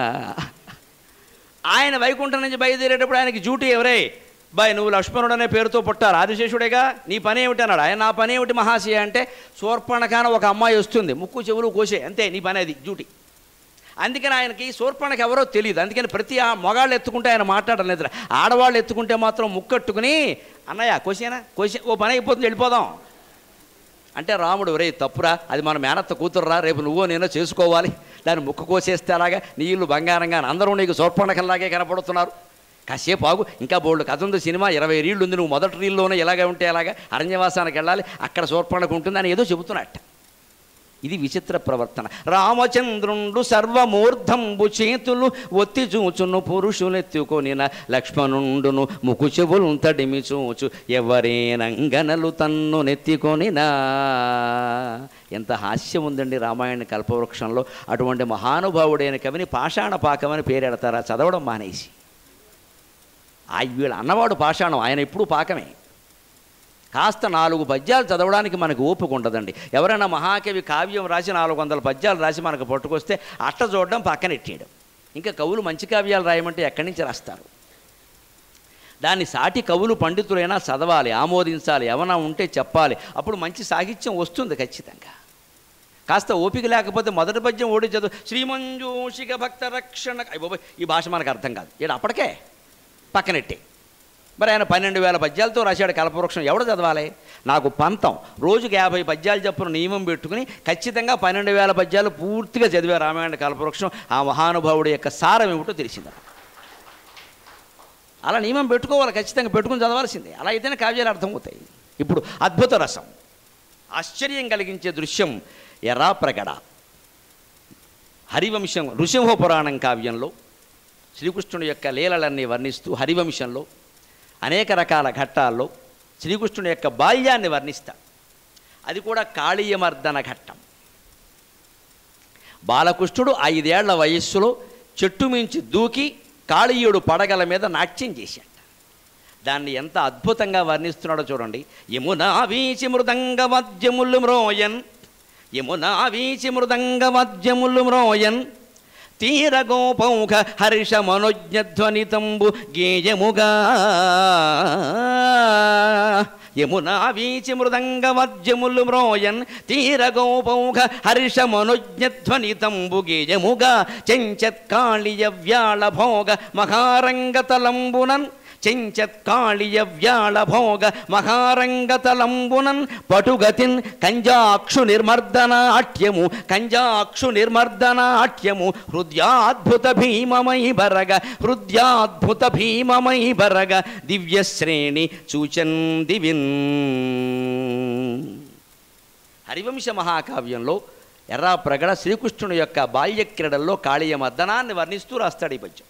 ఆయన వైకుంఠం నుంచి బయలుదేరేటప్పుడు ఆయనకి డ్యూటీ ఎవరే బాయ్ నువ్వు లక్ష్మణుడు అనే పేరుతో పుట్టారు ఆదిశేషుడేగా నీ పని ఏమిటి అన్నాడు ఆయన నా పని ఏమిటి మహాశయ అంటే శూర్పణకాన ఒక అమ్మాయి వస్తుంది ముక్కు చెవులు కోసే అంతే నీ పని అది డ్యూటీ అందుకని ఆయనకి శూర్పణకి ఎవరో తెలియదు అందుకని ప్రతి ఆ మగాళ్ళు ఎత్తుకుంటే ఆయన మాట్లాడడం లేదు ఆడవాళ్ళు ఎత్తుకుంటే మాత్రం ముక్కట్టుకుని అన్నయ్య కోసేనా కోసే ఓ పని అయిపోతుంది వెళ్ళిపోదాం అంటే రాముడు ఒరే తప్పురా అది మన మేనత్త కూతురురా రేపు నువ్వో నేనో చేసుకోవాలి దాన్ని ముక్కు కోసేస్తే అలాగా నీళ్ళు బంగారంగా అందరూ నీకు శూర్పణకల్లాగే కనపడుతున్నారు కాసేపు ఆగు ఇంకా బోల్డ్ కథ ఉంది సినిమా ఇరవై రీళ్ళు ఉంది నువ్వు మొదటి రీల్లోనే ఇలాగే ఉంటే అలాగా అరణ్యవాసానికి వెళ్ళాలి అక్కడ శూర్పణకు ఉంటుంది అని ఏదో చెబుతున్నట్ట ఇది విచిత్ర ప్రవర్తన రామచంద్రుండు సర్వమూర్ధంబు చేతులు ఒత్తి చూచును పురుషులెత్తుకొనిన లక్ష్మణుండును ముకు చెవులు తడిమి చూచు ఎవరేనంగనలు తన్ను నెత్తికొనినా ఎంత హాస్యం ఉందండి రామాయణ కల్పవృక్షంలో అటువంటి మహానుభావుడైన కవిని పాషాణ పాకమని పేరెడతారా చదవడం మానేసి ఆ వీళ్ళ అన్నవాడు పాషాణం ఆయన ఎప్పుడూ పాకమే కాస్త నాలుగు పద్యాలు చదవడానికి మనకు ఓపిక ఉండదండి ఎవరైనా మహాకవి కావ్యం రాసి నాలుగు వందల పద్యాలు రాసి మనకు పట్టుకొస్తే అట్ట చూడడం పక్కనెట్టేయడం ఇంకా కవులు మంచి కావ్యాలు రాయమంటే ఎక్కడి నుంచి రాస్తారు దాన్ని సాటి కవులు పండితులైనా చదవాలి ఆమోదించాలి ఏమైనా ఉంటే చెప్పాలి అప్పుడు మంచి సాహిత్యం వస్తుంది ఖచ్చితంగా కాస్త ఓపిక లేకపోతే మొదటి పద్యం ఓడి చదువు శ్రీమంజూషిక భక్త రక్షణ అయ్య బాబోయ్, ఈ భాష మనకు అర్థం కాదు ఇక్కడ అప్పటికే పక్కనెట్టే మరి ఆయన పన్నెండు వేల పద్యాలతో రాశాడు కల్పవృక్షం ఎవడు చదవాలి నాకు పంతం రోజుకి యాభై పద్యాలు చెప్పున నియమం పెట్టుకుని ఖచ్చితంగా పన్నెండు వేల పద్యాలు పూర్తిగా చదివే రామాయణ కల్పవృక్షం ఆ మహానుభావుడి యొక్క సారం ఏమిటో తెలిసింది అలా నియమం పెట్టుకోవాలి ఖచ్చితంగా పెట్టుకుని చదవాల్సిందే అలా అయితేనే కావ్యాలు అర్థమవుతాయి ఇప్పుడు అద్భుత రసం ఆశ్చర్యం కలిగించే దృశ్యం ఎర్రా ప్రగడ హరివంశం ఋషింహ పురాణం కావ్యంలో శ్రీకృష్ణుడి యొక్క లీలలన్నీ వర్ణిస్తూ హరివంశంలో అనేక రకాల ఘట్టాల్లో శ్రీకృష్ణుడి యొక్క బాల్యాన్ని వర్ణిస్తా అది కూడా కాళీయమర్దన ఘట్టం బాలకృష్ణుడు ఐదేళ్ల వయస్సులో చెట్టు మించి దూకి కాళీయుడు పడగల మీద నాట్యం చేశాడు దాన్ని ఎంత అద్భుతంగా వర్ణిస్తున్నాడో చూడండి యమునా వీచి మృదంగ వాద్యములు మ్రోయన్ యమునా వీచి మృదంగ వాద్యములు మ్రోయన్ తీర గోపౌఖ హర్ష మనోజ్ఞధ్వనితంబు గేయముగా యమునా వీచి మృదంగ మధ్యములు మ్రోయన్ తీరగోపౌఘ హర్షమనుజ్ఞధ్వనితంబు గేయముగా చెంచత్కాళియ వ్యాళ భోగ మహారంగతలంబునన్ చెంచత్కాళియ వ్యాళ భోగ మహారంగతలంబునన్ పటుగతిన్ కంజాక్షు నిర్మర్దనాట్యము కంజాక్షు నిర్మర్దనాట్యము హృదయాద్భుత భీమమై బరగ హృదయాద్భుత భీమమై బరగ దివ్యశ్రేణి చూచన్ దివిన్ హరివంశ మహాకావ్యంలో ఎర్రా ప్రగడ శ్రీకృష్ణుని యొక్క బాల్య క్రీడల్లో కాళీయ మర్దనాన్ని వర్ణిస్తూ రాస్తాడు ఈ పద్యం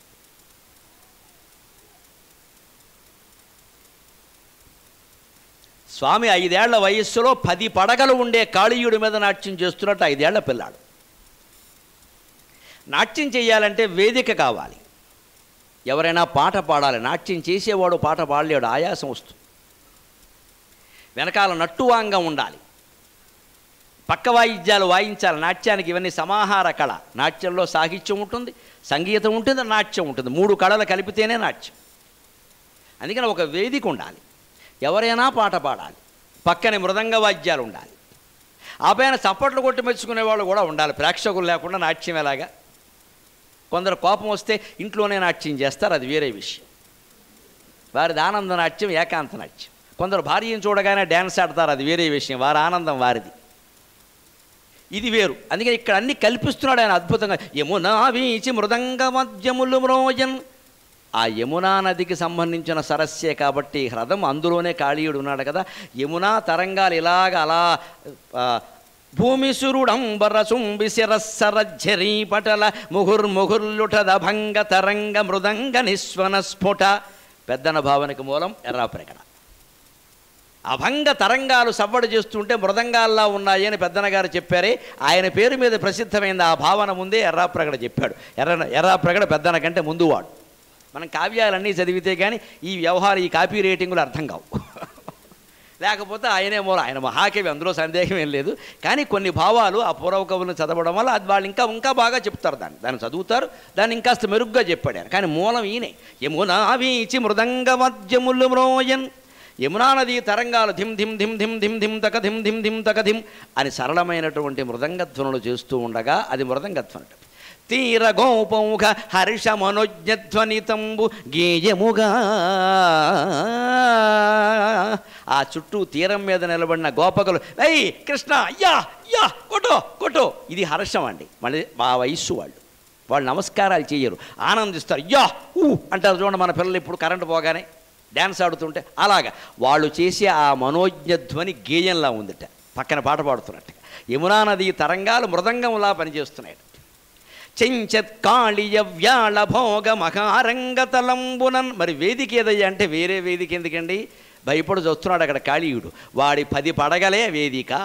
స్వామి ఐదేళ్ల వయస్సులో పది పడగలు ఉండే కాళీయుడి మీద నాట్యం చేస్తున్నట్టు ఐదేళ్ల పిల్లాడు నాట్యం చేయాలంటే వేదిక కావాలి ఎవరైనా పాట పాడాలి నాట్యం చేసేవాడు పాట పాడలేడు ఆయాసం వస్తుంది వెనకాల నట్టువాంగం ఉండాలి పక్క వాయిద్యాలు వాయించాలి నాట్యానికి ఇవన్నీ సమాహార కళ నాట్యంలో సాహిత్యం ఉంటుంది సంగీతం ఉంటుంది నాట్యం ఉంటుంది మూడు కళలు కలిపితేనే నాట్యం అందుకని ఒక వేదిక ఉండాలి ఎవరైనా పాట పాడాలి పక్కనే మృదంగ వాద్యాలు ఉండాలి ఆ పైన చప్పట్లు కొట్టి మెచ్చుకునే వాళ్ళు కూడా ఉండాలి ప్రేక్షకులు లేకుండా నాట్యం ఎలాగా కొందరు కోపం వస్తే ఇంట్లోనే నాట్యం చేస్తారు అది వేరే విషయం వారిది ఆనంద నాట్యం ఏకాంత నాట్యం కొందరు భార్యను చూడగానే డ్యాన్స్ ఆడతారు అది వేరే విషయం వారి ఆనందం వారిది ఇది వేరు అందుకని ఇక్కడ అన్ని కల్పిస్తున్నాడు ఆయన అద్భుతంగా యమునా వీచి మృదంగ మధ్యములు మ్రోయన్ ఆ యమునా నదికి సంబంధించిన సరస్సే కాబట్టి హ్రదం అందులోనే కాళీయుడు ఉన్నాడు కదా యమునా తరంగాలు ఇలాగ అలా ఆ, భూమిసురుడంబర సుంబి శిరస్సరజ్జరీ పటల ముహుర్ముహుర్లుటద భంగ తరంగ మృదంగ నిస్వన స్ఫుట పెద్దన భావనకి మూలం ఎర్రాప్రగడ అభంగ తరంగాలు సవ్వడి చేస్తుంటే మృదంగాల్లా ఉన్నాయి అని పెద్దనగారు చెప్పారే ఆయన పేరు మీద ప్రసిద్ధమైంది ఆ భావన ముందే ఎర్రాప్రగడ చెప్పాడు ఎర్ర ఎర్రాప్రగడ పెద్దన కంటే ముందు వాడు మనం కావ్యాలన్నీ చదివితే కానీ ఈ వ్యవహారం ఈ కాపీ రేటింగులు అర్థం కావు లేకపోతే ఆయనే మూల ఆయన మహాకవి అందులో సందేహం ఏం లేదు కానీ కొన్ని భావాలు ఆ పూర్వ కవులను చదవడం వల్ల అది వాళ్ళు ఇంకా ఇంకా బాగా చెప్తారు దాన్ని దాన్ని చదువుతారు దాన్ని ఇంకాస్త మెరుగ్గా చెప్పాడు ఆయన కానీ మూలం ఈయనే యమునా వీచి మృదంగ మధ్యములు మ్రోయన్ యమునా నది తరంగాలు ధిమ్ ధిమ్ ధిమ్ ధిమ్ ధిమ్ ధిమ్ తక ధిమ్ ధిమ్ ధిమ్ తక ధిమ్ అని సరళమైనటువంటి మృదంగధ్వనులు చేస్తూ ఉండగా అది మృదంగధ్వనుడు తీర గోపౌఘ హర్ష మనోజ్ఞధ్వనితంబు గేయముగా ఆ చుట్టూ తీరం మీద నిలబడిన గోపకులు ఏయ్ కృష్ణ అయ్యా అయ్యా కొట్టో కొట్టో ఇది హర్షం అండి మళ్ళీ మా వయస్సు వాళ్ళు వాళ్ళు నమస్కారాలు చేయరు ఆనందిస్తారు యా ఊ అంటారు చూడండి మన పిల్లలు ఇప్పుడు కరెంటు పోగానే డ్యాన్స్ ఆడుతుంటే అలాగా వాళ్ళు చేసే ఆ మనోజ్ఞ ధ్వని గేయంలా ఉందిట పక్కన పాట పాడుతున్నట్టుగా యమునా నది తరంగాలు మృదంగంలా పనిచేస్తున్నాయి చెంచత్ కాళియ వ్యాళ భోగ మహారంగతలంబునన్ మరి వేదిక ఏదయ్యా అంటే వేరే వేదిక ఎందుకండి భయపడి చూస్తున్నాడు అక్కడ కాళీయుడు వాడి పది పడగలే వేదిక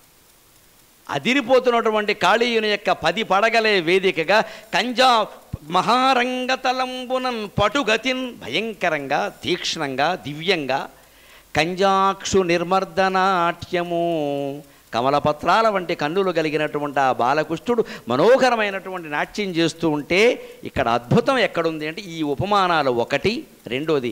అదిరిపోతున్నటువంటి కాళీయుని యొక్క పది పడగలే వేదికగా కంజా మహారంగతలంబునన్ పటుగతిన్ భయంకరంగా తీక్ష్ణంగా దివ్యంగా కంజాక్షు నిర్మర్దనాట్యము కమలపత్రాల వంటి కన్నులు కలిగినటువంటి ఆ బాలకృష్ణుడు మనోహరమైనటువంటి నాట్యం చేస్తూ ఉంటే ఇక్కడ అద్భుతం ఎక్కడుంది అంటే ఈ ఉపమానాలు ఒకటి రెండోది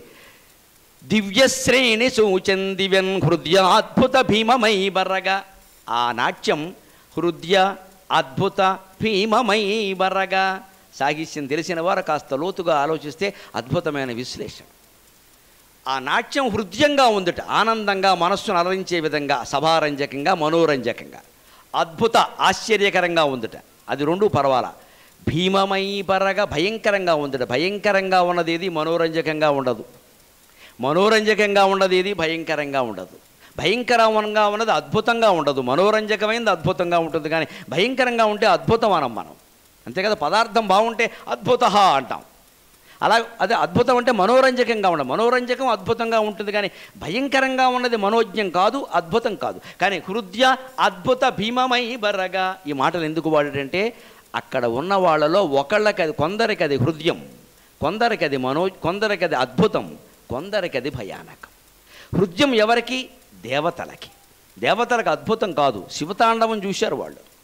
దివ్యశ్రేణి సూచన్ దివ్యన్ హృదయాద్భుత భీమమై బర్రగా ఆ నాట్యం హృదయ అద్భుత భీమమై బర్రగా సాహిత్యం తెలిసిన వారు కాస్త లోతుగా ఆలోచిస్తే అద్భుతమైన విశ్లేషణ ఆ నాట్యం హృదయంగా ఉందట ఆనందంగా మనస్సును అలరించే విధంగా సభారంజకంగా మనోరంజకంగా అద్భుత ఆశ్చర్యకరంగా ఉందట అది రెండు పర్వాల భీమమై పరగా భయంకరంగా ఉందట భయంకరంగా ఉన్నది ఏది మనోరంజకంగా ఉండదు మనోరంజకంగా ఉన్నది ఏది భయంకరంగా ఉండదు భయంకరంగా ఉన్నది అద్భుతంగా ఉండదు మనోరంజకమైనది అద్భుతంగా ఉంటుంది కానీ భయంకరంగా ఉంటే అద్భుతం అనం మనం అంతే కదా పదార్థం బాగుంటే అద్భుత అంటాం అలా అదే అద్భుతం అంటే మనోరంజకంగా ఉండదు మనోరంజకం అద్భుతంగా ఉంటుంది కానీ భయంకరంగా ఉన్నది మనోజ్ఞం కాదు అద్భుతం కాదు కానీ హృదయ అద్భుత భీమమై బర్రగా ఈ మాటలు ఎందుకు వాడాడంటే అక్కడ ఉన్న వాళ్ళలో ఒకళ్ళకి అది కొందరికి అది హృదయం కొందరికి అది మనో కొందరికి అది అద్భుతం కొందరికి అది భయానకం హృదయం ఎవరికి దేవతలకి దేవతలకు అద్భుతం కాదు శివతాండవం చూశారు వాళ్ళు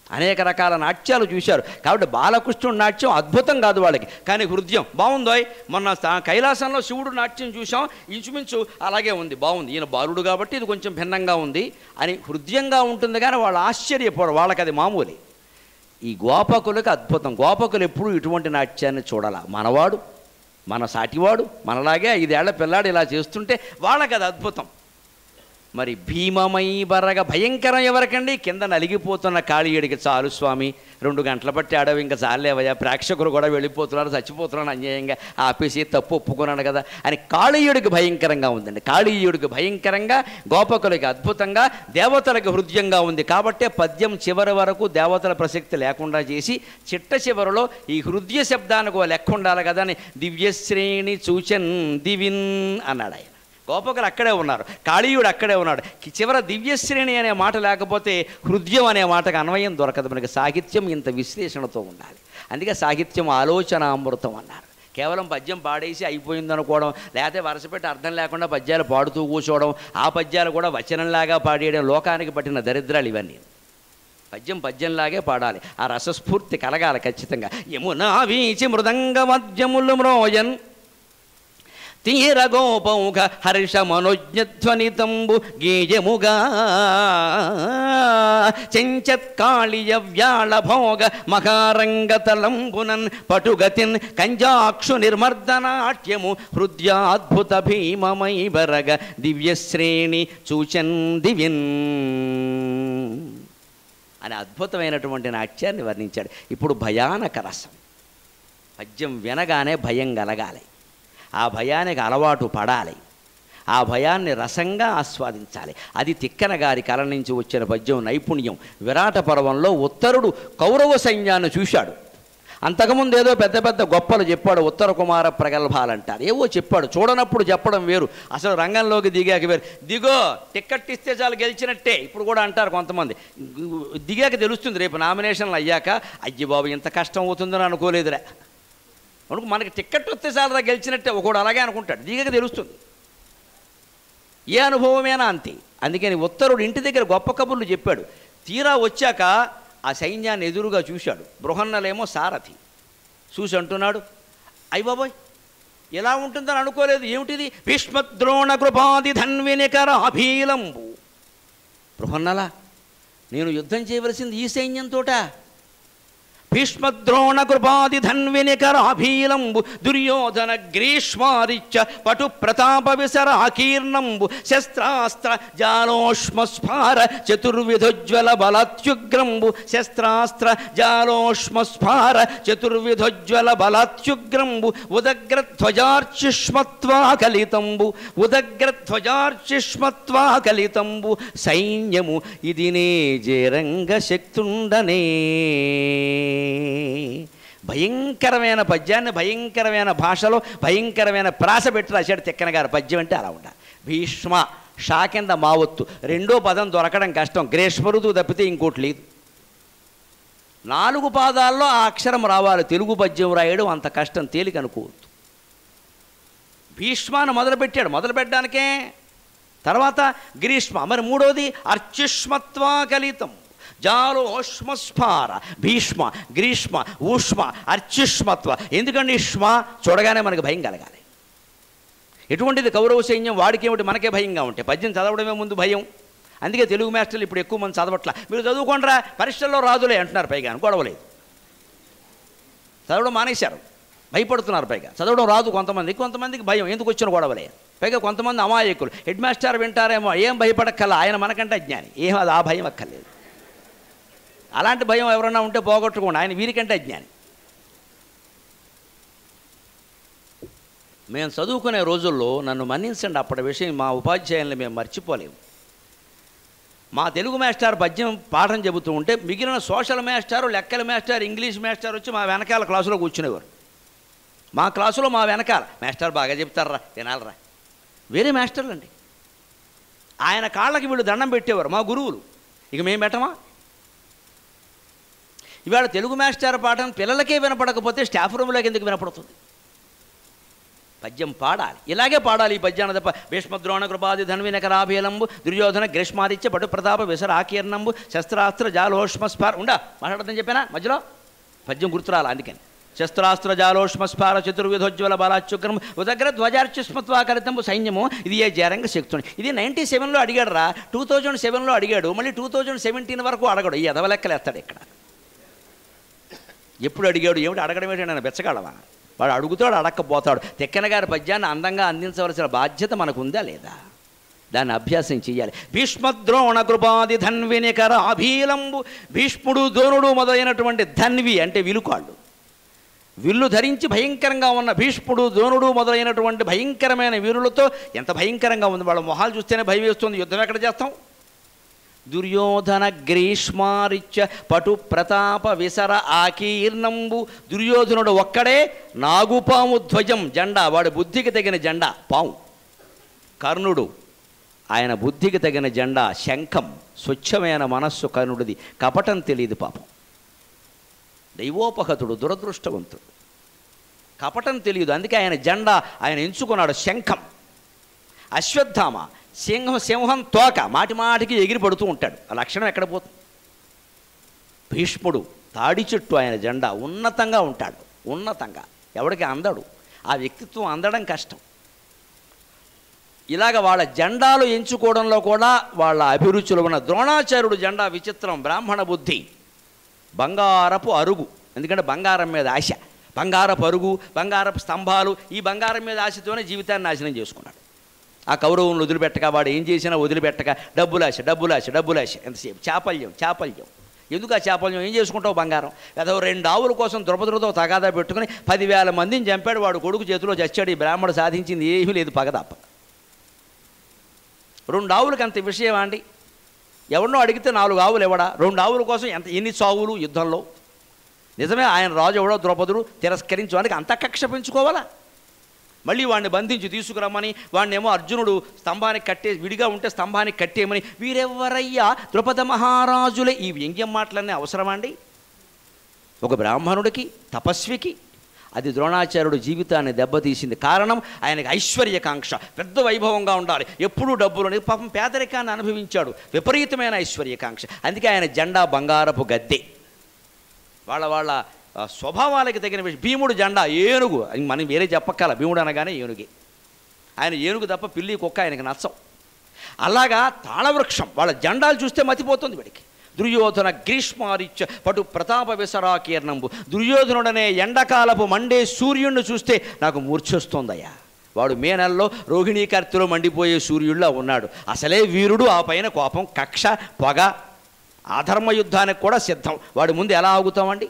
అనేక రకాల నాట్యాలు చూశారు కాబట్టి బాలకృష్ణుడు నాట్యం అద్భుతం కాదు వాళ్ళకి కానీ హృదయం బాగుందోయ్ మొన్న సా- కైలాసంలో శివుడు నాట్యం చూసాం ఇంచుమించు అలాగే ఉంది బాగుంది ఈయన బాలుడు కాబట్టి ఇది కొంచెం భిన్నంగా ఉంది అని హృదయంగా ఉంటుంది కానీ వాళ్ళు ఆశ్చర్యపోరు వాళ్ళకి అది మామూలే ఈ గోపకులకు అద్భుతం గోపకులు ఎప్పుడూ ఇటువంటి నాట్యాన్ని చూడాల మనవాడు మన సాటివాడు మనలాగే ఐదేళ్ల పిల్లాడు ఇలా చేస్తుంటే వాళ్ళకి అది అద్భుతం మరి భీమమై బరగ భయంకరం ఎవరికండి కింద నలిగిపోతున్న కాళీయుడికి చాలు స్వామి రెండు గంటల బట్టి ఆడవి ఇంకా చాలేవయ్యా ప్రేక్షకులు కూడా వెళ్ళిపోతున్నారు చచ్చిపోతున్నారు అన్యాయంగా ఆపేసి తప్పు ఒప్పుకున్నాను కదా అని కాళీయుడికి భయంకరంగా ఉందండి కాళీయుడికి భయంకరంగా గోపకులకి అద్భుతంగా దేవతలకు హృదయంగా ఉంది కాబట్టే పద్యం చివరి వరకు దేవతల ప్రసక్తి లేకుండా చేసి చిట్ట చివరిలో ఈ హృదయ శబ్దానికి ఓ లెక్క ఉండాలి కదా అని దివ్యశ్రేణి చూచన్ దివిన్ అన్నాడు ఆయన గోపకులు అక్కడే ఉన్నారు కాళీయుడు అక్కడే ఉన్నాడు కి- చివర దివ్యశ్రేణి అనే మాట లేకపోతే హృదయం అనే మాటకు అన్వయం దొరకదు మనకి సాహిత్యం ఇంత విశ్లేషణతో ఉండాలి అందుకే సాహిత్యం ఆలోచన అమృతం అన్నారు కేవలం పద్యం పాడేసి అయిపోయింది అనుకోవడం లేకపోతే వరుసపెట్టి అర్థం లేకుండా పద్యాలు పాడుతూ కూర్చోవడం ఆ పద్యాలు కూడా వచనంలాగా పాడేయడం లోకానికి పట్టిన దరిద్రాలు ఇవన్నీ పద్యం పద్యంలాగే పాడాలి ఆ రసస్ఫూర్తి కలగాలి ఖచ్చితంగా యమునా వీచి మృదంగ మద్యములు మ్రోయన్ తీర గోపౌఘ హర్ష మనోజ్ఞధ్వనితంబు గేయముగా చెంచత్కాళియ వ్యాళ భోగ మకారంగ తలంబునన్ పటుగతిన్ కంజాక్షు నిర్మర్దనాట్యము హృదయాద్భుత భీమమై బరగ దివ్యశ్రేణి చూచన్ దివ్యన్ అని అద్భుతమైనటువంటి నాట్యాన్ని వర్ణించాడు ఇప్పుడు భయానక రసం పద్యం వినగానే భయం కలగాలి ఆ భయానికి అలవాటు పడాలి ఆ భయాన్ని రసంగా ఆస్వాదించాలి అది తిక్కన గారి కళ నుంచి వచ్చిన పద్యం నైపుణ్యం విరాట పర్వంలో ఉత్తరుడు కౌరవ సైన్యాన్ని చూశాడు అంతకుముందు ఏదో పెద్ద పెద్ద గొప్పలు చెప్పాడు ఉత్తర కుమార ప్రగల్భాలంటారు ఏవో చెప్పాడు చూడనప్పుడు చెప్పడం వేరు అసలు రంగంలోకి దిగాక వేరు దిగో టిక్కెట్ ఇస్తే చాలు గెలిచినట్టే ఇప్పుడు కూడా అంటారు కొంతమంది దిగాక తెలుస్తుంది రేపు నామినేషన్లు అయ్యాక అయ్యి బాబు ఇంత కష్టం అవుతుందని అనుకోలేదురా మనకు మనకి టిక్కెట్ వస్తే చాలరా గెలిచినట్టే ఒకడు అలాగే అనుకుంటాడు దిగక తెలుస్తుంది ఏ అనుభవమేనా అంతే అందుకని ఉత్తరుడు ఇంటి దగ్గర గొప్ప కబుర్లు చెప్పాడు తీరా వచ్చాక ఆ సైన్యాన్ని ఎదురుగా చూశాడు బృహన్నలేమో సారథి చూసి అంటున్నాడు అయ్య బాబోయ్ ఎలా ఉంటుందని అనుకోలేదు ఏమిటిది భీష్మద్రోణ కృపాది ధన్వినికర అభీలంబు బృహన్నలా నేను యుద్ధం చేయవలసింది ఈ సైన్యంతోటా భీష్మద్రోణ కృపాది ధన్వినికరాభీలంబు దుర్యోధన గ్రీష్మాదిత్య పటు ప్రతాప విసర అకీర్ణంబు శస్త్రాస్త్ర జాలోష్మస్ఫార చతుర్విధోజ్వల బలాత్యుగ్రంబు శస్త్రాస్త్ర జాలోష్మస్ఫార చతుర్విధోజ్వల బలాత్యుగ్రంబు ఉదగ్రధ్వజార్చిష్మత్వా కలితంబు ఉదగ్రధ్వజార్చిష్మత్వా కలితంబు సైన్యము ఇది నే జేరంగ శక్తుండనే భయంకరమైన పద్యాన్ని భయంకరమైన భాషలో భయంకరమైన ప్రాస పెట్టి రాశాడు తిక్కన గారు పద్యం అంటే అలా ఉండాలి భీష్మ షా కింద మావొత్తు రెండో పదం దొరకడం కష్టం గ్రీష్మరుదు తప్పితే ఇంకోటి లేదు నాలుగు పాదాల్లో ఆ అక్షరం రావాలి తెలుగు పద్యం రాయడం అంత కష్టం తేలిక అనుకోవద్దు భీష్మాను మొదలుపెట్టాడు మొదలు పెట్టడానికే తర్వాత గ్రీష్మ మరి మూడోది అర్చిష్మత్వా కలితం జాలోష్మస్ఫార భీష్మ గ్రీష్మ ఊష్మ అర్చిష్మత్వ ఎందుకండి ఇష్మ చూడగానే మనకు భయం కలగాలి ఎటువంటిది కౌరవ సైన్యం వాడికేమిటి మనకే భయంగా ఉంటాయి పద్యం చదవడమే ముందు భయం అందుకే తెలుగు మాస్టర్లు ఇప్పుడు ఎక్కువ మంది చదవట్ల మీరు చదువుకోండిరా పరీక్షల్లో రాదులే అంటున్నారు పైగా గొడవలేదు చదవడం మానేశారు భయపడుతున్నారు పైగా చదవడం రాదు కొంతమంది కొంతమందికి భయం ఎందుకు వచ్చిన గొడవలే పైగా కొంతమంది అమాయకులు హెడ్ మాస్టర్ వింటారేమో ఏం భయపడక్కల ఆయన మనకంటే అజ్ఞాని ఏం అది ఆ భయం అక్కర్లేదు అలాంటి భయం ఎవరన్నా ఉంటే పోగొట్టుకోండి ఆయన వీరికంటే అజ్ఞాని మేము చదువుకునే రోజుల్లో నన్ను మన్నించండి అప్పటి విషయం మా ఉపాధ్యాయుల్ని మేము మర్చిపోలేము మా తెలుగు మాస్టర్ పద్యం పాఠం చెబుతూ ఉంటే మిగిలిన సోషల్ మాస్టారు లెక్కల మాస్టర్ ఇంగ్లీష్ మాస్టర్ వచ్చి మా వెనకాల క్లాసులో కూర్చునేవారు మా క్లాసులో మా వెనకాల మాస్టర్ బాగా చెప్తారా వినాలరా వేరే మాస్టర్లు అండి ఆయన కాళ్ళకి వీళ్ళు దండం పెట్టేవారు మా గురువులు ఇక మేము పెట్టమా ఇవాళ తెలుగు మాస్టర్ పాఠం పిల్లలకే వినపడకపోతే స్టాఫ్ రూమ్లోకి ఎందుకు వినపడుతుంది పద్యం పాడాలి ఇలాగే పాడాలి ఈ పద్యాన్ని తప్ప భీష్మద్రోణ కృపాది ధన్వినకరాభీలంబు దుర్యోధన గ్రీష్మాదిత్య పటు ప్రతాప విసర ఆకీర్ణంబు శస్త్రాస్త్ర జాలోష్మస్పార ఉండా మాట్లాడదని చెప్పానా మధ్యలో పద్యం గుర్తురాలి అందుకని శస్త్రాస్త్ర జాలోష్మస్పార చతుర్విధోజ్వల బాలాచ్యుగ్రం ఉదగ్ర ధ్వజార్చుస్మత్వాకరితంబు సైన్యము ఇది ఏ జరంగ శక్తుని ఇది నైంటీ సెవెన్లో అడిగాడు రా టూ థౌజండ్ సెవెన్లో అడిగాడు మళ్ళీ టూ థౌజండ్ సెవెంటీన్ వరకు అడగడు ఈ ఎదవలెక్కలేస్తాడు ఇక్కడ ఎప్పుడు అడిగాడు ఏమిటి అడగడం ఏంటి నేను బెచ్చగలవా వాడు అడుగుతాడు అడక్కపోతాడు తెక్కన గారి పద్యాన్ని అందంగా అందించవలసిన బాధ్యత మనకు ఉందా లేదా దాన్ని అభ్యాసం చేయాలి భీష్మద్రోణ కృపాది ధన్వినికర అభీలంబు భీష్ముడు ద్రోణుడు మొదలైనటువంటి ధన్వి అంటే విలుకాళ్ళు విల్లు ధరించి భయంకరంగా ఉన్న భీష్ముడు ద్రోణుడు మొదలైనటువంటి భయంకరమైన వీరులతో ఎంత భయంకరంగా ఉంది వాళ్ళ మొహాలు చూస్తేనే భయం వేస్తుంది యుద్ధం ఎక్కడ చేస్తాం దుర్యోధన గ్రీష్మారిత్య పటు ప్రతాప విసర ఆకీర్ణంబు దుర్యోధనుడు ఒక్కడే నాగుపాము ధ్వజం జెండా వాడి బుద్ధికి తగిన జెండా పాము కర్ణుడు ఆయన బుద్ధికి తగిన జెండా శంఖం స్వచ్ఛమైన మనస్సు కర్ణుడిది కపటం తెలియదు పాపం దైవోపహతుడు దురదృష్టవంతుడు కపటం తెలియదు అందుకే ఆయన జెండా ఆయన ఎంచుకున్నాడు శంఖం అశ్వత్థామ సింహం సింహం తోక మాటి మాటికి ఎగిరి పడుతూ ఉంటాడు ఆ లక్షణం ఎక్కడ పోతుంది భీష్ముడు తాడి చెట్టు ఆయన జెండా ఉన్నతంగా ఉంటాడు ఉన్నతంగా ఎవడికి అందడు ఆ వ్యక్తిత్వం అందడం కష్టం ఇలాగ వాళ్ళ జెండాలు ఎంచుకోవడంలో కూడా వాళ్ళ అభిరుచులు ఉన్న ద్రోణాచార్యుడు జెండా విచిత్రం బ్రాహ్మణ బుద్ధి బంగారపు అరుగు ఎందుకంటే బంగారం మీద ఆశ బంగారపు అరుగు బంగారపు స్తంభాలు ఈ బంగారం మీద ఆశతోనే జీవితాన్ని నాశనం చేసుకున్నాడు ఆ కౌరవులను వదిలిపెట్టక వాడు ఏం చేసినా వదిలిపెట్టక డబ్బులాశ డబ్బులాశ డబ్బులాశ ఎంతసేపు చాపల్యం చాపల్యం ఎందుకు ఆ చాపల్యం ఏం చేసుకుంటావు బంగారం ఏదో రెండు ఆవుల కోసం ద్రౌపదులతో తగాదా పెట్టుకుని పదివేల మందిని చంపాడు వాడు కొడుకు చేతిలో చచ్చాడు ఈ బ్రాహ్మడు సాధించింది ఏమీ లేదు పగదాప రెండు ఆవులకి అంత విషయం అండి ఎవరినో అడిగితే నాలుగు ఆవులు ఎవడా రెండు ఆవుల కోసం ఎంత ఎన్ని చావులు యుద్ధంలో నిజమే ఆయన రాజు ఎవడో ద్రౌపదుడు తిరస్కరించడానికి అంత కక్ష పెంచుకోవాలా మళ్ళీ వాడిని బంధించి తీసుకురమ్మని వాడినేమో అర్జునుడు స్తంభానికి కట్టే విడిగా ఉంటే స్తంభానికి కట్టేయమని వీరెవ్వరయ్యా ద్రుపద మహారాజులే ఈ వ్యంగ్యం మాటలన్నీ అవసరమా అండి ఒక బ్రాహ్మణుడికి తపస్వికి అది ద్రోణాచార్యుడు జీవితాన్ని దెబ్బతీసింది కారణం ఆయనకి ఐశ్వర్యకాంక్ష పెద్ద వైభవంగా ఉండాలి ఎప్పుడూ డబ్బులు పాపం పేదరికాన్ని అనుభవించాడు విపరీతమైన ఐశ్వర్యకాంక్ష అందుకే ఆయన జెండా బంగారపు గద్దె వాళ్ళ వాళ్ళ ఆ, స్వభావాలకి తగిన విషయం భీముడు జెండా ఏనుగు అది మనం వేరే చెప్పక్కల భీముడు అనగానే ఏనుగే ఆయన ఏనుగు తప్ప పిల్లి కుక్క ఆయనకి నచ్చం అలాగా తాళవృక్షం వాళ్ళ జెండాలు చూస్తే మతిపోతుంది వీడికి దుర్యోధన గ్రీష్మారిత్య పటు ప్రతాప విసరాకీర్ణంబు దుర్యోధనుడనే ఎండకాలపు మండే సూర్యుడిని చూస్తే నాకు మూర్ఛొస్తోందయ్యా వాడు మే నెలలో రోహిణీ కర్తిలో మండిపోయే సూర్యుడిలా ఉన్నాడు అసలే వీరుడు ఆ పైన కోపం కక్ష పొగ ఆధర్మ యుద్ధానికి కూడా సిద్ధం వాడి ముందు ఎలా ఆగుతామండి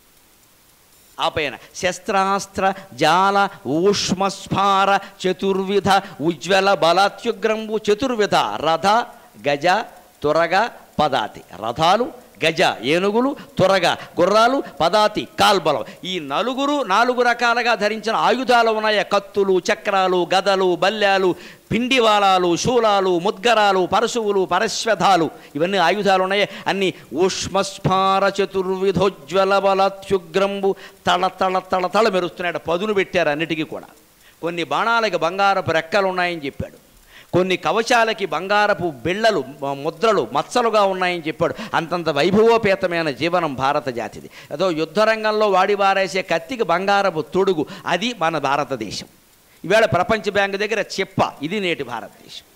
ఆ పైన శస్త్రాస్త్ర జాల ఊష్మస్ఫార చతుర్విధ ఉజ్వల బలాత్యుగ్రంబు చతుర్విధ రథ గజ తురగ పదాతి రథాలు గజ ఏనుగులు త్వరగా గుర్రాలు పదాతి కాల్బలం ఈ నలుగురు నాలుగు రకాలుగా ధరించిన ఆయుధాలు ఉన్నాయి కత్తులు చక్రాలు గదలు బల్యాలు పిండివాళాలు శూలాలు ముద్గరాలు పరశువులు పరశ్వధాలు ఇవన్నీ ఆయుధాలు ఉన్నాయి అన్ని ఊష్మస్ఫార చతుర్విధోజ్వల బలాత్యుగ్రంబు తళ తళ తళ తళ మెరుస్తున్నాడు పదును పెట్టారు అన్నిటికీ కూడా కొన్ని బాణాలకి బంగారపు రెక్కలు ఉన్నాయని చెప్పాడు కొన్ని కవచాలకి బంగారపు బిళ్ళలు మ- ముద్రలు మచ్చలుగా ఉన్నాయని చెప్పాడు అంతంత వైభవోపేతమైన జీవనం భారత జాతిది ఏదో యుద్ధరంగంలో వాడి వారేసే కత్తికి బంగారపు తొడుగు అది మన భారతదేశం ఈవేళ ప్రపంచ బ్యాంకు దగ్గర చెప్ప ఇది నేటి భారతదేశం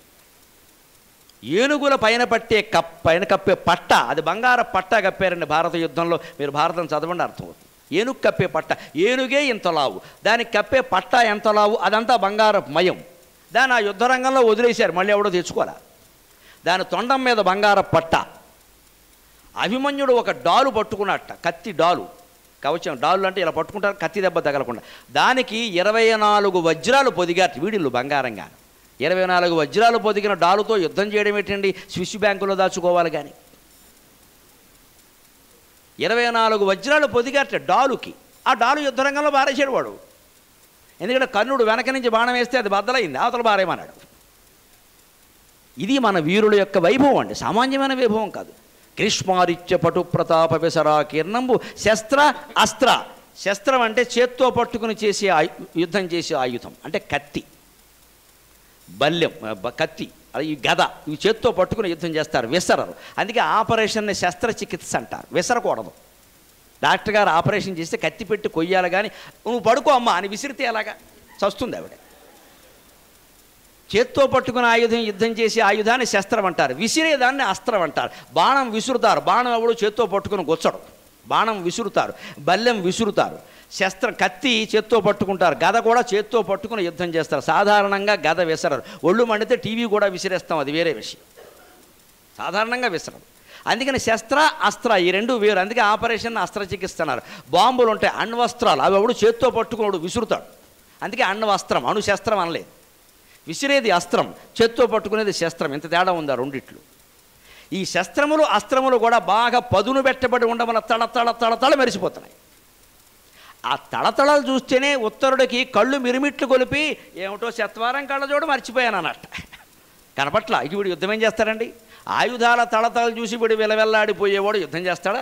ఏనుగుల పైన పట్టే కప్ పైన కప్పే పట్ట అది బంగార పట్ట కప్పారండి భారత యుద్ధంలో మీరు భారతం చదవండి అర్థమవుతుంది ఏనుగు కప్పే పట్ట ఏనుగే ఇంత లావు దానికి కప్పే పట్ట ఎంత లావు అదంతా బంగారపు మయం దాన్ని ఆ యుద్ధరంగంలో వదిలేశారు మళ్ళీ ఎవడో తెచ్చుకోరా దాని తొండం మీద బంగారపు పట్ట అభిమన్యుడు ఒక డాలు పట్టుకున్నట్ట కత్తి డాలు కవచం డాలు అంటే ఇలా పట్టుకుంటారు కత్తి దెబ్బ తగలకుండా దానికి ఇరవై నాలుగు వజ్రాలు పొదిగారు వీడిల్లు బంగారంగా ఇరవై నాలుగు వజ్రాలు పొదిగిన డాలుతో యుద్ధం చేయడం ఏంటండి స్విస్ బ్యాంకులో దాచుకోవాలి కానీ ఇరవై నాలుగు వజ్రాలు పొదిగారట డాలుకి ఆ డాలు యుద్ధరంగంలో బారేసాడు వాడు ఎందుకంటే కర్ణుడు వెనక నుంచి బాణం వేస్తే అది బద్దలైంది అవతల బారేమన్నాడు ఇది మన వీరుల యొక్క వైభవం అండి సామాన్యమైన వైభవం కాదు గ్రీష్మారిత్య పటు ప్రతాప విసరా కీర్ణంబు శస్త్ర అస్త్ర శస్త్రం అంటే చేత్తో పట్టుకుని చేసే ఆయు- యుద్ధం చేసే ఆయుధం అంటే కత్తి బల్యం ఆ, బ- కత్తి అది ఈ గద ఇవి చేత్తో పట్టుకుని యుద్ధం చేస్తారు విసరరు అందుకే ఆపరేషన్ని శస్త్రచికిత్స అంటారు విసరకూడదు డాక్టర్ గారు ఆపరేషన్ చేస్తే కత్తి పెట్టి కొయ్యాలి కానీ నువ్వు పడుకో అమ్మా అని విసిరితే ఎలాగా చస్తుంది ఆవిడ చేత్తో పట్టుకుని ఆయుధం యుద్ధం చేసే ఆయుధాన్ని శస్త్రం అంటారు విసిరేదాన్ని అస్త్రం అంటారు బాణం విసురుతారు బాణం ఎవడు చేత్తో పట్టుకుని గుచ్చడు బాణం విసురుతారు బల్లెం విసురుతారు శస్త్రం కత్తి చేత్తో పట్టుకుంటారు గద కూడా చేత్తో పట్టుకుని యుద్ధం చేస్తారు సాధారణంగా గద విసరరు ఒళ్ళు మండితే టీవీ కూడా విసిరేస్తాం అది వేరే విషయం సాధారణంగా విసరరు అందుకని శస్త్ర అస్త్ర ఈ రెండు వేరు అందుకే ఆపరేషన్ అస్త్రచికిస్తున్నారు బాంబులు ఉంటాయి అణ్వస్త్రాలు అవి ఎవడు చేత్తో పట్టుకున్నాడు విసురుతాడు అందుకే అణ్వస్త్రం అణుశస్త్రం అనలేదు విసిరేది అస్త్రం చేత్తో పట్టుకునేది శస్త్రం ఇంత తేడా ఉంది ఆ రెండిట్లు ఈ శస్త్రములు అస్త్రములు కూడా బాగా పదును పెట్టబడి ఉండమన్న తళ తళ తళ తళ మెరిసిపోతున్నాయి ఆ తళతళలు చూస్తేనే ఉత్తరుడికి కళ్ళు మిరిమిట్లు కొలిపి ఏమిటో శత్వారం కళ్ళజోడు మర్చిపోయాను అన్నట్ట కనపట్ల ఇక వీడు యుద్ధం ఏం చేస్తాడండి ఆయుధాల తళతళలు చూసి వీడు విలవెల్లాడిపోయేవాడు యుద్ధం చేస్తాడా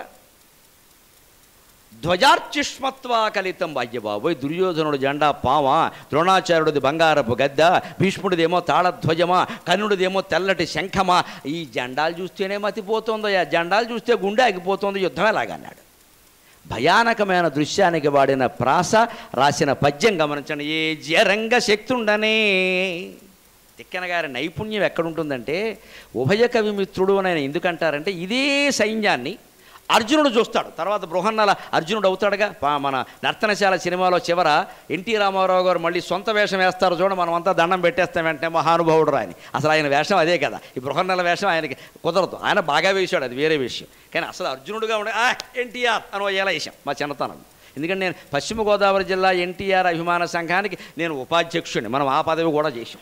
ధ్వజార్చిష్మత్వా కలితం బాయ్య బాబోయ్ దుర్యోధనుడు జెండా పామా ద్రోణాచార్యుడిది బంగారపు గద్ద భీష్ముడిదేమో తాళధ్వజమా కర్ణుడిదేమో తెల్లటి శంఖమా ఈ జెండాలు చూస్తేనే మతిపోతుందో ఆ జెండాలు చూస్తే గుండె ఆగిపోతుంది యుద్ధం ఎలాగన్నాడు భయానకమైన దృశ్యానికి వాడిన ప్రాస రాసిన పద్యం గమనించండి ఏ జరంగ శక్తుండనే తిక్కన గారి నైపుణ్యం ఎక్కడుంటుందంటే ఉభయ కవిమిత్రుడు అని ఆయన ఎందుకంటారంటే ఇదే సైన్యాన్ని అర్జునుడు చూస్తాడు తర్వాత బృహన్నల అర్జునుడు అవుతాడుగా పా- మన నర్తనశాల సినిమాలో చివర ఎన్టీ రామారావు గారు మళ్ళీ సొంత వేషం వేస్తారు చూడ మనం అంతా దండం పెట్టేస్తాం వెంటనే మహానుభావుడు ఆయన అసలు ఆయన వేషం అదే కదా ఈ బృహన్నల వేషం ఆయనకి కుదరదు ఆయన బాగా వేశాడు అది వేరే విషయం కానీ అసలు అర్జునుడుగా ఉండే ఆ ఎన్టీఆర్ అని ఎలా వేసాం మా చిన్నతనం ఎందుకంటే నేను పశ్చిమ గోదావరి జిల్లా ఎన్టీఆర్ అభిమాన సంఘానికి నేను ఉపాధ్యక్షుడిని మనం ఆ పదవి కూడా చేసాం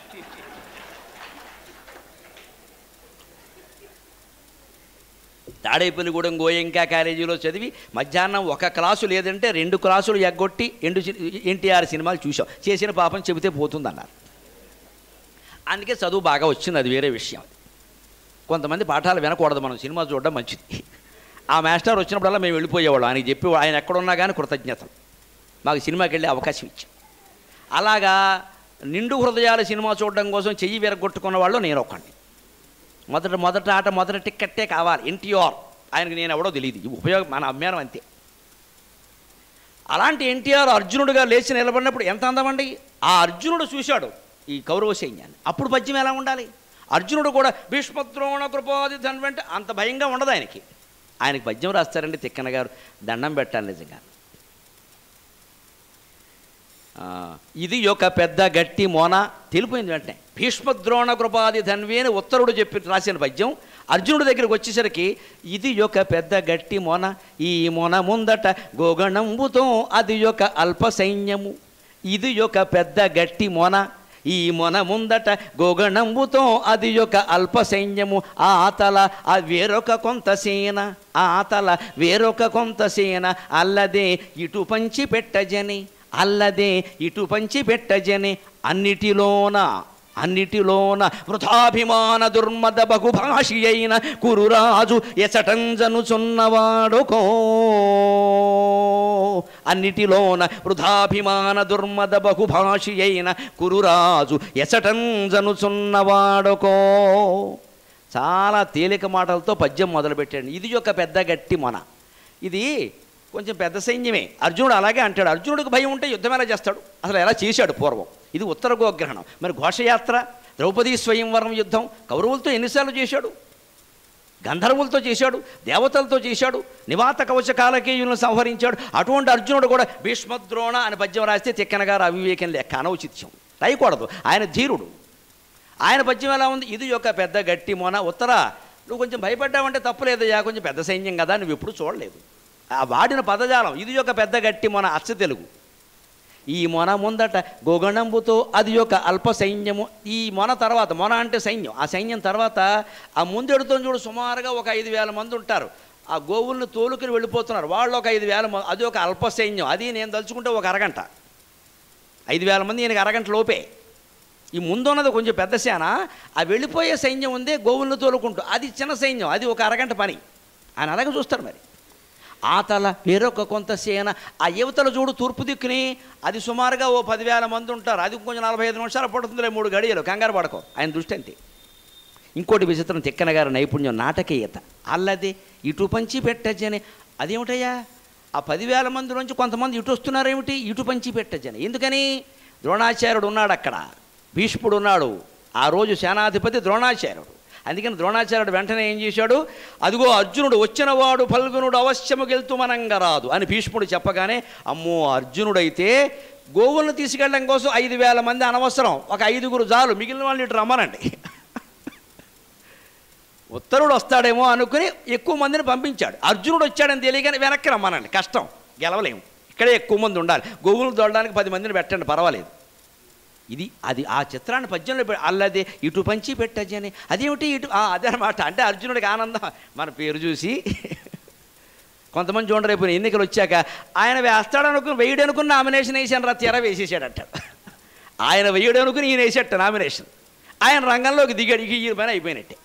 తాడేపల్లిగూడెం గోయంకా కాలేజీలో చదివి మధ్యాహ్నం ఒక క్లాసు లేదంటే రెండు క్లాసులు ఎగ్గొట్టి ఎండు సి- ఎన్టీఆర్ సినిమాలు చూసాం చేసిన పాపం చెబితే పోతుందన్నారు అందుకే చదువు బాగా వచ్చింది అది వేరే విషయం కొంతమంది పాఠాలు వినకూడదు మనం సినిమా చూడడం మంచిది ఆ మాస్టర్ వచ్చినప్పుడల్లా మేము వెళ్ళిపోయేవాళ్ళం ఆయనకి చెప్పి ఆయన ఎక్కడున్నా కానీ కృతజ్ఞతలు మాకు సినిమాకి వెళ్ళే అవకాశం ఇచ్చాం అలాగా నిండు హృదయాల సినిమా చూడడం కోసం చెయ్యి విరగొట్టుకున్న వాళ్ళు నేను ఒకండి మొదట మొదట ఆట మొదటి టిక్కెట్టే కావాలి ఎన్టీఆర్ ఆయనకి నేను ఎవడో తెలియదు ఈ ఉపయోగం మన అభిమానం అంతే అలాంటి ఎన్టీఆర్ అర్జునుడిగా లేచి నిలబడినప్పుడు ఎంత అందమండి ఆ అర్జునుడు చూశాడు ఈ కౌరవ సైన్యాన్ని అప్పుడు పద్యం ఎలా ఉండాలి అర్జునుడు కూడా భీష్మద్రోణ కృపాది ధన్వంటే అంత భయంగా ఉండదు ఆయనకి ఆయనకి పద్యం రాస్తారండి తిక్కన గారు దండం పెట్టాలి నిజంగా ఆ, ఇది ఒక పెద్ద గట్టి మోన తెలిపోయింది వెంటనే భీష్మద్రోణ కృపాది ధన్వి అని ఉత్తరుడు చెప్పి రాసిన పద్యం అర్జునుడి దగ్గరికి వచ్చేసరికి ఇది ఒక పెద్ద గట్టి మొన ఈ మొన ముందట గోగణంబుతో అది ఒక అల్ప సైన్యము ఇది ఒక పెద్ద గట్టి మొన ఈ మొన ముందట గోగణంబుతో అది ఒక అల్ప సైన్యము ఆ తల ఆ వేరొక కొంత సేన ఆ తల వేరొక కొంత సేన అల్లదే ఇటు పంచి పెట్టజని అల్లదే ఇటు పంచి పెట్టజని అన్నిటిలోన అన్నిటిలోన వృథాభిమాన దుర్మద బహుభాషి అయిన కురురాజు ఎసటంజనుచున్నవాడుకో అన్నిటిలోన వృథాభిమాన దుర్మద బహుభాషి అయిన కురురాజు ఎసటంజనుచున్నవాడుకో చాలా తేలిక మాటలతో పద్యం మొదలుపెట్టాడు ఇది ఒక పెద్ద గట్టి మొన ఇది కొంచెం పెద్ద సైన్యమే అర్జునుడు అలాగే అంటాడు అర్జునుడికి భయం ఉంటే యుద్ధం ఎలా చేస్తాడు అసలు ఎలా చేశాడు పూర్వం ఇది ఉత్తర గోగ్రహణం మరి ఘోషయాత్ర ద్రౌపదీ స్వయంవరం యుద్ధం కౌరవులతో ఎన్నిసార్లు చేశాడు గంధర్వులతో చేశాడు దేవతలతో చేశాడు నివాత కవచ కాలకేయులను సంహరించాడు అటువంటి అర్జునుడు కూడా భీష్మద్రోణ అని పద్యం రాస్తే తిక్కన గారు అవివేకం లెక్క అనౌచిత్యం రాయకూడదు ఆయన ధీరుడు ఆయన పద్యం ఎలా ఉంది ఇది ఒక పెద్ద గట్టి మొన ఉత్తర నువ్వు కొంచెం భయపడ్డావంటే తప్పులేదయ్యా కొంచెం పెద్ద సైన్యం కదా నువ్వు ఎప్పుడు చూడలేదు ఆ వాడిన పదజాలం ఇది ఒక పెద్ద గట్టి మొన అచ్చ తెలుగు ఈ మొన ముందట గోగణంబుతో అది ఒక అల్ప సైన్యము ఈ మొన తర్వాత మొన అంటే సైన్యం ఆ సైన్యం తర్వాత ఆ ముందెడుతో చూడు సుమారుగా ఒక ఐదు వేల మంది ఉంటారు ఆ గోవుల్ని తోలుకుని వెళ్ళిపోతున్నారు వాళ్ళు ఒక ఐదు వేల మంది అది ఒక అల్ప సైన్యం అది నేను తలుచుకుంటే ఒక అరగంట ఐదు వేల మంది ఈయనకి అరగంట లోపే ఈ ముందున్నది కొంచెం పెద్ద సేన ఆ వెళ్ళిపోయే సైన్యం ఉందే గోవులను తోలుకుంటూ అది చిన్న సైన్యం అది ఒక అరగంట పని ఆయన అలాగే చూస్తారు మరి ఆ తల వేరొక కొంత సేన ఆ యువతల చూడు తూర్పు దిక్కుని అది సుమారుగా ఓ పదివేల మంది ఉంటారు అది కొంచెం నలభై ఐదు నిమిషాలు పడుతుందిలే మూడు గడియలు కంగారు పడకో ఆయన దృష్టి అంతే ఇంకోటి విచిత్రం తిక్కన గారి నైపుణ్యం నాటకీయత అల్లది ఇటు పంచి పెట్టచ్చని అదేమిటయ్యా ఆ పదివేల మంది నుంచి కొంతమంది ఇటు వస్తున్నారేమిటి ఇటు పంచి పెట్టచ్చని ఎందుకని ద్రోణాచార్యుడు ఉన్నాడు అక్కడ భీష్ముడు ఉన్నాడు ఆ రోజు సేనాధిపతి ద్రోణాచార్యుడు అందుకని ద్రోణాచార్యుడు వెంటనే ఏం చేశాడు అదిగో అర్జునుడు వచ్చినవాడు ఫల్గునుడు అవశ్యము గెలుతుమనంగా రాదు అని భీష్ముడు చెప్పగానే అమ్మో అర్జునుడైతే గోవులను తీసుకెళ్ళడం కోసం ఐదు వేల మంది అనవసరం ఒక ఐదుగురు చాలు మిగిలిన వాళ్ళు ఇటు రమ్మనండి ఉత్తరుడు వస్తాడేమో అనుకుని ఎక్కువ మందిని పంపించాడు అర్జునుడు వచ్చాడని తెలియగానే వెనక్కి రమ్మనండి కష్టం గెలవలేము ఇక్కడే ఎక్కువ మంది ఉండాలి గోవులు దొడడానికి పది మందిని పెట్టండి పర్వాలేదు ఇది అది ఆ చిత్రాన్ని పద్యంలో పె- అల్లదే ఇటు పంచి పెట్టని అదేమిటి ఇటు ఆ, అదే అనమాట అంటే అర్జునుడికి ఆనందం మన పేరు చూసి కొంతమంది చూడండి రేపు ఎన్నికలు వచ్చాక ఆయన వేస్తాడు అనుకుని వెయ్యడు అనుకుని నామినేషన్ వేసాను రా తీర వేసేసాడట ఆయన వెయ్యడు అనుకుని ఈయన వేసేట నామినేషన్ ఆయన రంగంలోకి దిగాడు ఇక ఈ పని అయిపోయినట్టే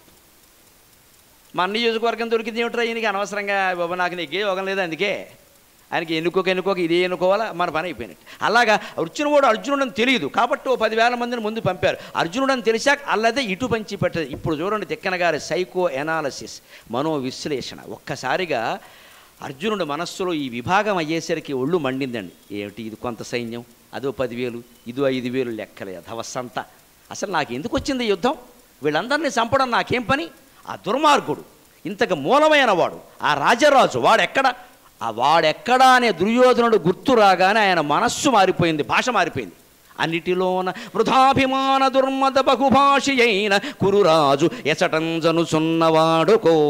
మన నియోజకవర్గం దొరికింది ఏమిట్రా ఈయనకి అనవసరంగా బాబు నాకు నీకే యోగం లేదు అందుకే ఆయనకి ఎన్నుకోక ఎన్నుకోక ఇదే ఎన్నుకోవాలా మన పని అయిపోయినట్టు అలాగా అర్జునుడు అర్జునుడని తెలియదు కాబట్టి ఓ పదివేల మందిని ముందు పంపారు అర్జునుడని తెలిసాక అల్లదే ఇటు పంచి పెట్టదు ఇప్పుడు చూడండి తిక్కన గారి సైకో ఎనాలసిస్ మనో విశ్లేషణ ఒక్కసారిగా అర్జునుడు మనస్సులో ఈ విభాగం అయ్యేసరికి ఒళ్ళు మండిందండి ఏమిటి ఇది కొంత సైన్యం అదో పదివేలు ఇదో ఐదు వేలు లెక్కలేదు ధవస్సంత అసలు నాకు ఎందుకు వచ్చింది ఈ యుద్ధం వీళ్ళందరినీ చంపడం నాకేం పని ఆ దుర్మార్గుడు ఇంతకు మూలమైన వాడు ఆ రాజరాజు వాడెక్కడ ఆ వాడెక్కడా అనే దుర్యోధనుడు గుర్తు రాగానే ఆయన మనస్సు మారిపోయింది భాష మారిపోయింది అన్నిటిలోన వృధాభిమాన దుర్మద బహుభాషి అయిన కురురాజు ఎసటంజనుచున్నవాడుకో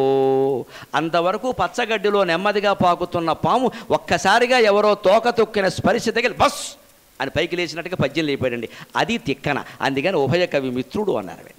అంతవరకు పచ్చగడ్డిలో నెమ్మదిగా పాకుతున్న పాము ఒక్కసారిగా ఎవరో తోక తొక్కిన స్పరిశ తగిలి బస్ అని పైకి లేచినట్టుగా పద్యం లేపాడండి అది తిక్కన అందుకని ఉభయ కవి మిత్రుడు అన్నారు వెంట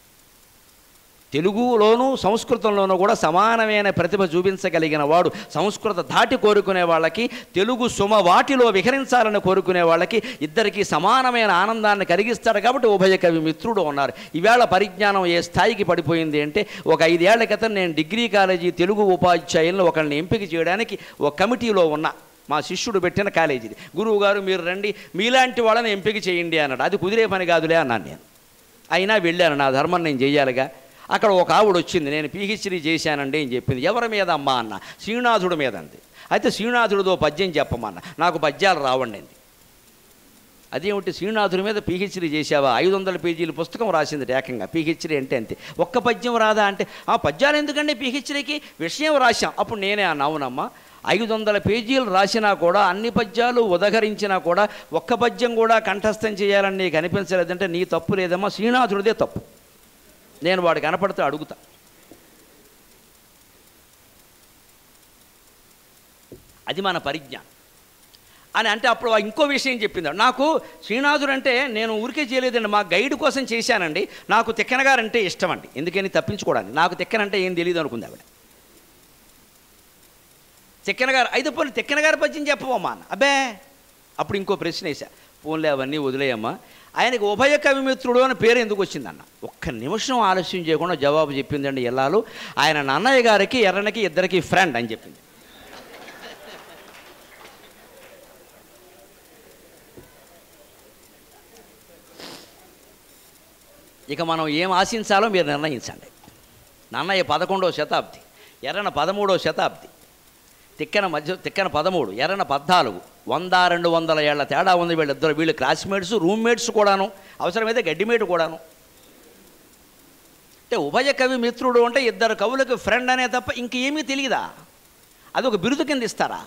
తెలుగులోనూ సంస్కృతంలోనూ కూడా సమానమైన ప్రతిభ చూపించగలిగిన వాడు సంస్కృత దాటి కోరుకునే వాళ్ళకి తెలుగు సుమ వాటిలో విహరించాలని కోరుకునే వాళ్ళకి ఇద్దరికి సమానమైన ఆనందాన్ని కలిగిస్తాడు కాబట్టి ఉభయ కవి మిత్రుడు ఉన్నారు ఈవేళ పరిజ్ఞానం ఏ స్థాయికి పడిపోయింది అంటే ఒక ఐదేళ్ల క్రితం నేను డిగ్రీ కాలేజీ తెలుగు ఉపాధ్యాయులను ఒకరిని ఎంపిక చేయడానికి ఒక కమిటీలో ఉన్నా మా శిష్యుడు పెట్టిన కాలేజీది గురువు గారు మీరు రండి మీలాంటి వాళ్ళని ఎంపిక చేయండి అన్నాడు అది కుదిరే పని కాదులే అన్నాను నేను అయినా వెళ్ళాను నా ధర్మం నేను చేయాలిగా అక్కడ ఒక ఆవిడ వచ్చింది నేను పీహెచ్డీ చేశానండి అని చెప్పింది ఎవరి మీద అమ్మా అన్న శ్రీనాథుడి మీద అంది అయితే శ్రీనాథుడితో పద్యం చెప్పమన్న నాకు పద్యాలు రావండి అంది అదేమిటి శ్రీనాథుడి మీద పీహెచ్డీ చేసావా ఐదు వందల పేజీల పుస్తకం రాసింది ఏకంగా పీహెచ్డీ అంటే అంతే ఒక్క పద్యం రాదా అంటే ఆ పద్యాలు ఎందుకండి పీహెచ్డీకి విషయం రాశాం అప్పుడు నేనే అన్న అవునమ్మా ఐదు వందల పేజీలు రాసినా కూడా అన్ని పద్యాలు ఉదహరించినా కూడా ఒక్క పద్యం కూడా కంఠస్థం చేయాలని నీకు అనిపించలేదంటే నీ తప్పు లేదమ్మా శ్రీనాథుడిదే తప్పు నేను వాడు కనపడితే అడుగుతా అది మన పరిజ్ఞానం అని అంటే అప్పుడు ఆ ఇంకో విషయం చెప్పింది నాకు శ్రీనాథుడు అంటే నేను ఊరికే చేయలేదండి మా గైడ్ కోసం చేశానండి నాకు తిక్కన గారు అంటే ఇష్టం అండి ఎందుకని తప్పించుకోవడానికి నాకు తిక్కనంటే ఏం తెలియదు అనుకుంది ఆవిడ తిక్కన గారు అయితే పోనీ తిక్కన గారి పద్యం చెప్పవమ్మా అన్న అబ్బే అప్పుడు ఇంకో ప్రశ్న వేసా ఫోన్లే అవన్నీ వదిలేయమ్మా ఆయనకి ఉభయ కవిమిత్రుడు అని పేరు ఎందుకు వచ్చిందన్న ఒక్క నిమిషం ఆలస్యం చేయకుండా జవాబు చెప్పిందండి ఎల్లాలు ఆయన నన్నయ్య గారికి ఎర్రనకి ఇద్దరికి ఫ్రెండ్ అని చెప్పింది ఇక మనం ఏం ఆశించాలో మీరు నిర్ణయించండి నన్నయ్య పదకొండవ శతాబ్ది ఎర్రన పదమూడవ శతాబ్ది తిక్కన మధ్య తిక్కన పదమూడు ఎర్రన పద్నాలుగు వంద రెండు వందల ఏళ్ల తేడా ఉంది వీళ్ళిద్దరు వీళ్ళు క్లాస్మేట్స్ రూమ్మేట్స్ కూడాను అవసరమైతే గడ్డిమేట్ కూడాను అంటే ఉభయ కవి మిత్రుడు అంటే ఇద్దరు కవులకు ఫ్రెండ్ అనే తప్ప ఇంకేమీ తెలియదా అది ఒక బిరుదు కింద ఇస్తారా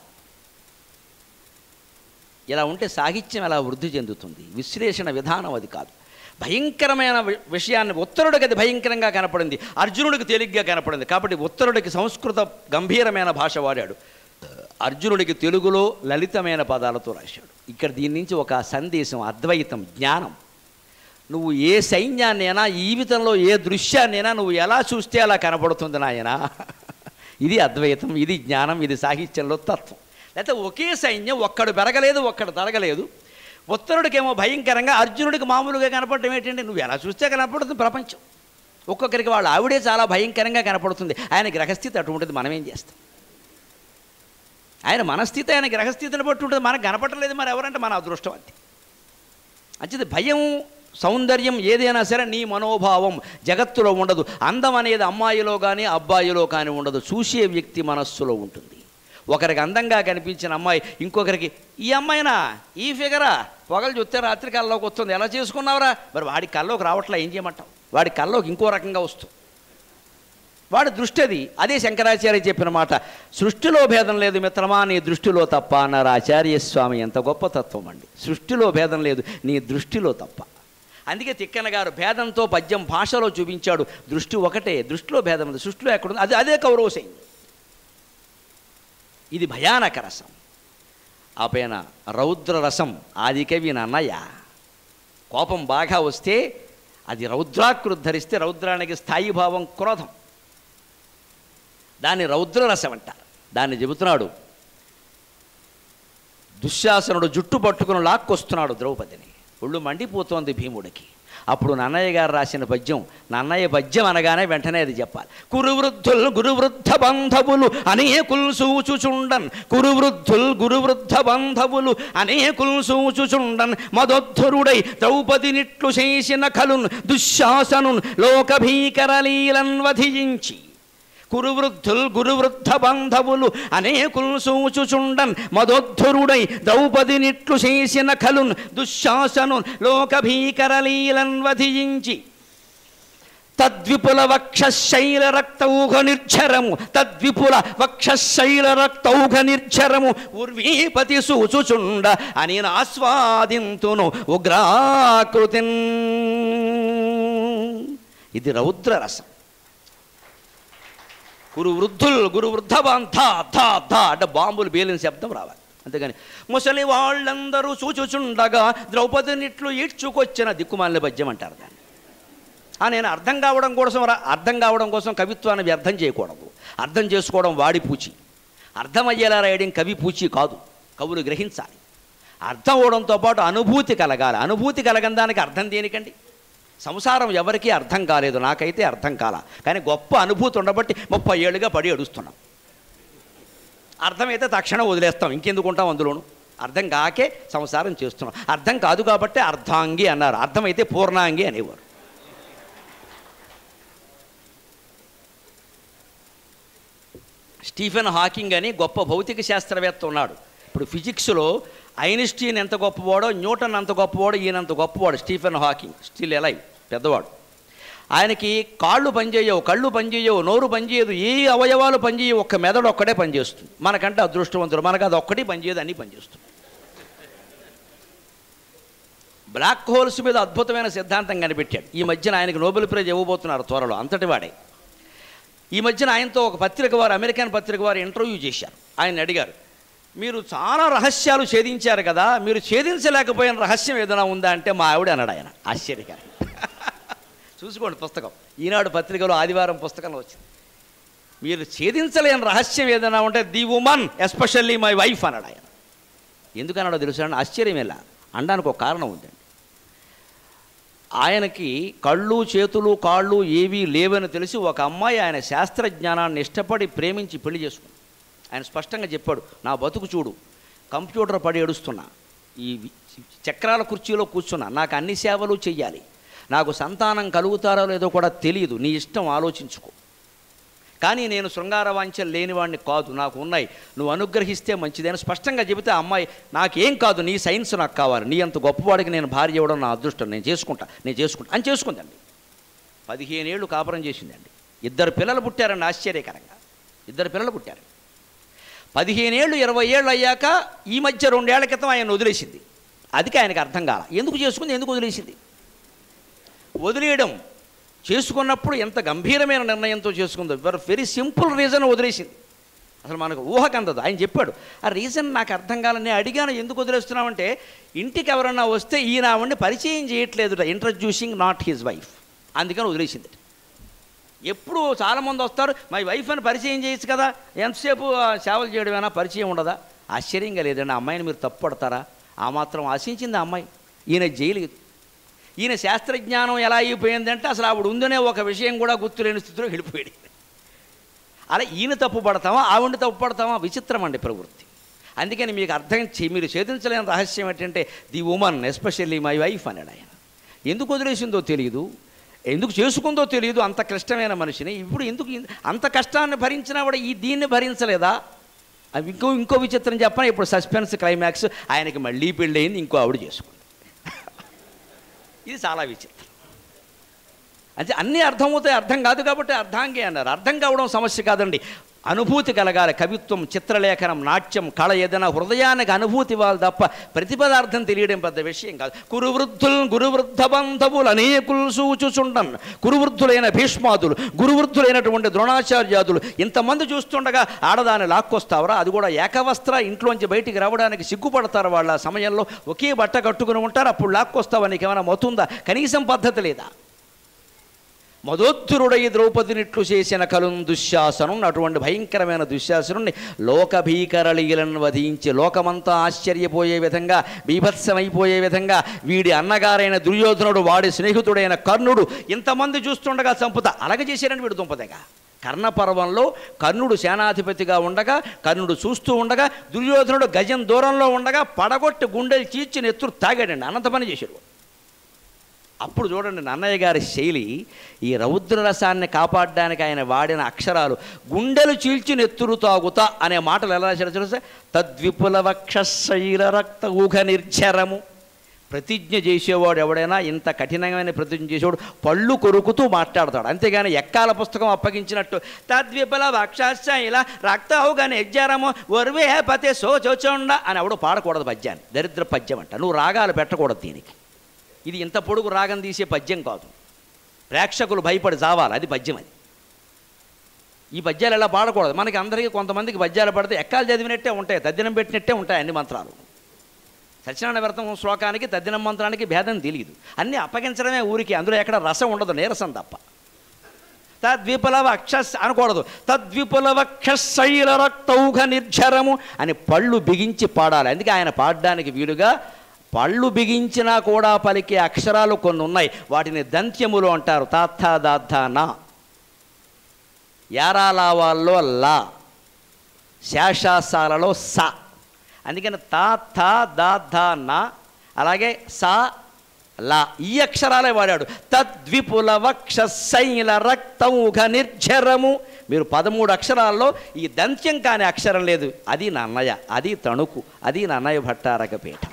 ఇలా ఉంటే సాహిత్యం ఎలా వృద్ధి చెందుతుంది విశ్లేషణ విధానం అది కాదు భయంకరమైన వి- విషయాన్ని ఉత్తరుడికి అది భయంకరంగా కనపడింది అర్జునుడికి తేలిగ్గా కనపడింది కాబట్టి ఉత్తరుడికి సంస్కృత గంభీరమైన భాష వాడాడు అర్జునుడికి తెలుగులో లలితమైన పదాలతో రాశాడు ఇక్కడ దీని నుంచి ఒక సందేశం అద్వైతం జ్ఞానం నువ్వు ఏ సైన్యాన్నైనా జీవితంలో ఏ దృశ్యాన్నైనా నువ్వు ఎలా చూస్తే అలా కనపడుతుంది నాయనా ఇది అద్వైతం ఇది జ్ఞానం ఇది సాహిత్యంలో తత్వం లేకపోతే ఒకే సైన్యం ఒక్కడు పెరగలేదు ఒక్కడు తరగలేదు ఉత్తరుడికేమో భయంకరంగా అర్జునుడికి మామూలుగా కనపడటం ఏంటంటే నువ్వు ఎలా చూస్తే కనపడుతుంది ప్రపంచం ఒక్కొక్కరికి వాళ్ళ ఆవిడే చాలా భయంకరంగా కనపడుతుంది ఆయన గ్రహస్థితి అటువంటిది మనమేం చేస్తాం ఆయన మనస్థితి ఆయన గ్రహస్థితిని బట్టి ఉంటుంది మనకు కనపడలేదు మరి ఎవరంటే మన అదృష్టం అంతే అంచేది భయం సౌందర్యం ఏదైనా సరే నీ మనోభావం జగత్తులో ఉండదు అందం అనేది అమ్మాయిలో కానీ అబ్బాయిలో కానీ ఉండదు చూసే వ్యక్తి మనస్సులో ఉంటుంది ఒకరికి అందంగా కనిపించిన అమ్మాయి ఇంకొకరికి ఈ అమ్మాయినా ఈ ఫిగరా పొగలు చూస్తే రాత్రి కల్లోకి వస్తుంది ఎలా చేసుకున్నావురా మరి వాడి కల్లోకి రావట్లే ఏం చేయమంటావు వాడి కల్లోకి ఇంకో రకంగా వస్తుంది వాడి దృష్టి అది అదే శంకరాచార్య చెప్పిన మాట సృష్టిలో భేదం లేదు మిత్రమా నీ దృష్టిలో తప్ప అన్నారు ఆచార్య స్వామి ఎంత గొప్ప తత్వం అండి సృష్టిలో భేదం లేదు నీ దృష్టిలో తప్ప అందుకే తిక్కన గారు భేదంతో పద్యం భాషలో చూపించాడు దృష్టి ఒకటే దృష్టిలో భేదం ఉంది సృష్టిలో ఎక్కడుంది అది అదే కౌరవ సైన్యం ఇది భయానక రసం ఆ పైన రౌద్ర రసం ఆదికవి నన్నయ్య కోపం బాగా వస్తే అది రౌద్రాకృతి ధరిస్తే రౌద్రానికి స్థాయి భావం క్రోధం దాన్ని రౌద్రరసం అంటారు దాన్ని చెబుతున్నాడు దుశ్శాసనుడు జుట్టు పట్టుకుని లాక్కొస్తున్నాడు ద్రౌపదిని ఒళ్ళు మండిపోతోంది భీముడికి అప్పుడు నన్నయ్య గారు రాసిన పద్యం నన్నయ్య పద్యం అనగానే వెంటనే అది చెప్పాలి కురువృద్ధుల్ గురువృద్ధ బంధవులు అనేకుల్ సూచుచుండన్ కురువృద్ధుల్ గురువృద్ధ బంధవులు అనేకుల్ సూచుచుండన్ మదోద్ధరుడై ద్రౌపది నిట్లు చేసిన కలున్ దుశ్శాసనున్ లోకభీకరలీలన్ వధించి కురువృద్ధుల్ గురువృద్ధ బంధవులు అనేకుల్ సూచుచుండన్ మదోద్ధరుడై ద్రౌపది నిట్లు చేసిన కలున్ దుశ్శాసను లోకభీకరలీలన్ వధించి తద్విపుల వక్షశైల రక్తౌఘ నిర్ఝరము తద్విపుల వక్షశైల రక్తౌఘ నిర్ఝరము ఉర్వీపతి సూచుచుండ అని ఆస్వాదింతును ఉగ్రాకృతిన్ ఇది రౌద్ర రసం గురు వృద్ధులు గురు వృద్ధ థా థా థా అంటే బాంబులు పేలిన శబ్దం రావాలి అంతేగాని ముసలి వాళ్ళందరూ చూచుచుండగా ద్రౌపదినిట్లు ఈడ్చుకొచ్చిన దిక్కుమాలిన పద్యం అంటారు దాన్ని ఆ నేను అర్థం కావడం కోసం రా అర్థం కావడం కోసం కవిత్వాన్ని వ్యర్థం చేయకూడదు అర్థం చేసుకోవడం వాడి పూచి అర్థమయ్యేలా రాయడం కవి పూచి కాదు కవులు గ్రహించాలి అర్థం అవడంతో పాటు అనుభూతి కలగాలి అనుభూతి కలగని దానికి అర్థం దేనికండి సంసారం ఎవరికీ అర్థం కాలేదు నాకైతే అర్థం కాల కానీ గొప్ప అనుభూతి ఉండబట్టి ముప్పై ఏళ్ళుగా పడి అడుస్తున్నాం అర్థమైతే తక్షణం వదిలేస్తాం ఇంకెందుకు ఉంటాం అందులోను అర్థం కాకే సంసారం చేస్తున్నాం అర్థం కాదు కాబట్టి అర్ధాంగి అన్నారు అర్థమైతే పూర్ణాంగి అనేవారు స్టీఫెన్ హాకింగ్ అని గొప్ప భౌతిక శాస్త్రవేత్త ఉన్నాడు ఇప్పుడు ఫిజిక్స్లో ఐన్స్టీన్ ఎంత గొప్పవాడో న్యూటన్ అంత గొప్పవాడో ఈయనంత గొప్పవాడు స్టీఫెన్ హాకింగ్ స్టిల్ ఎలై పెద్దవాడు ఆయనకి కాళ్ళు పనిచేయవు కళ్ళు పనిచేయవు నోరు పనిచేయదు ఏ అవయవాలు పనిచేయవు ఒక్క మెదడు ఒక్కడే పనిచేస్తుంది మనకంటే అదృష్టవంతుడు మనకు అది ఒక్కటి పనిచేయదు అన్నీ పనిచేస్తుంది బ్లాక్ హోల్స్ మీద అద్భుతమైన సిద్ధాంతం కనిపెట్టాడు ఈ మధ్యన ఆయనకు నోబెల్ ప్రైజ్ ఇవ్వబోతున్నారు త్వరలో అంతటి వాడే ఈ మధ్యన ఆయనతో ఒక పత్రిక వారు అమెరికన్ పత్రిక వారు ఇంటర్వ్యూ చేశారు ఆయన అడిగారు మీరు చాలా రహస్యాలు ఛేదించారు కదా మీరు ఛేదించలేకపోయిన రహస్యం ఏదైనా ఉందా అంటే మా ఆవిడ అన్నాడు ఆయన ఆశ్చర్యకరం చూసుకోండి పుస్తకం ఈనాడు పత్రికలో ఆదివారం పుస్తకంలో వచ్చింది మీరు ఛేదించలేని రహస్యం ఏదైనా ఉంటే the woman especially my wife అన్నాడు ఆయన ఎందుకన్నాడో తెలుసా అండి ఆశ్చర్యమేలా అనడానికి ఒక కారణం ఉందండి ఆయనకి కళ్ళు చేతులు కాళ్ళు ఏవీ లేవని తెలిసి ఒక అమ్మాయి ఆయన శాస్త్రజ్ఞానాన్ని ఇష్టపడి ప్రేమించి పెళ్లి చేసుకుంది ఆయన స్పష్టంగా చెప్పాడు నా బతుకు చూడు కంప్యూటర్ పడి ఏడుస్తున్నా ఈ వి- చక్రాల కుర్చీలో కూర్చున్నా నాకు అన్ని సేవలు చెయ్యాలి నాకు సంతానం కలుగుతారో లేదో కూడా తెలియదు నీ ఇష్టం ఆలోచించుకో కానీ నేను శృంగార వాంఛలు లేనివాడిని కాదు నాకు ఉన్నాయి నువ్వు అనుగ్రహిస్తే మంచిదని స్పష్టంగా చెబితే ఆ అమ్మాయి నాకేం కాదు నీ సైన్స్ నాకు కావాలి నీ అంత గొప్పవాడికి నేను భార్య ఇవ్వడం నా అదృష్టం నేను చేసుకుంటా నేను చేసుకుంటా అని చేసుకుందండి పదిహేనేళ్ళు కాపురం చేసిందండి ఇద్దరు పిల్లలు పుట్టారండి ఆశ్చర్యకరంగా ఇద్దరు పిల్లలు పుట్టారు పదిహేనేళ్ళు ఇరవై ఏళ్ళు అయ్యాక ఈ మధ్య రెండేళ్ల క్రితం ఆయన వదిలేసింది అదికి ఆయనకు అర్థం కాల ఎందుకు చేసుకుంది ఎందుకు వదిలేసింది వదిలేయడం చేసుకున్నప్పుడు ఎంత గంభీరమైన నిర్ణయంతో చేసుకుందో వెరీ వెరీ సింపుల్ రీజన్ వదిలేసింది అసలు మనకు ఊహకందదు ఆయన చెప్పాడు ఆ రీజన్ నాకు అర్థం కాలని అడిగాను ఎందుకు వదిలేస్తున్నామంటే ఇంటికి ఎవరన్నా వస్తే ఈయన ఆవిడ్ని పరిచయం చేయట్లేదు ఇంట్రడ్యూసింగ్ నాట్ హిజ్ వైఫ్ అందుకని వదిలేసింది ఎప్పుడు చాలామంది వస్తారు మై వైఫ్ అని పరిచయం చేయొచ్చు కదా ఎంతసేపు ఆ, సేవలు చేయడమేనా పరిచయం ఉండదా ఆశ్చర్యంగా లేదండి ఆ అమ్మాయిని మీరు తప్పు పడతారా ఆ మాత్రం ఆశించింది ఆ అమ్మాయి ఈయన చేయలేదు ఈయన శాస్త్రజ్ఞానం ఎలా అయిపోయిందంటే అసలు ఆవిడ ఉందనే ఒక విషయం కూడా గుర్తులేని స్థితిలో వెళ్ళిపోయాడు అలా ఈయన తప్పు పడతామా ఆవిడ తప్పు పడతామా విచిత్రం అండి ప్రవృత్తి అందుకని మీకు అర్థం చే మీరు ఛేదించలేని రహస్యం ఏంటంటే the woman especially my wife అన్నాడు ఆయన ఎందుకు వదిలేసిందో తెలియదు ఎందుకు చేసుకుందో తెలియదు అంత క్లిష్టమైన మనిషిని ఇప్పుడు ఎందుకు ఇన్- అంత కష్టాన్ని భరించినా కూడా ఈ దీన్ని భరించలేదా అవి ఇంకో ఇంకో విచిత్రం చెప్పని ఇప్పుడు సస్పెన్స్ క్లైమాక్స్ ఆయనకి మళ్ళీ పెళ్ళయింది ఇంకో ఆవిడ చేసుకుంది ఇది చాలా విచిత్రం అంటే అన్నీ అర్థమవుతాయి అర్థం కాదు కాబట్టి అర్థాంగే అన్నారు అర్థం కావడం సమస్య కాదండి అనుభూతి కలగాలి కవిత్వం చిత్రలేఖనం నాట్యం కళ ఏదైనా హృదయానికి అనుభూతి ఇవ్వాలి తప్ప ప్రతిపదార్థం తెలియడం పెద్ద విషయం కాదు కురువృద్ధులు గురువృద్ధ బంధవులు అనేకులు సూచుచుండన్ కురువృద్ధులైన భీష్మాదులు గురువృద్ధులైనటువంటి ద్రోణాచార్యాదులు ఇంతమంది చూస్తుండగా ఆడదాన్ని లాక్కొస్తావరా అది కూడా ఏకవస్త్ర ఇంట్లోంచి బయటికి రావడానికి సిగ్గుపడతారు వాళ్ళ ఆ సమయంలో ఒకే బట్ట కట్టుకుని ఉంటారు అప్పుడు లాక్కొస్తావా నీకేమైనా మొత్తుందా కనీసం పద్ధతి లేదా మదోద్ధురుడై ద్రౌపదినిట్లు చేసిన కలుం దుశ్శాసనం అటువంటి భయంకరమైన దుశ్శాసనుణ్ణి లోకభీకరళీలను వధించి లోకమంతా ఆశ్చర్యపోయే విధంగా బీభత్సమైపోయే విధంగా వీడి అన్నగారైన దుర్యోధనుడు వాడి స్నేహితుడైన కర్ణుడు ఇంతమంది చూస్తుండగా చంపుతా అలాగే చేశారని వీడు దుంపదగా కర్ణపర్వంలో కర్ణుడు సేనాధిపతిగా ఉండగా కర్ణుడు చూస్తూ ఉండగా దుర్యోధనుడు గజం దూరంలో ఉండగా పడగొట్టి గుండెలు చీల్చి నెత్తురు తాగాడండి అనంత పని చేశాడు అప్పుడు చూడండి నన్నయ్య గారి శైలి ఈ రౌద్ర రసాన్ని కాపాడడానికి ఆయన వాడిన అక్షరాలు గుండెలు చీల్చి నెత్తురు తాగుతా అనే మాటలు ఎలా రాశారో తెలుసా తద్విపుల వక్షశైల రక్త ఊఘ నిర్జరము ప్రతిజ్ఞ చేసేవాడు ఎవడైనా ఇంత కఠినమైన ప్రతిజ్ఞ చేసేవాడు పళ్ళు కొరుకుతూ మాట్లాడతాడు అంతేగాని ఎక్కాల పుస్తకం అప్పగించినట్టు తద్విపుల వక్షశైల రక్త ఊఘ నిర్జరము ఒర్వే పతే సో చోచోండ అని ఎవడు పాడకూడదు పద్యాన్ని దరిద్ర పద్యం అంట నువ్వు రాగాలు పెట్టకూడదు దీనికి ఇది ఇంత పొడుగు రాగం తీసే పద్యం కాదు ప్రేక్షకులు భయపడి చావాలి అది పద్యం అది ఈ పద్యాలు ఎలా పాడకూడదు మనకి అందరికీ కొంతమందికి పద్యాలు పడితే ఎక్కాలు చదివినట్టే ఉంటాయి తద్దినం పెట్టినట్టే ఉంటాయి అన్ని మంత్రాలు సత్యనారాయణ వ్రతం శ్లోకానికి తద్దినం మంత్రానికి భేదం తెలియదు అన్నీ అప్పగించడమే ఊరికి అందులో ఎక్కడ రసం ఉండదు నీరసం తప్ప తద్విపులవ అక్షస్ అనకూడదు తద్విపులవ క్షశైల రక్తౌఘ నిర్జరము అని పళ్ళు బిగించి పాడాలి అందుకే ఆయన పాడడానికి వీలుగా పళ్ళు బిగించినా కూడా పలికే అక్షరాలు కొన్ని ఉన్నాయి వాటిని దంత్యములు అంటారు తాత్థ దాత్థ నా యారాలావాల్లో లా శేషాసాలలో స అందుకని తా థా దా ధా నా అలాగే సా లా ఈ అక్షరాలే వాడాడు తద్విపుల వక్ష శైల రక్తముఖ నిర్జరము మీరు పదమూడు అక్షరాల్లో ఈ దంత్యం కాని అక్షరం లేదు అది నన్నయ అది తణుకు అది నన్నయ భట్టారక పీఠం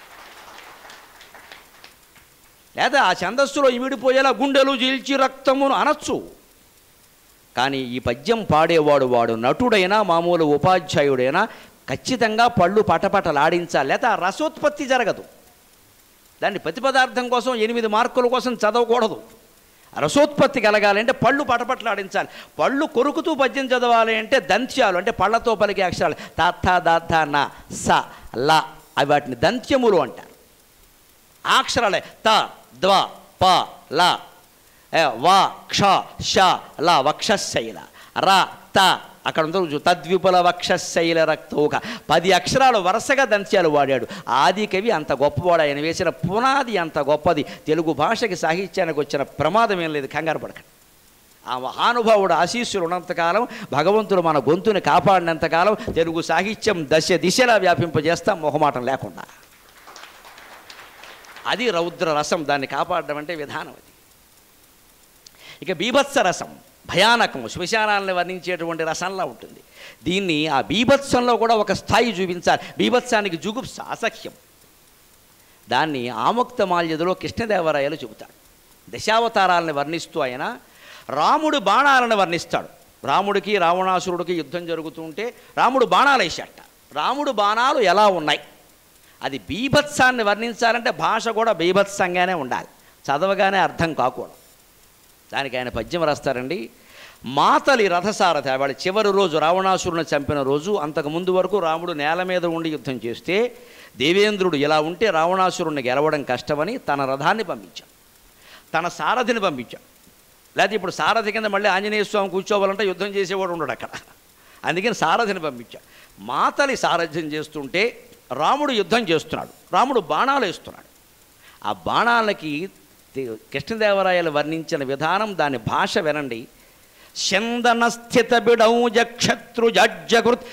లేదా ఆ ఛందస్సులో ఇమిడిపోయేలా గుండెలు చీల్చి రక్తమును అనొచ్చు కానీ ఈ పద్యం పాడేవాడు వాడు నటుడైనా మామూలు ఉపాధ్యాయుడైనా ఖచ్చితంగా పళ్ళు పటపటలాడించాలి లేదా ఆ రసోత్పత్తి జరగదు దాన్ని ప్రతిపదార్థం కోసం ఎనిమిది మార్కుల కోసం చదవకూడదు రసోత్పత్తి కలగాలి అంటే పళ్ళు పటపటలాడించాలి పళ్ళు కొరుకుతూ పద్యం చదవాలి అంటే దంత్యాలు అంటే పళ్ళతో పలికే అక్షరాలు తాత్థ దాత్థ నా స ల అవి వాటిని దంత్యములు అంటారు ఆ అక్షరాలే త ద్వ ప ల ఏ, వా క్ష ష ల వక్షశైల ర త అక్కడ ఉందో చూడు, తద్విపుల వక్షశైల రక్తోక పది అక్షరాలు వరుసగా దంత్యాలు వాడాడు ఆది కవి అంత గొప్పవాడు ఆయన వేసిన పునాది అంత గొప్పది తెలుగు భాషకి సాహిత్యానికి వచ్చిన ప్రమాదం ఏం లేదు కంగారు పడకండి ఆ మహానుభావుడు ఆశీస్సులు ఉన్నంతకాలం భగవంతుడు మన గొంతుని కాపాడినంతకాలం తెలుగు సాహిత్యం దశ దిశలా వ్యాపింపజేస్తాం మొహమాటం లేకుండా అది రౌద్ర రసం దాన్ని కాపాడడం అంటే విధానం అది ఇక బీభత్స రసం భయానకం శ్మశానాలను వర్ణించేటువంటి రసంలా ఉంటుంది దీన్ని ఆ బీభత్సంలో కూడా ఒక స్థాయి చూపించాలి బీభత్సానికి జుగుప్స అసహ్యం దాన్ని ఆముక్తమాల్యదలో కృష్ణదేవరాయలు చెబుతాడు దశావతారాలను వర్ణిస్తూ ఆయన రాముడు బాణాలను వర్ణిస్తాడు రాముడికి రావణాసురుడికి యుద్ధం జరుగుతుంటే రాముడు బాణాలు వేసాట రాముడు బాణాలు ఎలా ఉన్నాయి అది బీభత్సాన్ని వర్ణించాలంటే భాష కూడా బీభత్సంగానే ఉండాలి చదవగానే అర్థం కాకూడదు దానికి ఆయన పద్యం రాస్తారండి మాతలి రథసారథి వాడి చివరి రోజు రావణాసురుని చంపిన రోజు అంతకు ముందు వరకు రాముడు నేల మీద ఉండి యుద్ధం చేస్తే దేవేంద్రుడు ఇలా ఉంటే రావణాసురుణ్ణి గెలవడం కష్టమని తన రథాన్ని పంపించాడు తన సారథిని పంపించాడు లేకపోతే ఇప్పుడు సారథి కింద మళ్ళీ ఆంజనేయ స్వామి కూర్చోవాలంటే యుద్ధం చేసేవాడు ఉండడు అక్కడ అందుకని సారథిని పంపించాడు మాతలి సారథ్యం చేస్తుంటే రాముడు యుద్ధం చేస్తున్నాడు రాముడు బాణాలు వేస్తున్నాడు ఆ బాణాలకి తి- కృష్ణదేవరాయలు వర్ణించిన విధానం దాని భాష వినండి చందన స్థిత బిడౌజ క్షత్రుజడ్జకృత్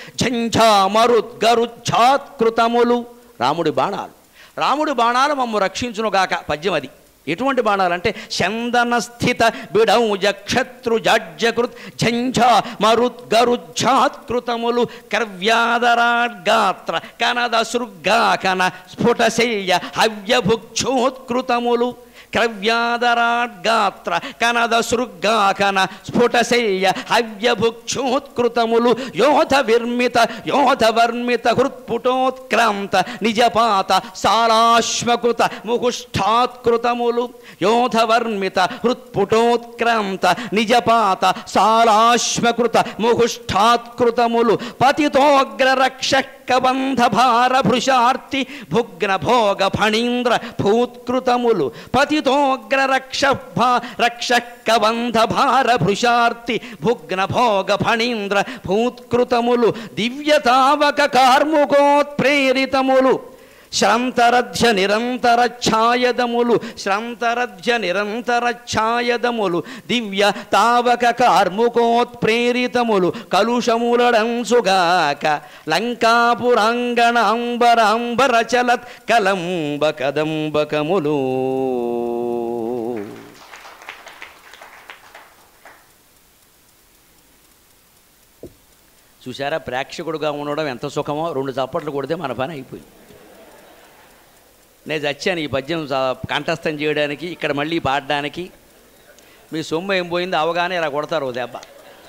ఝంఝామరుద్గరుచ్ఛాత్కృతములు రాముడి బాణాలు రాముడి బాణాలు మమ్ము రక్షించునుగాక పద్యం అది ఎటువంటి బాణాలు అంటే చందన స్థిత బిడౌజ క్షత్రుజడ్జకృత్ ఝంఝా మరుద్గరుచ్ఛాత్కృతములు కర్వ్యాదరాడ్గాత్ర కనద సృగ్గాకన స్ఫుటశయ్య హవ్యభుక్షోత్కృతములు క్రవ్యాదరాడ్గాత్ర కనద సృగ్గాకన స్ఫుటశయ్య హవ్యభుక్షోత్కృతములు యోధ విర్మిత యోధ వర్మిత హృత్పుటోత్క్రాంత నిజపాత సాలాశ్మకృత ముహుష్ఠాత్కృతములు యోధ వర్మిత హృత్పుటోత్క్రాంత నిజపాత సాలాశ్మకృత ముహుష్ఠాత్కృతములు పతితోగ్రరక్షకబంధ భార భృషార్తి భుగ్న భోగ ఫణీంద్ర భూత్కృతములు పతితోగ్ర రక్ష భా రక్షకబంధ భార భృషార్తి భుగ్న భోగ ఫణీంద్ర భూత్కృతములు దివ్యతావక కార్ముకోత్ప్రేరితములు శ్రాంతరధ్య నిరంతర ఛాయదములు శ్రాంతరధ్య నిరంతర ఛాయదములు దివ్య తావక కార్ముకోత్ప్రేరితములు కలుషములడంసుగాక లంకాపురాంగణ అంబర అంబర చలత్ కలంబ కదంబకములు చూసారా ప్రేక్షకుడుగా ఉండడం ఎంత సుఖమో రెండు చప్పట్లు కొడితే మన పని అయిపోయింది నేను చచ్చాను ఈ పద్యం చ- కంఠస్థం చేయడానికి ఇక్కడ మళ్ళీ పాడడానికి మీ సొమ్ము ఏం పోయింది అవగానే ఇలా కొడతారు ఓ దెబ్బ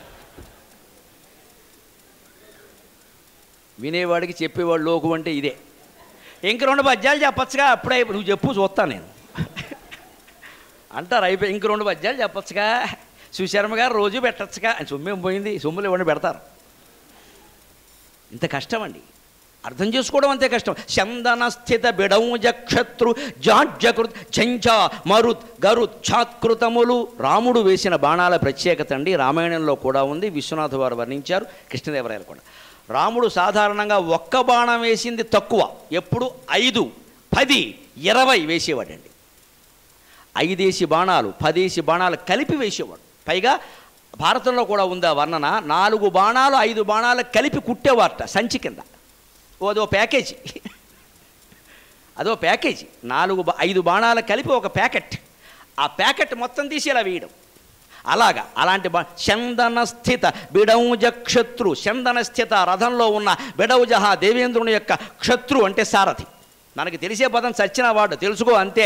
వినేవాడికి చెప్పేవాడు లోకు అంటే ఇదే ఇంక రెండు పద్యాలు చెప్పొచ్చుగా అప్పుడే నువ్వు చెప్పు చూస్తాను నేను అంటారు అయిపోయి ఇంక రెండు పద్యాలు చెప్పొచ్చుగా సుశర్మ గారు రోజు పెట్టచ్చుగా అని సొమ్ము ఏం పోయింది సొమ్ములు ఇవ్వండి పెడతారు ఇంత కష్టం అండి అర్థం చేసుకోవడం అంతే కష్టం చందన స్థిత బిడౌజ క్షత్రు జాడ్జకృత్ ఝంఝా మరుత్ గరుత్ ఛాత్కృతములు రాముడు వేసిన బాణాల ప్రత్యేకత అండి రామాయణంలో కూడా ఉంది విశ్వనాథ వారు వర్ణించారు కృష్ణదేవరాయలు కూడా రాముడు సాధారణంగా ఒక్క బాణం వేసింది తక్కువ ఎప్పుడు ఐదు పది ఇరవై వేసేవాడండి ఐదేసి బాణాలు పదేసి బాణాలు కలిపి వేసేవాడు పైగా భారతంలో కూడా ఉంది ఆ వర్ణన నాలుగు బాణాలు ఐదు బాణాలు కలిపి కుట్టేవారట సంచి కింద ఓ అదో ప్యాకేజీ అదో ప్యాకేజీ నాలుగు బా- ఐదు బాణాలు కలిపి ఒక ప్యాకెట్ ఆ ప్యాకెట్ మొత్తం తీసి ఇలా వేయడం అలాగా అలాంటి బా చందన స్థిత బిడౌజ క్షత్రు చందన స్థిత రథంలో ఉన్న బిడౌజహ దేవేంద్రుని యొక్క క్షత్రు అంటే సారథి మనకి తెలిసే పదం చచ్చిన వాడు తెలుసుకో అంతే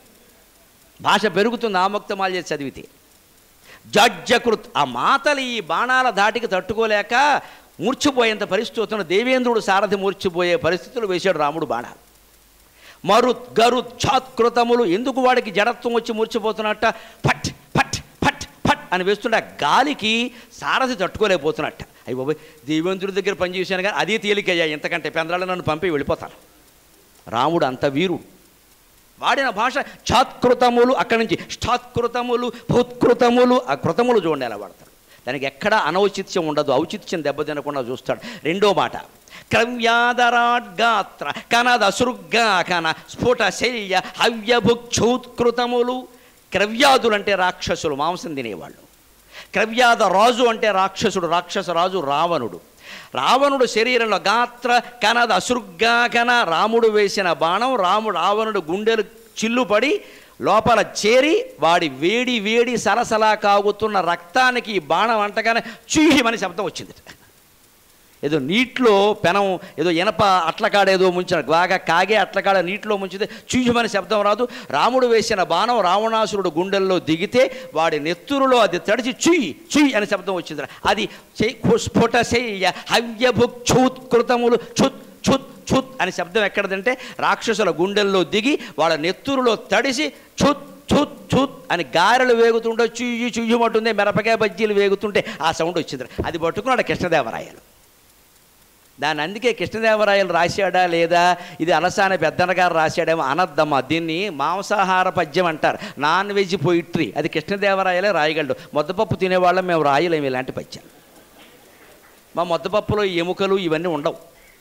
భాష పెరుగుతుంది ఆముక్తమాల్య చదివితే జడ్జకృత్ ఆ మాతలు ఈ బాణాల దాటికి తట్టుకోలేక మూర్చిపోయేంత పరిస్థితి వస్తున్న దేవేంద్రుడు సారథి మూర్చిపోయే పరిస్థితులు వేశాడు రాముడు బాణాలు మరుత్ గరుత్ ఛాత్కృతములు ఎందుకు వాడికి జడత్వం వచ్చి మూర్చిపోతున్నట్ట ఫట్ ఫట్ ఫట్ ఫట్ అని వేస్తుంటే ఆ గాలికి సారథి తట్టుకోలేకపోతున్నట్ట అయ్యి బాబాయ్ దేవేంద్రుడి దగ్గర పనిచేశాను కానీ అదే తేలికయ్యా ఇంతకంటే పెందరాళ్ళు నన్ను పంపి వెళ్ళిపోతాను రాముడు అంత వీరుడు వాడిన భాష ఛాత్కృతములు అక్కడి నుంచి ష్టాత్కృతములు భూత్కృతములు ఆ కృతములు చూడండి ఎలా వాడతాడు దానికి ఎక్కడా అనౌచిత్యం ఉండదు ఔచిత్యం దెబ్బతినకుండా చూస్తాడు రెండో మాట క్రవ్యాదరాడ్గాత్ర కనద సృగ్గా కన స్ఫుట శల్య హవ్యభుక్షూత్కృతములు క్రవ్యాదులు అంటే రాక్షసులు మాంసం తినేవాళ్ళు క్రవ్యాద రాజు అంటే రాక్షసుడు రాక్షస రాజు రావణుడు రావణుడు శరీరంలో గాత్ర కనద అసృగ్గా కన రాముడు వేసిన బాణం రాముడు రావణుడు గుండెలు చిల్లుపడి లోపల చేరి వాడి వేడి వేడి సలసలా కాగుతున్న రక్తానికి ఈ బాణం అంటగానే చూహిమని శబ్దం వచ్చింది ఏదో నీటిలో పెనం ఏదో ఇనప అట్లకాడ ఏదో ముంచిన బాగా కాగే అట్లకాడ నీటిలో ముంచితే చూయమని శబ్దం రాదు రాముడు వేసిన బాణం రావణాసురుడు గుండెల్లో దిగితే వాడి నెత్తురులో అది తడిచి చుయ్ చుయ్ అనే శబ్దం వచ్చింది అది చెయ్ స్ఫుట శయ్య హవ్యభుక్షూత్కృతములు ఛుత్ ఛుత్ ఛుత్ అనే శబ్దం ఎక్కడదంటే రాక్షసుల గుండెల్లో దిగి వాళ్ళ నెత్తురులో తడిసి ఛుత్ ఛుత్ ఛుత్ అని గారెలు వేగుతుంటే చుయ్యి చుయ్యమంటుంది మిరపకాయ బజ్జీలు వేగుతుంటే ఆ సౌండ్ వచ్చింది అది పట్టుకున్నాడు కృష్ణదేవరాయలు దాన్ని అందుకే కృష్ణదేవరాయలు రాశాడా లేదా ఇది అలసాని పెద్దన్న గారు రాశాడేమో అనద్దమ్మా దీన్ని మాంసాహార పద్యం అంటారు నాన్ వెజ్ పొయిట్రీ అది కృష్ణదేవరాయలే రాయగలడు ముద్దపప్పు తినేవాళ్ళం మేము రాయలేము ఇలాంటి పద్యం మా ముద్దపప్పులో ఎముకలు ఇవన్నీ ఉండవు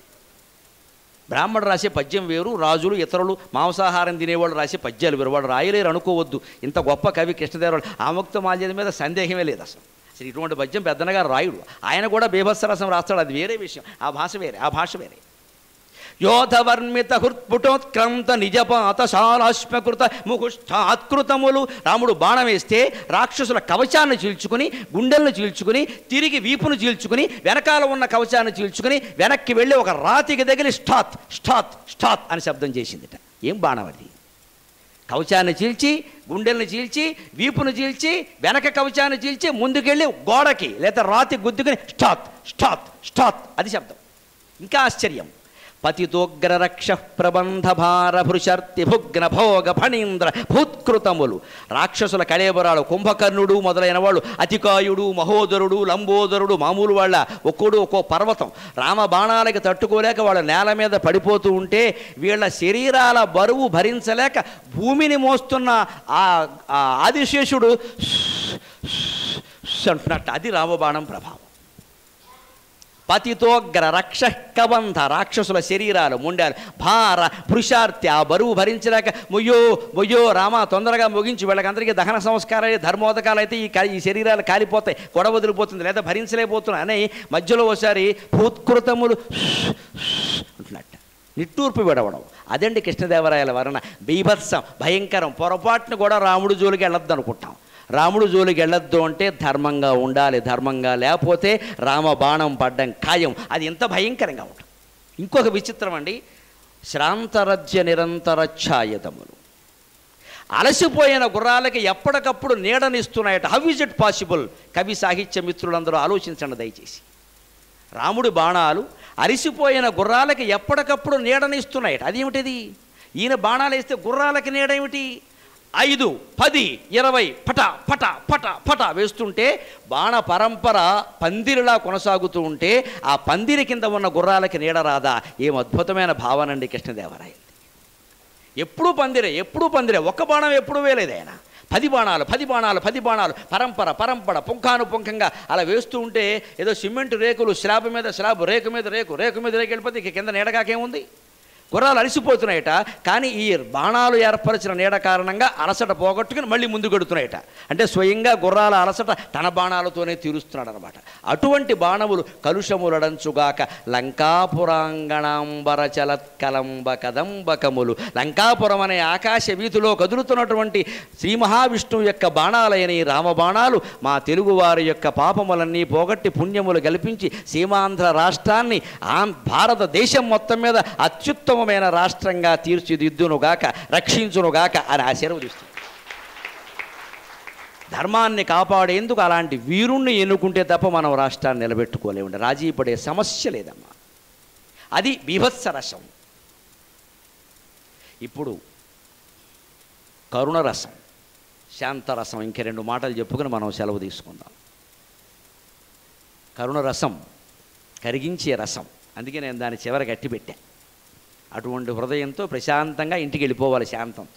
బ్రాహ్మణుడు రాసే పద్యం వేరు రాజులు ఇతరులు మాంసాహారం తినేవాళ్ళు రాసే పద్యాలు వేరు వాడు రాయలేరు అనుకోవద్దు ఇంత గొప్ప కవి కృష్ణదేవరాయలు ఆముక్త మాల్యద మీద సందేహమే లేదు అసలు అసలు ఇటువంటి పద్యం పెద్దనగా రాయుడు ఆయన కూడా బీభత్సరసం రాస్తాడు అది వేరే విషయం ఆ భాష వేరే ఆ భాష వేరే యోధవర్మిత హృత్పుటోత్క్రాంత నిజపాత శాలాశ్మకృత ముకుష్ఠాత్కృతములు రాముడు బాణం వేస్తే రాక్షసుల కవచాన్ని చీల్చుకుని గుండెలను చీల్చుకుని తిరిగి వీపును చీల్చుకుని వెనకాల ఉన్న కవచాన్ని చీల్చుకుని వెనక్కి వెళ్ళి ఒక రాతికి తగిలి స్టాత్ స్టాత్ స్టాత్ అని శబ్దం చేసిందిట ఏం బాణం అది కవచాన్ని చీల్చి గుండెల్ని చీల్చి వీపును చీల్చి వెనక కవచాన్ని చీల్చి ముందుకెళ్ళి గోడకి లేదా రాతి గుద్దుకుని స్టాత్ స్టాత్ స్టాత్ అది శబ్దం ఇంకా ఆశ్చర్యం పతితోగ్ర రక్ష ప్రబంధ భార భృశర్తి భుగ్న భోగ ఫణీంద్ర భూత్కృతములు రాక్షసుల కళేబరాలు కుంభకర్ణుడు మొదలైన వాళ్ళు అతికాయుడు మహోదరుడు లంబోదరుడు మామూలు వాళ్ళ ఒక్కోడు ఒక్కో పర్వతం రామ బాణాలకి తట్టుకోలేక వాళ్ళ నేల మీద పడిపోతూ ఉంటే వీళ్ళ శరీరాల బరువు భరించలేక భూమిని మోస్తున్న ఆ ఆ ఆదిశేషుడు అంటున్నట్టు అది రామబాణం ప్రభావం పతితోగ్ర రక్ష కబంధ రాక్షసుల శరీరాలు ముండాలు భార భృషార్తి ఆ బరువు భరించలేక మొయ్యో మొయ్యో రామ తొందరగా ముగించి వీళ్ళకందరికీ దహన సంస్కారాలు ధర్మోదకాలు అయితే ఈ కా- ఈ శరీరాలు కాలిపోతాయి గొడవ వదిలిపోతుంది లేదా భరించలేకపోతున్నాయి అని మధ్యలో ఒకసారి భూత్కృతములు అంటున్నట్ట నిట్టూర్పు విడవడం అదండి కృష్ణదేవరాయల వర్ణ బీభత్సం భయంకరం పొరపాటును కూడా రాముడు జోలికి వెళ్ళొద్దు అనుకుంటాం రాముడు జోలికి వెళ్ళొద్దు అంటే ధర్మంగా ఉండాలి ధర్మంగా లేకపోతే రామ బాణం పడ్డం ఖాయం అది ఎంత భయంకరంగా ఉంటుంది ఇంకొక విచిత్రం అండి శ్రాంతరజ్య నిరంతర ఛాయతములు అలసిపోయిన గుర్రాలకి ఎప్పటికప్పుడు నీడనిస్తున్నాయట హౌ ఇస్ ఇట్ పాసిబుల్ కవి సాహిత్య మిత్రులందరూ ఆలోచించండి దయచేసి రాముడి బాణాలు అరిసిపోయిన గుర్రాలకి ఎప్పటికప్పుడు నీడనిస్తున్నాయట అదేమిటిది ఈయన బాణాలు వేస్తే గుర్రాలకి నీడేమిటి ఐదు పది ఇరవై పట పట పట పట వేస్తుంటే బాణ పరంపర పందిరిలా కొనసాగుతూ ఉంటే ఆ పందిరి కింద ఉన్న గుర్రాలకి నీడ రాదా ఏం అద్భుతమైన భావన అండి కృష్ణదేవరాయలు ఎప్పుడూ పందిరే ఎప్పుడూ పందిరే ఒక్క బాణం ఎప్పుడూ వేయలేదు ఆయన పది బాణాలు పది బాణాలు పది బాణాలు పరంపర పరంపర పుంఖానుపుంఖంగా అలా వేస్తూ ఉంటే ఏదో సిమెంట్ రేకులు స్లాబ్ మీద స్లాబ్ రేకు మీద రేకు రేకు మీద రేకు వెళ్ళిపోతే ఇక కింద నీడగాకేముంది గుర్రాలు అలసిపోతున్నాయట కానీ ఈ బాణాలు ఏర్పరిచిన నీడ కారణంగా అలసట పోగొట్టుకుని మళ్ళీ ముందు గడుతున్నాయట అంటే స్వయంగా గుర్రాల అలసట తన బాణాలతోనే తీరుస్తున్నాడు అనమాట అటువంటి బాణములు కలుషములడంచుగాక లంకాపురాంగణాంబర చలత్కలంబ కదంబకములు లంకాపురం అనే ఆకాశ వీధిలో కదులుతున్నటువంటి శ్రీ మహావిష్ణువు యొక్క బాణాలైన ఈ రామబాణాలు మా తెలుగువారి యొక్క పాపములన్నీ పోగొట్టి పుణ్యములు కల్పించి సీమాంధ్ర రాష్ట్రాన్ని ఆం భారతదేశం మొత్తం మీద అత్యుత్తమమైన రాష్ట్రంగా తీర్చిదిద్దునుగాక రక్షించునుగాక అని ఆశీర్వదిస్తుంది ధర్మాన్ని కాపాడేందుకు అలాంటి వీరుణ్ణి ఎన్నుకుంటే తప్ప మనం రాష్ట్రాన్ని నిలబెట్టుకోలేమండి రాజీ పడే సమస్య లేదమ్మా అది బీభత్స రసం ఇప్పుడు కరుణరసం శాంతరసం ఇంక రెండు మాటలు చెప్పుకుని మనం సెలవు తీసుకుందాం కరుణరసం కరిగించే రసం అందుకే నేను దాని చివర గట్టి పెట్టా అటువంటి హృదయంతో ప్రశాంతంగా ఇంటికి వెళ్ళిపోవాలి శాంతంతో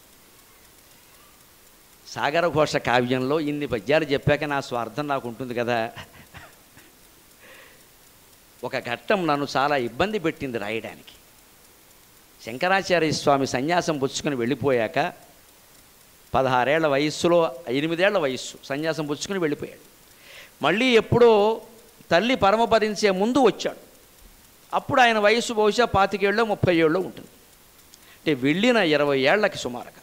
సాగర ఘోష కావ్యంలో ఇన్ని పద్యాలు చెప్పాక నా స్వార్థం నాకు ఉంటుంది కదా ఒక ఘట్టం నన్ను చాలా ఇబ్బంది పెట్టింది రాయడానికి శంకరాచార్య స్వామి సన్యాసం పుచ్చుకొని వెళ్ళిపోయాక పదహారేళ్ల వయస్సులో ఎనిమిదేళ్ల వయస్సు సన్యాసం పుచ్చుకొని వెళ్ళిపోయాడు మళ్ళీ ఎప్పుడో తల్లి పరమపదించే ముందు వచ్చాడు అప్పుడు ఆయన వయస్సు బహుశా పాతికేళ్ళలో ముప్పై ఏళ్ళలో ఉంటుంది అంటే వెళ్ళిన ఇరవై ఏళ్లకి సుమారుగా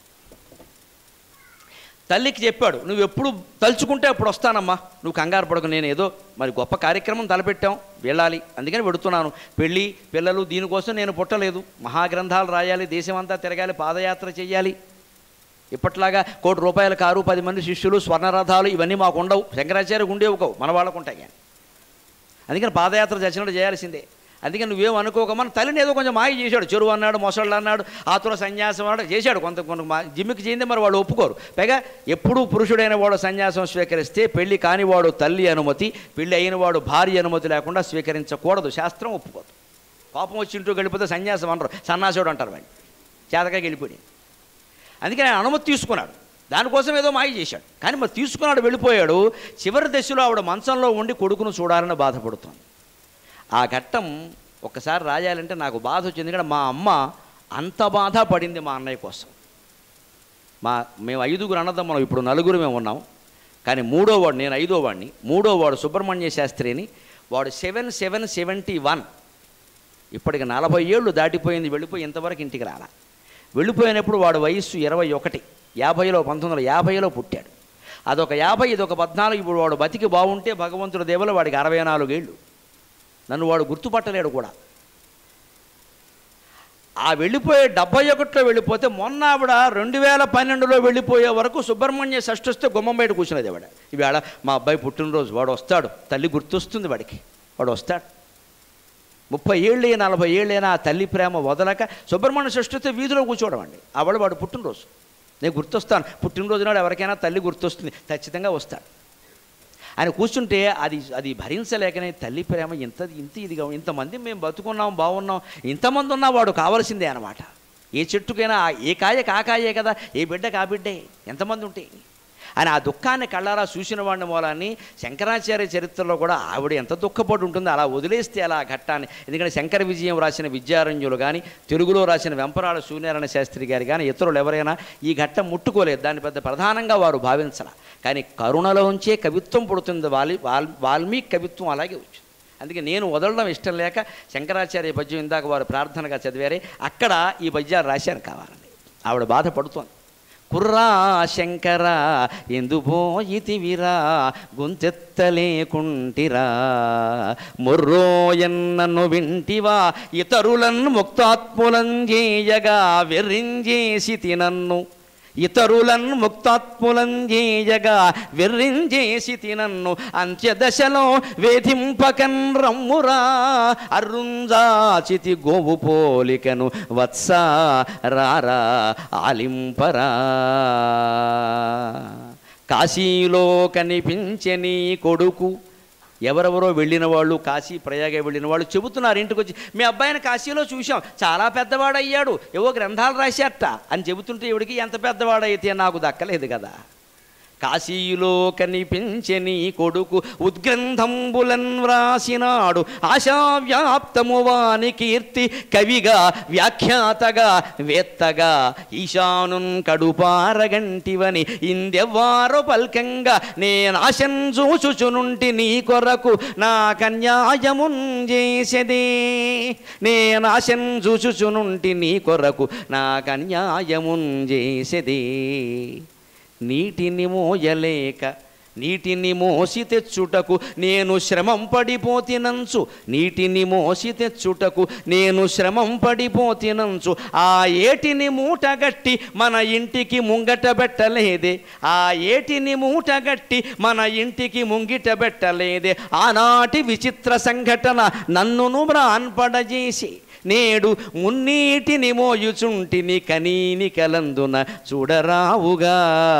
తల్లికి చెప్పాడు నువ్వు ఎప్పుడు తలుచుకుంటే అప్పుడు వస్తానమ్మా నువ్వు కంగారు పడకు నేను ఏదో మరి గొప్ప కార్యక్రమం తలపెట్టాం వెళ్ళాలి అందుకని పెడుతున్నాను పెళ్ళి పిల్లలు దీనికోసం నేను పుట్టలేదు మహాగ్రంథాలు రాయాలి దేశమంతా తిరగాలి పాదయాత్ర చేయాలి ఇప్పట్లాగా కోటి రూపాయల కారు పది మంది శిష్యులు స్వర్ణరథాలు ఇవన్నీ మాకు ఉండవు శంకరాచార్యకు ఉండేవి కావు మన వాళ్ళకు ఉంటాయి కానీ అందుకని పాదయాత్ర చచ్చినట్టు చేయాల్సిందే అందుకని నువ్వేం అనుకోకమని తల్లిని ఏదో కొంచెం మాయ చేశాడు చెరువు అన్నాడు మొసళ్ళు అన్నాడు ఆతుర సన్యాసం అన్నాడు చేశాడు కొంత కొంత మా జిమ్మికి చేయింది మరి వాళ్ళు ఒప్పుకోరు పైగా ఎప్పుడూ పురుషుడైన వాడు సన్యాసం స్వీకరిస్తే పెళ్లి కానివాడు తల్లి అనుమతి పెళ్లి అయినవాడు భార్య అనుమతి లేకుండా స్వీకరించకూడదు శాస్త్రం ఒప్పుకోదు కోపం వచ్చి ఇంటూ గడిపోతే సన్యాసం అనరు సన్నాసుడు అంటారు వాడిని చేతగా గెలిపోయి అందుకని ఆయన అనుమతి తీసుకున్నాడు దానికోసం ఏదో మాయ చేశాడు కానీ మరి తీసుకున్నాడు వెళ్ళిపోయాడు చివరి దశలో ఆవిడ మంచంలో ఉండి కొడుకును చూడాలని బాధపడుతుంది ఆ ఘట్టం ఒక్కసారి రాయాలంటే నాకు బాధ వచ్చింది ఎందుకంటే మా అమ్మ అంత బాధ పడింది మా అన్నయ్య కోసం మా మేము ఐదుగురు అన్నదమ్ములం ఇప్పుడు నలుగురు మేము ఉన్నాం కానీ మూడో వాడు నేను ఐదో వాడిని మూడో వాడు సుబ్రహ్మణ్య శాస్త్రిని వాడు సెవెన్ సెవెన్ సెవెంటీ వన్ ఇప్పటికి నలభై ఏళ్ళు దాటిపోయింది వెళ్ళిపోయి ఇంతవరకు ఇంటికి రాలా వెళ్ళిపోయినప్పుడు వాడు వయస్సు ఇరవై ఒకటి యాభైలో పంతొమ్మిది వందల యాభైలో పుట్టాడు అదొక యాభై ఇదొక పద్నాలుగు ఇప్పుడు వాడు బతికి బాగుంటే భగవంతుడి దేవుల వాడికి అరవై నాలుగేళ్ళు నన్ను వాడు గుర్తుపట్టలేడు కూడా ఆ వెళ్ళిపోయే డెబ్బై ఒకటిలో వెళ్ళిపోతే మొన్న ఆవిడ రెండు వేల పన్నెండులో వెళ్ళిపోయే వరకు సుబ్రహ్మణ్య షష్ఠి వస్తే గుమ్మం బయట కూర్చునేది ఆవిడ ఈవేళ మా అబ్బాయి పుట్టినరోజు వాడు వస్తాడు తల్లి గుర్తొస్తుంది వాడికి వాడు వస్తాడు ముప్పై ఏళ్ళే నలభై ఏళ్ళైనా ఆ తల్లి ప్రేమ వదలక సుబ్రహ్మణ్య షష్ఠి వస్తే వీధిలో కూర్చోవడం అండి ఆవిడ వాడు పుట్టినరోజు నేను గుర్తొస్తాను పుట్టినరోజు నాడు ఎవరికైనా తల్లి గుర్తొస్తుంది ఖచ్చితంగా వస్తాడు ఆయన కూర్చుంటే అది అది భరించలేకనే తల్లి ప్రేమ ఇంత ఇంత ఇదిగా ఇంతమంది మేము బతుకున్నాం బాగున్నాం ఇంతమంది ఉన్నా వాడు కావాల్సిందే అనమాట ఏ చెట్టుకైనా ఆ- ఏ కాయ కాకాయే కదా ఏ బిడ్డకి ఆ బిడ్డే ఎంతమంది ఉంటే ఆయన ఆ దుఃఖాన్ని కళ్ళారా చూసిన వాడిని మూలాన్ని శంకరాచార్య చరిత్రలో కూడా ఆవిడ ఎంత దుఃఖపడి ఉంటుందో అలా వదిలేస్తే అలా ఆ ఘట్టాన్ని ఎందుకంటే శంకర విజయం రాసిన విద్యారణ్యులు కానీ తెలుగులో రాసిన వెంపరాడ సూర్యనారాయణ శాస్త్రి గారు కానీ ఇతరులు ఎవరైనా ఈ ఘట్టం ముట్టుకోలేదు దాన్ని పెద్ద ప్రధానంగా వారు భావించాల కానీ కరుణలోంచే కవిత్వం పుడుతుంది వాల్మీ వాల్ వాల్మీకి కవిత్వం అలాగే వచ్చింది అందుకే నేను వదలడం ఇష్టం లేక శంకరాచార్య పద్యం ఇందాక వారు ప్రార్థనగా చదివారే అక్కడ ఈ పద్యాలు రాశారు కావాలని ఆవిడ బాధపడుతోంది కుర్రా శంకర ఎందుబోయితివిరా గొంతెత్తలేకుంటిరా మొర్రోయన్నను వింటివా ఇతరులను ముక్తాత్ములం చేయగా వెర్రించేసి తినన్ను ఇతరులన్ ముక్తాత్ములం చేయగా వెర్రించేసి తినన్ను అంత్యదశలో వేధింపకన్ రమ్మురా అరుంజాచితి గోవు పోలికను వత్స రారా ఆలింపరా కాశీలో కనిపించే నీ కొడుకు ఎవరెవరో వెళ్ళిన వాళ్ళు కాశీ ప్రయాగ వెళ్ళిన వాళ్ళు చెబుతున్నారు ఇంటికి వచ్చి మీ అబ్బాయిని కాశీలో చూశాం చాలా పెద్దవాడయ్యాడు ఏవో గ్రంథాలు రాశాట అని చెబుతుంటే ఇవిడికి ఎంత పెద్దవాడైతే నాకు దక్కలేదు కదా కాశీలో కనిపించే నీ కొడుకు ఉద్గ్రంథంబులన్ వ్రాసినాడు ఆశావ్యాప్తము వాని కీర్తి కవిగా వ్యాఖ్యాతగా వేత్తగా ఈశానున్ కడుపారగంటివని ఇందెవ్వారో పల్కంగా నేనాశం చూచుచునుంటి నీ కొరకు నా కన్యాయమున్ చేసేదే నేనాశం చూచుచునుంటి నీ కొరకు నా కన్యాయమున్ చేసేదే నీటిని మోయలేక నీటిని మోసి తెచ్చుటకు నేను శ్రమం పడిపోతినంచు నీటిని మోసి తెచ్చుటకు నేను శ్రమం పడిపోతినంచు ఆ ఏటిని మూటగట్టి మన ఇంటికి ముంగట పెట్టలేదే ఆ ఏటిని మూటగట్టి మన ఇంటికి ముంగిట పెట్టలేదే ఆనాటి విచిత్ర సంఘటన నన్నును బ్రాన్పడజేసి నేడు మున్నీటిని మోయుచుంటిని కనీని కలందున చూడరావుగా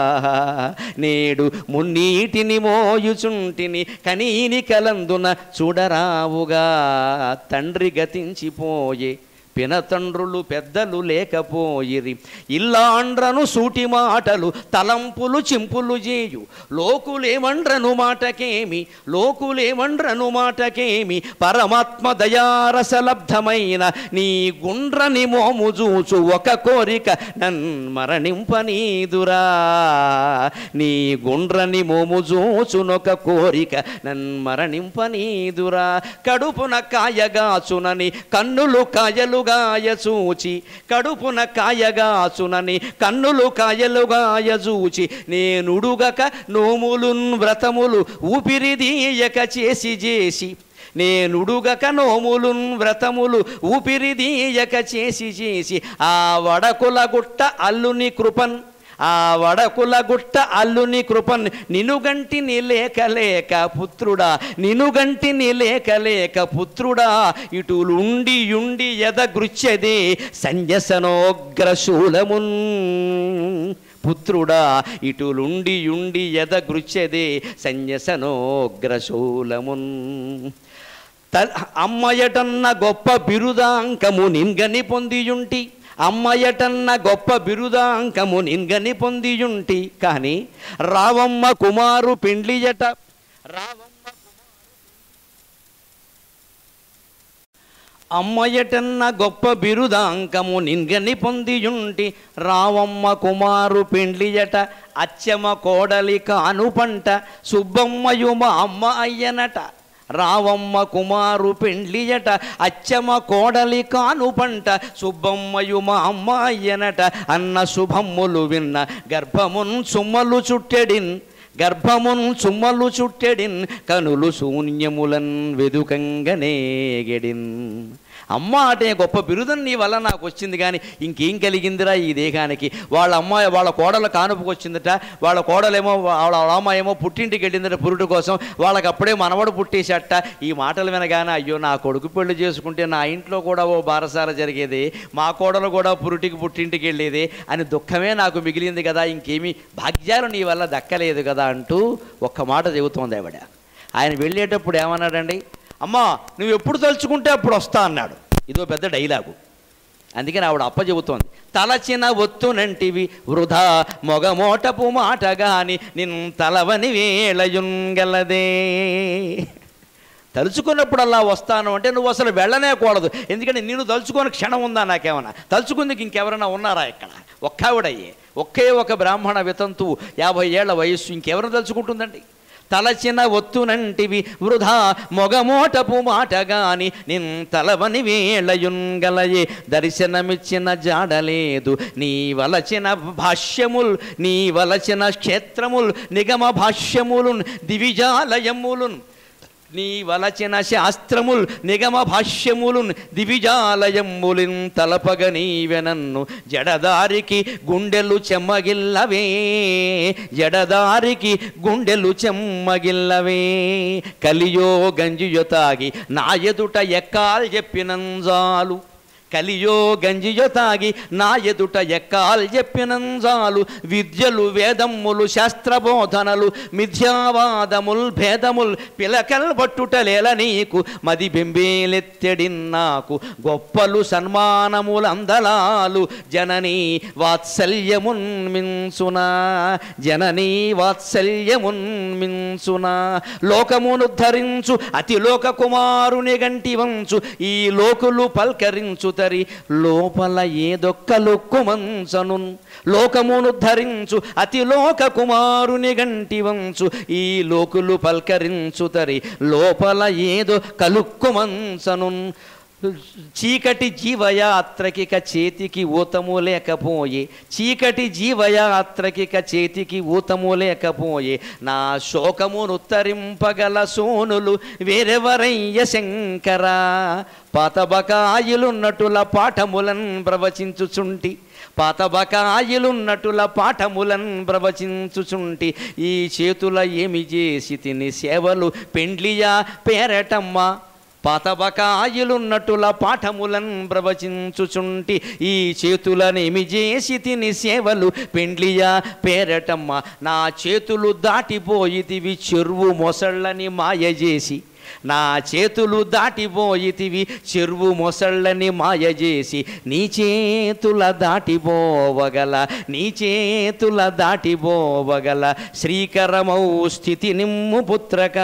నేడు మున్నీటిని మోయుచుంటిని కనీని కలందున చూడరావుగా తండ్రి గతించిపోయే పినతండ్రులు పెద్దలు లేకపోయిరి ఇల్లాండ్రను సూటి మాటలు తలంపులు చింపులు చేయు లోకులేమండ్రను మాటకేమి లోకులేమండ్రను మాటకేమి పరమాత్మ దయారసలబ్ధమైన నీ గుండ్రని మోము చూచు ఒక కోరిక నన్మరణింపనీదురా నీ గుండ్రని మోము చూచునొక కోరిక నన్మరణింపనీదురా కడుపున కాయగాచునని కన్నులు కాయలుగాయ చూచి కడుపున కాయగాచునని కన్నులు కాయలుగాయ చూచి నేనుడుగక నోములున్ వ్రతములు ఊపిరిదీయక చేసి చేసి నేనుడుగక నోములున్ వ్రతములు ఊపిరిదీయక చేసి చేసి ఆ వడకుల గుట్ట అల్లుని కృపన్ ఆ వడకుల గుట్ట అల్లుని కృపన్ నినుగంటి లేక లేక పుత్రుడా నినుగంటి లేక లేక పుత్రుడా ఇటులుండి యుండి ఎదగృచ్యదే సంజసనోగ్రశూలమున్ పుత్రుడా ఇటులుండి యుండి ఎదగృచ్యదే సంజసనోగ్రశూలమున్ తల్ అమ్మయటన్న గొప్ప బిరుదాంకము నిన్గని పొందియుంటి అమ్మయటన్న గొప్ప బిరుదాంకము నిన్గని పొందియుంటి కానీ రావమ్మ కుమారు పిండ్లియట రావమ్మ అమ్మయటన్న గొప్ప బిరుదాంకము నిన్గని పొందియుంటి రావమ్మ కుమారు పెండ్లియట అచ్చమ కోడలి కాను పంట సుబ్బమ్మయు మా అమ్మ అయ్యనట రావమ్మ కుమారు పెండ్లియట అచ్చమ కోడలి కాను పంట సుబ్బమ్మయు మా అమ్మ అయ్యనట అన్న శుభమ్ములు విన్న గర్భమున్ సుమ్మలు చుట్టెడిన్ గర్భమున్ సుమ్మలు చుట్టెడిన్ కనులు శూన్యములన్ వెదుకంగనేగెడిన్ అమ్మ అంటే గొప్ప బిరుదం నీ వల్ల నాకు వచ్చింది కానీ ఇంకేం కలిగిందిరా ఈ దేహానికి వాళ్ళ అమ్మాయి వాళ్ళ కోడల కానుపుకు వచ్చిందట వాళ్ళ కోడలేమో వాళ్ళ అమ్మ ఏమో పుట్టింటికి వెళ్ళిందట పురుడు కోసం వాళ్ళకి అప్పుడే మనవడు పుట్టేసట ఈ మాటలు వినగానే అయ్యో నా కొడుకు పెళ్లి చేసుకుంటే నా ఇంట్లో కూడా ఓ బారసాల జరిగేది మా కోడలు కూడా పురుటికి పుట్టింటికి వెళ్ళేది అని దుఃఖమే నాకు మిగిలింది కదా ఇంకేమీ భాగ్యాలు నీ వల్ల దక్కలేదు కదా అంటూ ఒక్క మాట చెబుతోంది ఆవిడ ఆయన వెళ్ళేటప్పుడు ఏమన్నాడండి అమ్మా నువ్వు ఎప్పుడు తలుచుకుంటే అప్పుడు వస్తా అన్నాడు ఇదో పెద్ద డైలాగు అందుకని ఆవిడ అప్ప చెబుతోంది తలచిన ఒత్తునంటివి వృధా మొగమోటపు మాట గాని నిన్ తలవని వేళయుంగలదే తలుచుకున్నప్పుడల్లా వస్తాను అంటే నువ్వు అసలు వెళ్ళనే కూడదు ఎందుకంటే నేను తలుచుకొని క్షణం ఉందా నాకేమన్నా తలుచుకుందికి ఇంకెవరైనా ఉన్నారా ఇక్కడ ఒక్కావిడయ్యే ఒకే ఒక బ్రాహ్మణ వితంతువు యాభై ఏళ్ల వయస్సు ఇంకెవరిని తలుచుకుంటుందండి తలచిన ఒత్తునంటివి వృధా మొగమోటపు మాట గాని నిన్ తలవని వేళయుంగలయే దర్శనమిచ్చిన జాడలేదు నీ వలచిన భాష్యముల్ నీ వలచిన క్షేత్రముల్ నిగమ భాష్యములున్ దివిజాలయములున్ నీ వలచిన శాస్త్రముల్ నిగమ భాష్యములున్ దివిజాలయములిన్ తలపగ నీవెనన్ను జడదారికి గుండెలు చెమ్మగిల్లవే జడదారికి గుండెలు చెమ్మగిల్లవే కలియో గంజియో తాగి నా ఎదుట ఎక్కాల్ చెప్పినంజాలు కలియో గంజియో తాగి నా ఎదుట ఎక్కాల్ చెప్పినంజాలు విద్యలు వేదమ్ములు శాస్త్రబోధనలు మిథ్యావాదముల్ భేదముల్ పిలకల్ పట్టుటలేల నీకు మది బెంబేలెత్తెడిన్నాకు గొప్పలు సన్మానములందలాలు జననీ వాత్సల్యమున్ మిన్సునా జననీ వాత్సల్యమున్ మిన్సునా లోకమును ధరించు అతిలోక కుమారుని గంటి వంచు ఈ లోకులు పల్కరించు తరి లోపల ఏదొక్కలొక్కుమంచను లోకమును ధరించు అతిలోక కుమారుని గంటి వంచు ఈ లోకులు పల్కరించు తరి లోపల ఏదో కలుక్కుమంచను చీకటి జీవయాత్రకిక చేతికి ఊతము లేకపోయే చీకటి జీవయాత్రకిక చేతికి ఊతము లేకపోయే నా శోకమును తరింపగల సోనులు వేరెవరయ్య శంకరా పాతబకాయిలున్నటుల పాఠములన్ ప్రవచించుచుంటి పాతబకాయిలున్నటుల పాఠములన్ ప్రవచించుచుంటి ఈ చేతుల ఏమి చేసి తిని సేవలు పెండ్లియా పేరటమ్మ పాతబకాయిలున్నటుల పాఠములన్ ప్రవచించుచుంటి ఈ చేతులనేమి చేసి తిని సేవలు పెండ్లియా పేరటమ్మ నా చేతులు దాటిపోయితివి చెరువు మొసళ్ళని మాయ చేసి నా చేతులు దాటిపోయితివి చెరువు మొసళ్ళని మాయ చేసి నీ చేతుల దాటిపోవగల నీ చేతుల దాటిపోవగల శ్రీకరమౌ స్థితి నిమ్ము పుత్రకా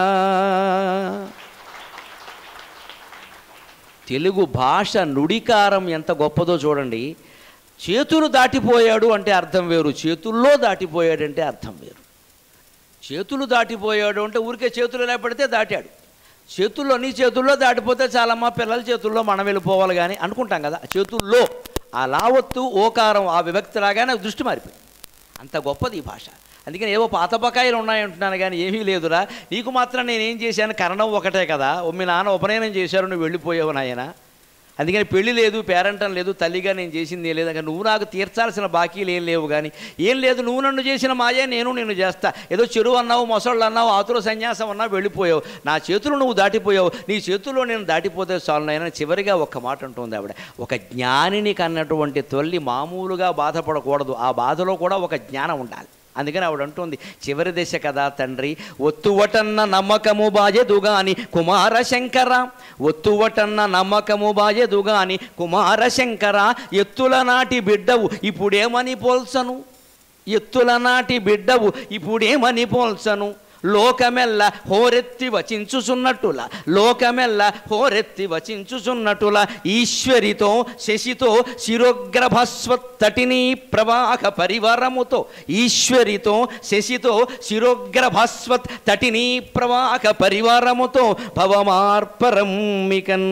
తెలుగు భాష నుడికారం ఎంత గొప్పదో చూడండి చేతులు దాటిపోయాడు అంటే అర్థం వేరు చేతుల్లో దాటిపోయాడంటే అర్థం వేరు చేతులు దాటిపోయాడు అంటే ఊరికే చేతులు ఎలా పెడితే దాటాడు చేతుల్లో నీ చేతుల్లో దాటిపోతే చాలమ్మా పిల్లల చేతుల్లో మనం వెళ్ళిపోవాలి కానీ అనుకుంటాం కదా చేతుల్లో ఆ లావత్తు ఓకారం ఆ విభక్తి రాగానే దృష్టి మారిపోయింది అంత గొప్పది ఈ భాష అందుకని ఏవో పాత బకాయిలు ఉన్నాయంటున్నాను కానీ ఏమీ లేదురా నీకు మాత్రం నేనేం చేశాను కరణం ఒకటే కదా ఓ మీ నాన్న ఉపనయనం చేశారు నువ్వు వెళ్ళిపోయావు నాయన అందుకని పెళ్లి లేదు పేరంటం లేదు తల్లిగా నేను చేసింది ఏం లేదు ఇంకా నువ్వు నాకు తీర్చాల్సిన బాకీలు ఏం లేవు కానీ ఏం లేదు నువ్వు నన్ను చేసిన మాయే నేను నిన్ను చేస్తా ఏదో చెరువు అన్నావు మొసళ్ళు అన్నావు ఆతుర సన్యాసం అన్నావు వెళ్ళిపోయావు నా చేతులు నువ్వు దాటిపోయావు నీ చేతుల్లో నేను దాటిపోతే చాలు నాయన చివరిగా ఒక్క మాట ఉంటుంది ఆవిడ ఒక జ్ఞానిని కన్నటువంటి తల్లి మామూలుగా బాధపడకూడదు ఆ బాధలో కూడా ఒక జ్ఞానం ఉండాలి అందుకని ఆవిడ అంటుంది చివరి దశ కదా తండ్రి ఒత్తువటన్న నమ్మకము బాజెదుగాని కుమార శంకర ఒత్తువటన్న నమ్మకము బాజెదుగాని కుమార శంకర ఎత్తుల నాటి బిడ్డవు ఇప్పుడేమని పోల్చను ఎత్తుల నాటి బిడ్డవు ఇప్పుడేమని పోల్చను లోకమెల్ల హోరెత్తి వచించుచున్నట్టుల లోకమెల్ల హోరెత్తి వచించుచున్నట్టుల ఈశ్వరితో శశితో శిరోగ్రభస్వత్తటిని ప్రవాహ పరివారముతో ఈశ్వరితో శశితో శిరోగ్రభస్వత్ తటిని ప్రవాహ పరివారముతో భవమార్పరమ్మికన్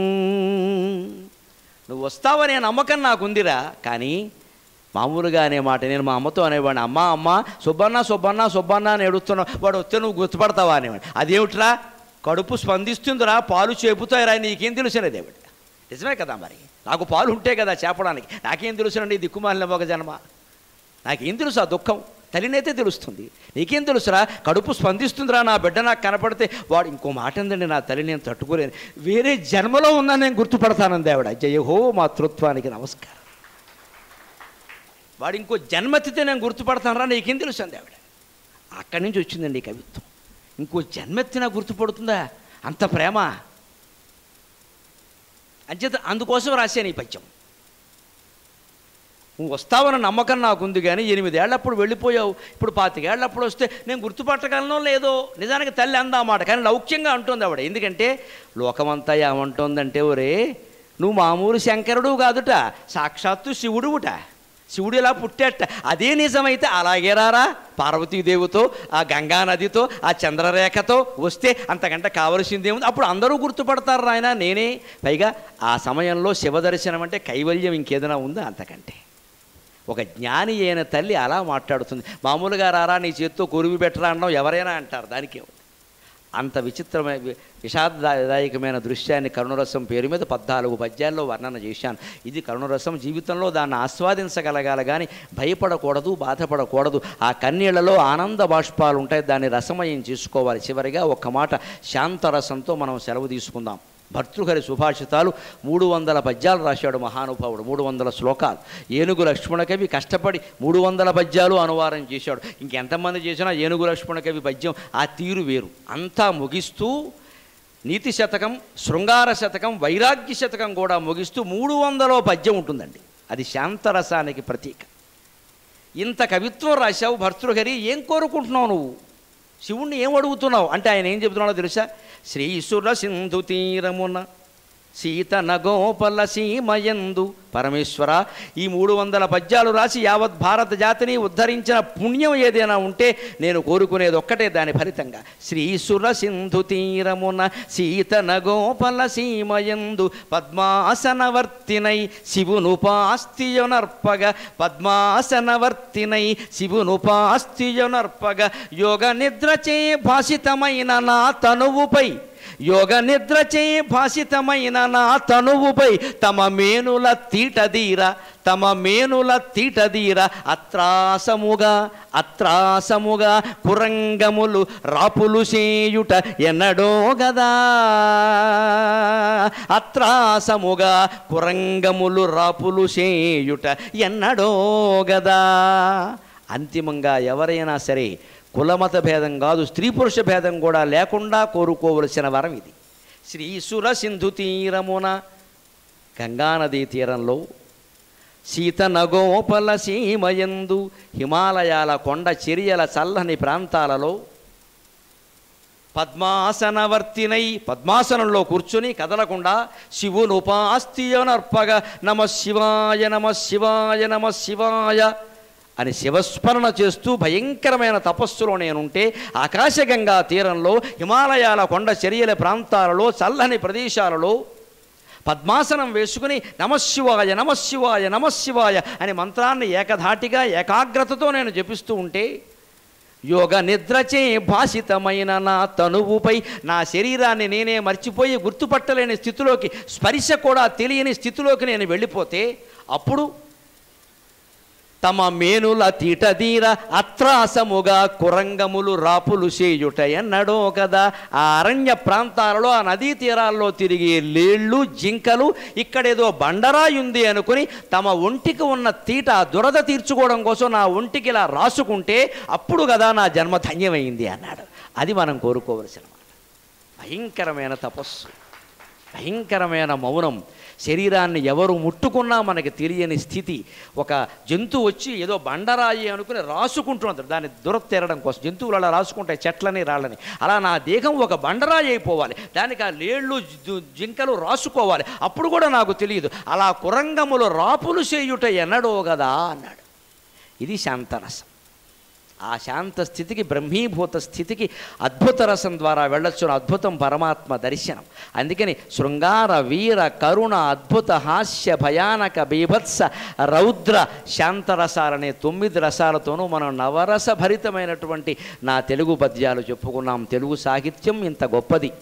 నువ్వు వస్తావనే నమ్మకం నాకుందిరా కానీ మామూలుగా అనే మాట నేను మా అమ్మతో అనేవాడిని అమ్మ అమ్మ సుబ్బన్న సుబ్బన్న సుబ్బన్న అని ఏడుస్తున్నావు వాడు వస్తే నువ్వు గుర్తుపడతావా అనేవాడు అదేమిట్రా కడుపు స్పందిస్తుందిరా పాలు చేపుతాయిరా నీకేం తెలుసునే దేవుడు నిజమే కదా మరి నాకు పాలు ఉంటే కదా చేపడానికి నాకేం తెలుసునండి ఈ దిక్కుమాలిన ఒక జన్మ నాకేం తెలుసు ఆ దుఃఖం తల్లినైతే తెలుస్తుంది నీకేం తెలుసురా కడుపు స్పందిస్తుందిరా నా బిడ్డ నాకు కనపడితే వాడు ఇంకో మాట ఉందండి నా తల్లి నేను తట్టుకోలేను వేరే జన్మలో ఉన్నా నేను గుర్తుపడతాను దేవుడ జయహో మాతృత్వానికి నమస్కారం వాడు ఇంకో జన్మెత్తితే నేను గుర్తుపడతానరా నీకేం తెలుసు అంది ఆవిడ అక్కడి నుంచి వచ్చిందండి ఈ కవిత్వం ఇంకో జన్మెత్తినా గుర్తుపడుతుందా అంత ప్రేమ అంచేత అందుకోసం రాశాను ఈ పద్యం నువ్వు వస్తావన్న నమ్మకం నాకుంది కానీ ఎనిమిదేళ్లప్పుడు వెళ్ళిపోయావు ఇప్పుడు పాతికేళ్లప్పుడు వస్తే నేను గుర్తుపట్టగలనో లేదో నిజానికి తల్లి అందా మాట కానీ లౌక్యంగా అంటుంది ఆవిడ ఎందుకంటే లోకమంతా ఏమంటుందంటే ఒరే నువ్వు మామూలు శంకరుడు కాదుట సాక్షాత్తు శివుడువుట శివుడు ఇలా పుట్టేట అదే నిజమైతే అలాగే రారా పార్వతీదేవితో ఆ గంగా నదితో ఆ చంద్రరేఖతో వస్తే అంతకంటే కావలసిందేముంది అప్పుడు అందరూ గుర్తుపడతారు ఆయన నేనే పైగా ఆ సమయంలో శివదర్శనం అంటే కైవల్యం ఇంకేదైనా ఉందా అంతకంటే ఒక జ్ఞాని అయిన తల్లి అలా మాట్లాడుతుంది మామూలుగా రారా నీ చేత్తో కొరువి పెట్టరా అన్నావు ఎవరైనా అంటారు దానికి అంత విచిత్రమైన వి- విషాదదాయకమైన దృశ్యాన్ని కరుణరసం పేరు మీద పద్నాలుగు పద్యాల్లో వర్ణన చేశాను ఇది కరుణరసం జీవితంలో దాన్ని ఆస్వాదించగలగాలి కానీ భయపడకూడదు బాధపడకూడదు ఆ కన్నీళ్లలో ఆనంద బాష్పాలు ఉంటాయి దాన్ని రసమయం చేసుకోవాలి చివరిగా ఒక్క మాట శాంతరసంతో మనం సెలవు తీసుకుందాం భర్తృహరి సుభాషితాలు మూడు వందల పద్యాలు రాశాడు మహానుభావుడు మూడు వందల శ్లోకాలు ఏనుగు లక్ష్మణ కవి కష్టపడి మూడు వందల పద్యాలు అనువాదం చేశాడు ఇంకెంతమంది చేసినా ఏనుగు లక్ష్మణ కవి పద్యం ఆ తీరు వేరు అంతా ముగిస్తూ నీతి శతకం శృంగార శతకం వైరాగ్య శతకం కూడా ముగిస్తూ మూడు వందలో పద్యం ఉంటుందండి అది శాంతరసానికి ప్రతీక ఇంత కవిత్వం రాశావు భర్తృహరి ఏం కోరుకుంటున్నావు నువ్వు శివుణ్ణి ఏం అడుగుతున్నావు అంటే ఆయన ఏం చెబుతున్నాడో తెలుసా శ్రీసుర సింధు తీరమున సీత నగోపల సీమయందు పరమేశ్వర ఈ మూడు వందల పద్యాలు రాసి యావత్ భారత జాతిని ఉద్ధరించిన పుణ్యం ఏదైనా ఉంటే నేను కోరుకునేది ఒక్కటే దాని ఫలితంగా శ్రీసుర సింధు తీరమున సీత నగోపల సీమయందు పద్మాసనవర్తినై శివునుపాస్తియునర్పగ పద్మాసనవర్తినై శివునుపాస్తియునర్పగ యోగ నిద్రచే భాషితమైన నా తనువుపై యోగ నిద్రచే భాషితమైన నా తనువుపై తమ మేనుల తీటదీర తమ మేనుల తీటదీర అత్రాసముగా అత్రాసముగా కురంగములు రాపులు చేయుట ఎన్నడో గదా అత్రాసముగా కురంగములు రాపులు చేయుట ఎన్నడో గదా అంతిమంగా ఎవరైనా సరే కులమత భేదం కాదు స్త్రీ పురుష భేదం కూడా లేకుండా కోరుకోవలసిన వరం ఇది శ్రీసుర సింధు తీరమున గంగానదీ తీరంలో సీత నగోపల సీమయందు హిమాలయాల కొండ చెరియల చల్లని ప్రాంతాలలో పద్మాసనవర్తినై పద్మాసనంలో కూర్చుని కదలకుండా శివును ఉపాస్తియనర్పగా నమ శివాయ నమ శివాయ నమ శివాయ అని శివస్మరణ చేస్తూ భయంకరమైన తపస్సులో నేనుంటే ఆకాశగంగా తీరంలో హిమాలయాల కొండ చర్యల ప్రాంతాలలో చల్లని ప్రదేశాలలో పద్మాసనం వేసుకుని నమశివాయ నమశివాయ నమశివాయ అనే మంత్రాన్ని ఏకధాటిగా ఏకాగ్రతతో నేను జపిస్తూ ఉంటే యోగ నిద్రచే భాషితమైన నా తనువుపై నా శరీరాన్ని నేనే మర్చిపోయి గుర్తుపట్టలేని స్థితిలోకి స్పర్శ కూడా తెలియని స్థితిలోకి నేను వెళ్ళిపోతే అప్పుడు తమ మేనుల తీటదీర అత్రాసముగా కురంగములు రాపులు చేయుట ఎన్నడో కదా ఆ అరణ్య ప్రాంతాలలో ఆ నదీ తీరాల్లో తిరిగే లేళ్ళు జింకలు ఇక్కడేదో బండరాయి ఉంది అనుకుని తమ ఒంటికి ఉన్న తీట ఆ దురద తీర్చుకోవడం కోసం నా ఒంటికి ఇలా రాసుకుంటే అప్పుడు కదా నా జన్మ ధన్యమైంది అన్నాడు అది మనం కోరుకోవలసిన మాట భయంకరమైన తపస్సు భయంకరమైన మౌనం శరీరాన్ని ఎవరు ముట్టుకున్నా మనకి తెలియని స్థితి ఒక జంతువు వచ్చి ఏదో బండరాయి అనుకుని రాసుకుంటున్నది దాన్ని దురతెరడం కోసం జంతువులు అలా రాసుకుంటాయి చెట్లని రాళ్ళని అలా నా దేహం ఒక బండరాయి అయిపోవాలి దానికి ఆ లేళ్ళు జు- జింకలు రాసుకోవాలి అప్పుడు కూడా నాకు తెలియదు అలా కురంగములు రాపులు చేయుట ఎన్నడో కదా అన్నాడు ఇది శాంతరసం ఆ శాంత స్థితికి బ్రహ్మీభూత స్థితికి అద్భుత రసం ద్వారా వెళ్ళొచ్చు అద్భుతం పరమాత్మ దర్శనం అందుకని శృంగార వీర కరుణ అద్భుత హాస్య భయానక బీభత్స రౌద్ర శాంతరసాలనే తొమ్మిది రసాలతోనూ మనం నవరస భరితమైనటువంటి నా తెలుగు పద్యాలు చెప్పుకున్నాం తెలుగు సాహిత్యం ఇంత గొప్పది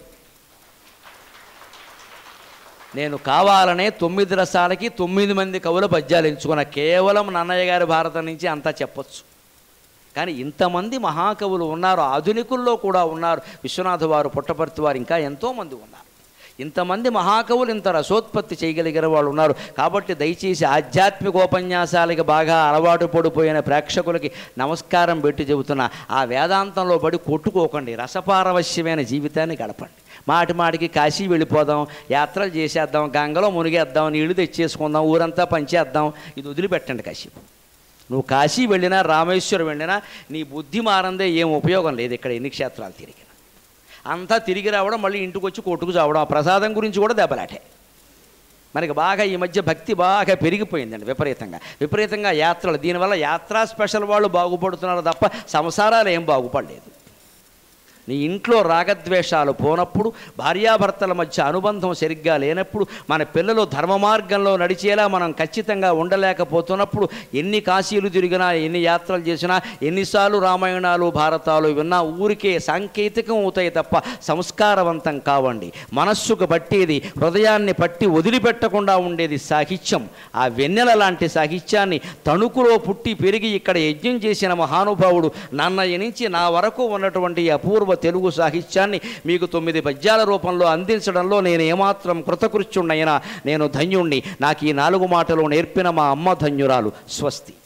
నేను కావాలనే తొమ్మిది రసాలకి తొమ్మిది మంది కవుల పద్యాలు ఎంచుకున్న కేవలం నన్నయ్య గారి భారతం నుంచి అంతా చెప్పొచ్చు కానీ ఇంతమంది మహాకవులు ఉన్నారు ఆధునికుల్లో కూడా ఉన్నారు విశ్వనాథ వారు పుట్టపర్తి వారు ఇంకా ఎంతోమంది ఉన్నారు ఇంతమంది మహాకవులు ఇంత రసోత్పత్తి చేయగలిగిన వాళ్ళు ఉన్నారు కాబట్టి దయచేసి ఆధ్యాత్మికోపన్యాసాలకి బాగా అలవాటు పడిపోయిన ప్రేక్షకులకి నమస్కారం పెట్టి చెబుతున్నా ఆ వేదాంతంలో పడి కొట్టుకోకండి రసపారవశ్యమైన జీవితాన్ని గడపండి మాటి మాటికి కాశీ వెళ్ళిపోదాం యాత్రలు చేసేద్దాం గంగలో మునిగేద్దాం నీళ్లు తెచ్చేసుకుందాం ఊరంతా పంచేద్దాం ఇది వదిలిపెట్టండి కాశీపు నువ్వు కాశీ వెళ్ళినా రామేశ్వరం వెళ్ళినా నీ బుద్ధి మారందే ఏం ఉపయోగం లేదు ఇక్కడ ఎన్ని క్షేత్రాలు తిరిగినా అంతా తిరిగి రావడం మళ్ళీ ఇంటికి వచ్చి కొట్టుకు చావడం ఆ ప్రసాదం గురించి కూడా దెబ్బలాటే మనకి బాగా ఈ మధ్య భక్తి బాగా పెరిగిపోయిందండి విపరీతంగా విపరీతంగా యాత్రలు దీనివల్ల యాత్రా స్పెషల్ వాళ్ళు బాగుపడుతున్నారు తప్ప సంసారాలు ఏం బాగుపడలేదు నీ ఇంట్లో రాగద్వేషాలు పోనప్పుడు భార్యాభర్తల మధ్య అనుబంధం సరిగ్గా లేనప్పుడు మన పిల్లలు ధర్మ మార్గంలో నడిచేలా మనం ఖచ్చితంగా ఉండలేకపోతున్నప్పుడు ఎన్ని కాశీలు తిరిగినా ఎన్ని యాత్రలు చేసినా ఎన్నిసార్లు రామాయణాలు భారతాలు విన్నా ఊరికే సాంకేతికం అవుతాయి తప్ప సంస్కారవంతం కావండి మనస్సుకు పట్టేది హృదయాన్ని పట్టి వదిలిపెట్టకుండా ఉండేది సాహిత్యం ఆ వెన్నెల లాంటి సాహిత్యాన్ని తణుకులో పుట్టి పెరిగి ఇక్కడ యజ్ఞం చేసిన మహానుభావుడు నన్నయ్య నుంచి నా వరకు ఉన్నటువంటి ఈ అపూర్వ తెలుగు సాహిత్యాన్ని మీకు తొమ్మిది పద్యాల రూపంలో అందించడంలో నేను ఏమాత్రం కృతకృత్యుణ్ణైనా నేను ధన్యుణ్ణి నాకు ఈ నాలుగు మాటలు నేర్పిన మా అమ్మ ధన్యురాలు స్వస్తి